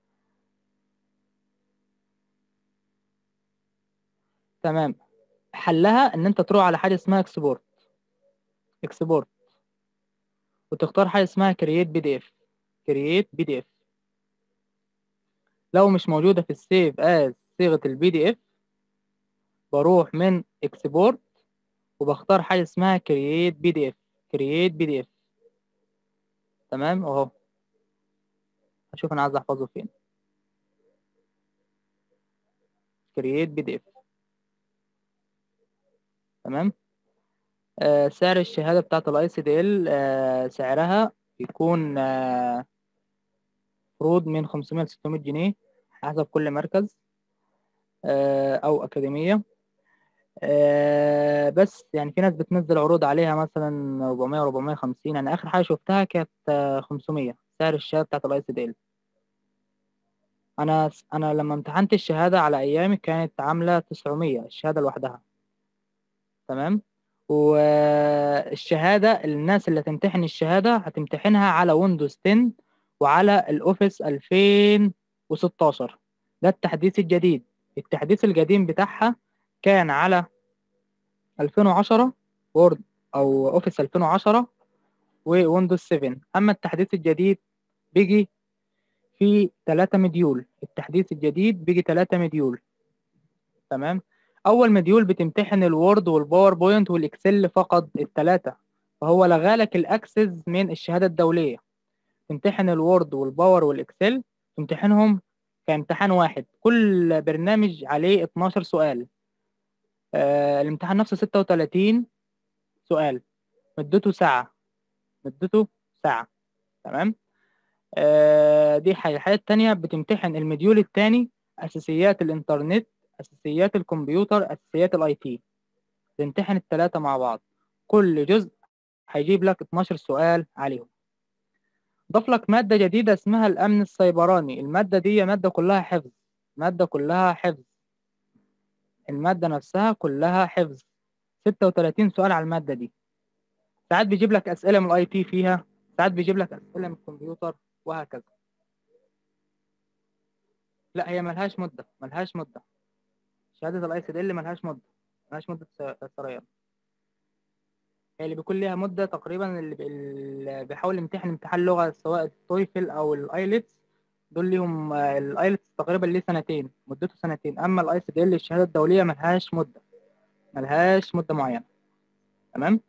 A: تمام حلها ان انت تروح على حاجة اسمها اكسبورت اكسبورت وتختار حاجة اسمها كرييت بي دي اف كرييت بي دي اف لو مش موجودة في السيف از صيغة البي دي اف بروح من اكسبورت وبختار حاجة اسمها كرييت بي دي اف كرييت بي دي اف تمام اهو هشوف انا عايز احفظه فين كرييت بي دي اف تمام آه سعر الشهادة بتاعة الاي سي دي ال سعرها بيكون آه فروض من 500 ل 600 جنيه حسب كل مركز آه او اكاديمية آه بس يعني في ناس بتنزل عروض عليها مثلا 400 450 يعني اخر حاجة شفتها كانت آه 500 سعر الشهادة بتاعة الاي سي دي ال انا انا لما امتحنت الشهادة على ايامي كانت عاملة 900 الشهادة لوحدها تمام والشهادة الناس اللي هتمتحن الشهادة هتمتحنها على ويندوز 10 وعلى الأوفيس 2016 ده التحديث الجديد التحديث القديم بتاعها كان على 2010 وورد أو أوفيس 2010 وويندوز 7 أما التحديث الجديد بيجي في 3 مديول التحديث الجديد بيجي 3 مديول تمام اول مديول بتمتحن الوورد والباوربوينت والاكسل فقط الثلاثه فهو لغالك الاكسس من الشهاده الدوليه تمتحن الوورد والباور والاكسل تمتحنهم كامتحان واحد كل برنامج عليه 12 سؤال آه الامتحان نفسه 36 سؤال مدته ساعه مدته ساعه تمام آه دي حاجه الحاجه التانية بتمتحن المديول التاني اساسيات الانترنت اساسيات الكمبيوتر اساسيات الاي تي تمتحن الثلاثه مع بعض كل جزء هيجيب لك 12 سؤال عليهم ضاف لك ماده جديده اسمها الامن السيبراني الماده دي ماده كلها حفظ ماده كلها حفظ الماده نفسها كلها حفظ 36 سؤال على الماده دي ساعات بيجيب لك اسئله من الاي تي فيها ساعات بيجيب لك اسئله من الكمبيوتر وهكذا لا هي ملهاش مده ملهاش مده شهادة الاي سي دي اللي ملهاش مدة ملهاش مدة س- سريان هي اللي بيكون ليها مدة تقريبا اللي, بي... اللي بيحاول يمتحن امتحان لغة سواء التويفل أو الايلتس دول ليهم الايلتس تقريبا ليه سنتين مدته سنتين أما الاي سي دي اللي الشهادة الدولية ملهاش مدة ملهاش مدة معينة تمام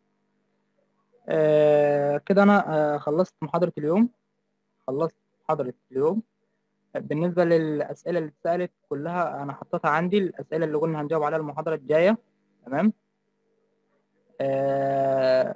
A: آه كده أنا آه خلصت محاضرة اليوم خلصت محاضرة اليوم بالنسبة للأسئلة اللي اتسألت كلها أنا حطيتها عندي الأسئلة اللي قلنا هنجاوب عليها المحاضرة الجاية تمام آه...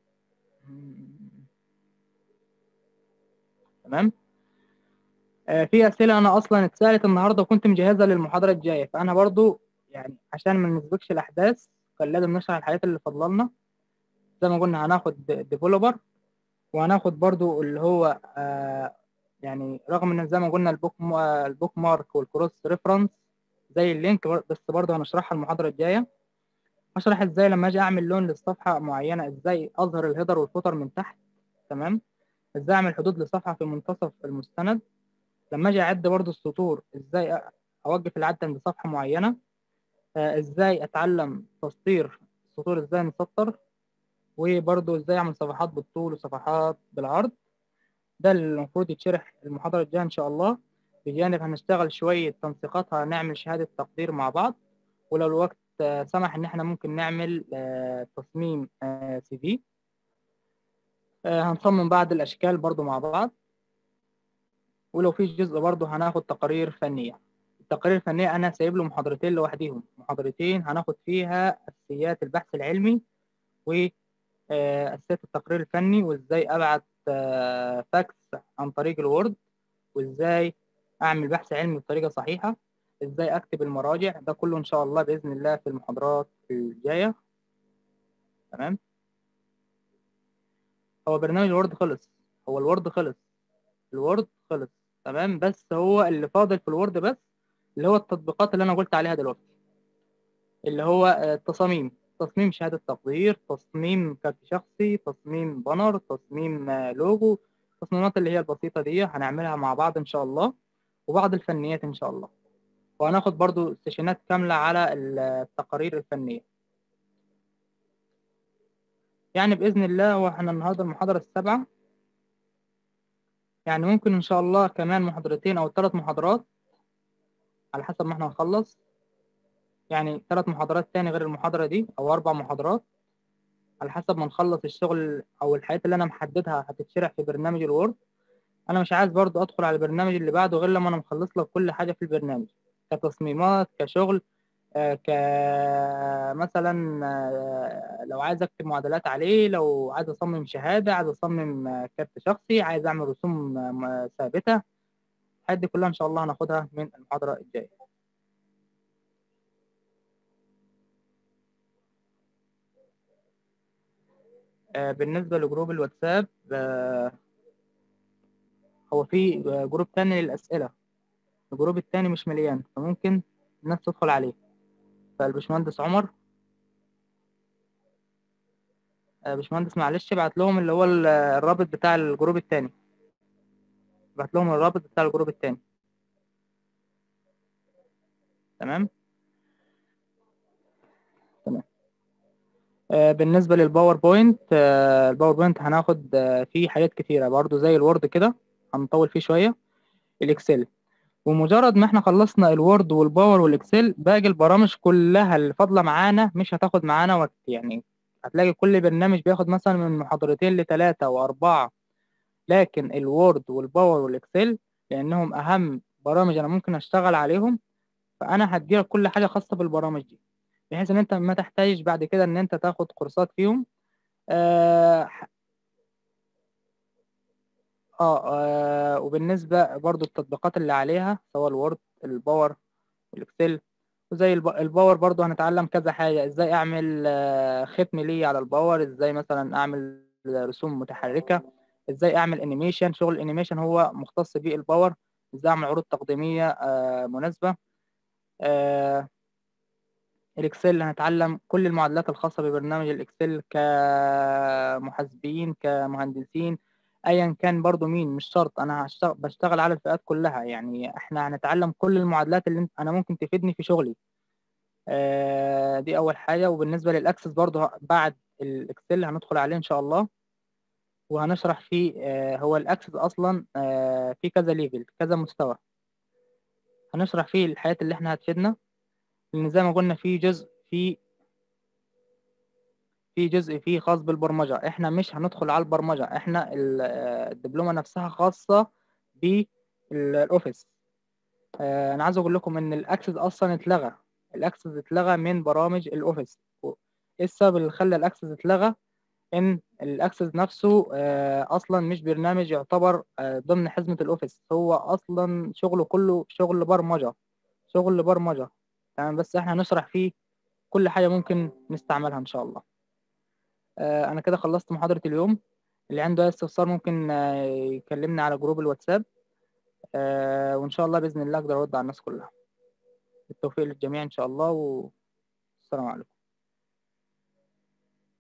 A: تمام آه في أسئلة أنا أصلا اتسألت النهاردة وكنت مجهزها للمحاضرة الجاية فأنا برضو يعني عشان ما نسبقش الاحداث كان لازم نشرح الحاجات اللي فاضلالنا زي ما قلنا هناخد ديفلوبر وهناخد برضو اللي هو آه يعني رغم ان زي ما قلنا البوك ما- البوك مارك والكروس ريفرنس زي اللينك بر- بس برضو هنشرحها المحاضرة الجاية هشرح ازاي لما اجي اعمل لون للصفحة معينة ازاي اظهر الهيدر والفوتر من تحت تمام ازاي اعمل حدود لصفحة في منتصف المستند لما اجي اعد برضو السطور ازاي أ- اوقف العد عند صفحة معينة آه، ازاي اتعلم تسطير السطور ازاي نسطر وبرضو ازاي اعمل صفحات بالطول وصفحات بالعرض ده اللي المفروض يتشرح المحاضرة الجاية ان شاء الله بجانب هنشتغل شوية تنسيقات هنعمل شهادة تقدير مع بعض ولو الوقت آه، سمح ان احنا ممكن نعمل آه، تصميم سي في هنصمم بعض الاشكال برضو مع بعض ولو في جزء برضو هناخد تقارير فنية التقارير الفنية أنا سايب له محاضرتين لوحديهم محاضرتين هناخد فيها أساسيات البحث العلمي وأساسيات التقرير الفني وإزاي أبعت آه، فاكس عن طريق الوورد وإزاي أعمل بحث علمي بطريقة صحيحة إزاي أكتب المراجع ده كله إن شاء الله بإذن الله في المحاضرات الجاية تمام هو برنامج الوورد خلص هو الوورد خلص الوورد خلص تمام بس هو اللي فاضل في الوورد بس اللي هو التطبيقات اللي انا قلت عليها دلوقتي اللي هو آه، التصاميم تصميم شهادة تقدير تصميم كارت شخصي تصميم بانر تصميم آه، لوجو التصميمات اللي هي البسيطة دي هنعملها مع بعض ان شاء الله وبعض الفنيات ان شاء الله وهناخد برضو سيشنات كاملة على التقارير الفنية يعني بإذن الله واحنا النهاردة المحاضرة السابعة يعني ممكن إن شاء الله كمان محاضرتين أو ثلاث محاضرات على حسب ما احنا نخلص يعني ثلاث محاضرات تاني غير المحاضرة دي أو أربع محاضرات على حسب ما نخلص الشغل أو الحاجات اللي أنا محددها هتتشرح في برنامج الوورد أنا مش عايز برضو أدخل على البرنامج اللي بعده غير لما أنا مخلص لك كل حاجة في البرنامج كتصميمات كشغل آه، ك مثلا آه، لو عايز اكتب معادلات عليه لو عايز اصمم شهاده عايز اصمم آه، كارت شخصي عايز اعمل رسوم آه، م- ثابته الحاجات دي كلها ان شاء الله هناخدها من المحاضره الجايه آه، بالنسبه لجروب الواتساب آه، هو في آه، جروب تاني للاسئله الجروب التاني مش مليان فممكن الناس تدخل عليه فالبشمهندس عمر آه، باشمهندس معلش ابعت لهم اللي هو ال- الرابط بتاع الجروب التاني ابعت لهم الرابط بتاع الجروب التاني تمام تمام آه، بالنسبة للباوربوينت آه، الباوربوينت هناخد آه، فيه حاجات كتيرة برضو زي الوورد كده هنطول فيه شوية الإكسل ومجرد ما احنا خلصنا الوورد والباور والإكسل باقي البرامج كلها اللي فاضلة معانا مش هتاخد معانا وقت يعني هتلاقي كل برنامج بياخد مثلا من محاضرتين لثلاثة وأربعة لكن الوورد والباور والإكسل لأنهم أهم برامج أنا ممكن أشتغل عليهم فأنا هديلك كل حاجة خاصة بالبرامج دي بحيث إن أنت ما تحتاجش بعد كده إن أنت تاخد كورسات فيهم آه ح- آه, آه وبالنسبة برضو التطبيقات اللي عليها سواء الوورد الباور والإكسل وزي الب- الباور برضو هنتعلم كذا حاجة ازاي اعمل آه، ختم لي على الباور ازاي مثلا اعمل رسوم متحركة ازاي اعمل انيميشن شغل الانيميشن هو مختص بيه الباور ازاي اعمل عروض تقديمية آه، مناسبة آه، الاكسل هنتعلم كل المعادلات الخاصة ببرنامج الاكسل كمحاسبين كمهندسين ايا كان برضو مين مش شرط انا هشتغل بشتغل على الفئات كلها يعني احنا هنتعلم كل المعادلات اللي انت- انا ممكن تفيدني في شغلي آه، دي اول حاجه وبالنسبه للاكسس برضو ه- بعد الاكسل هندخل عليه ان شاء الله وهنشرح فيه آه، هو الاكسس اصلا آه، في كذا ليفل كذا مستوى هنشرح فيه الحاجات اللي احنا هتفيدنا لان زي ما قلنا في جزء في في جزء فيه خاص بالبرمجه احنا مش هندخل على البرمجه احنا ال- آه، الدبلومه نفسها خاصه بالاوفيس آه، انا عايز اقول لكم ان الاكسس اصلا اتلغى الاكسس اتلغى من برامج الاوفيس و- ايه السبب اللي خلى الاكسس اتلغى ان الاكسس نفسه آه، اصلا مش برنامج يعتبر آه، ضمن حزمة الاوفيس هو اصلا شغله كله شغل برمجة شغل برمجة تمام بس احنا هنشرح فيه كل حاجة ممكن نستعملها ان شاء الله آه، انا كده خلصت محاضرة اليوم اللي عنده اي استفسار ممكن آه، يكلمني على جروب الواتساب آه، وان شاء الله باذن الله اقدر ارد على الناس كلها بالتوفيق للجميع ان شاء الله والسلام عليكم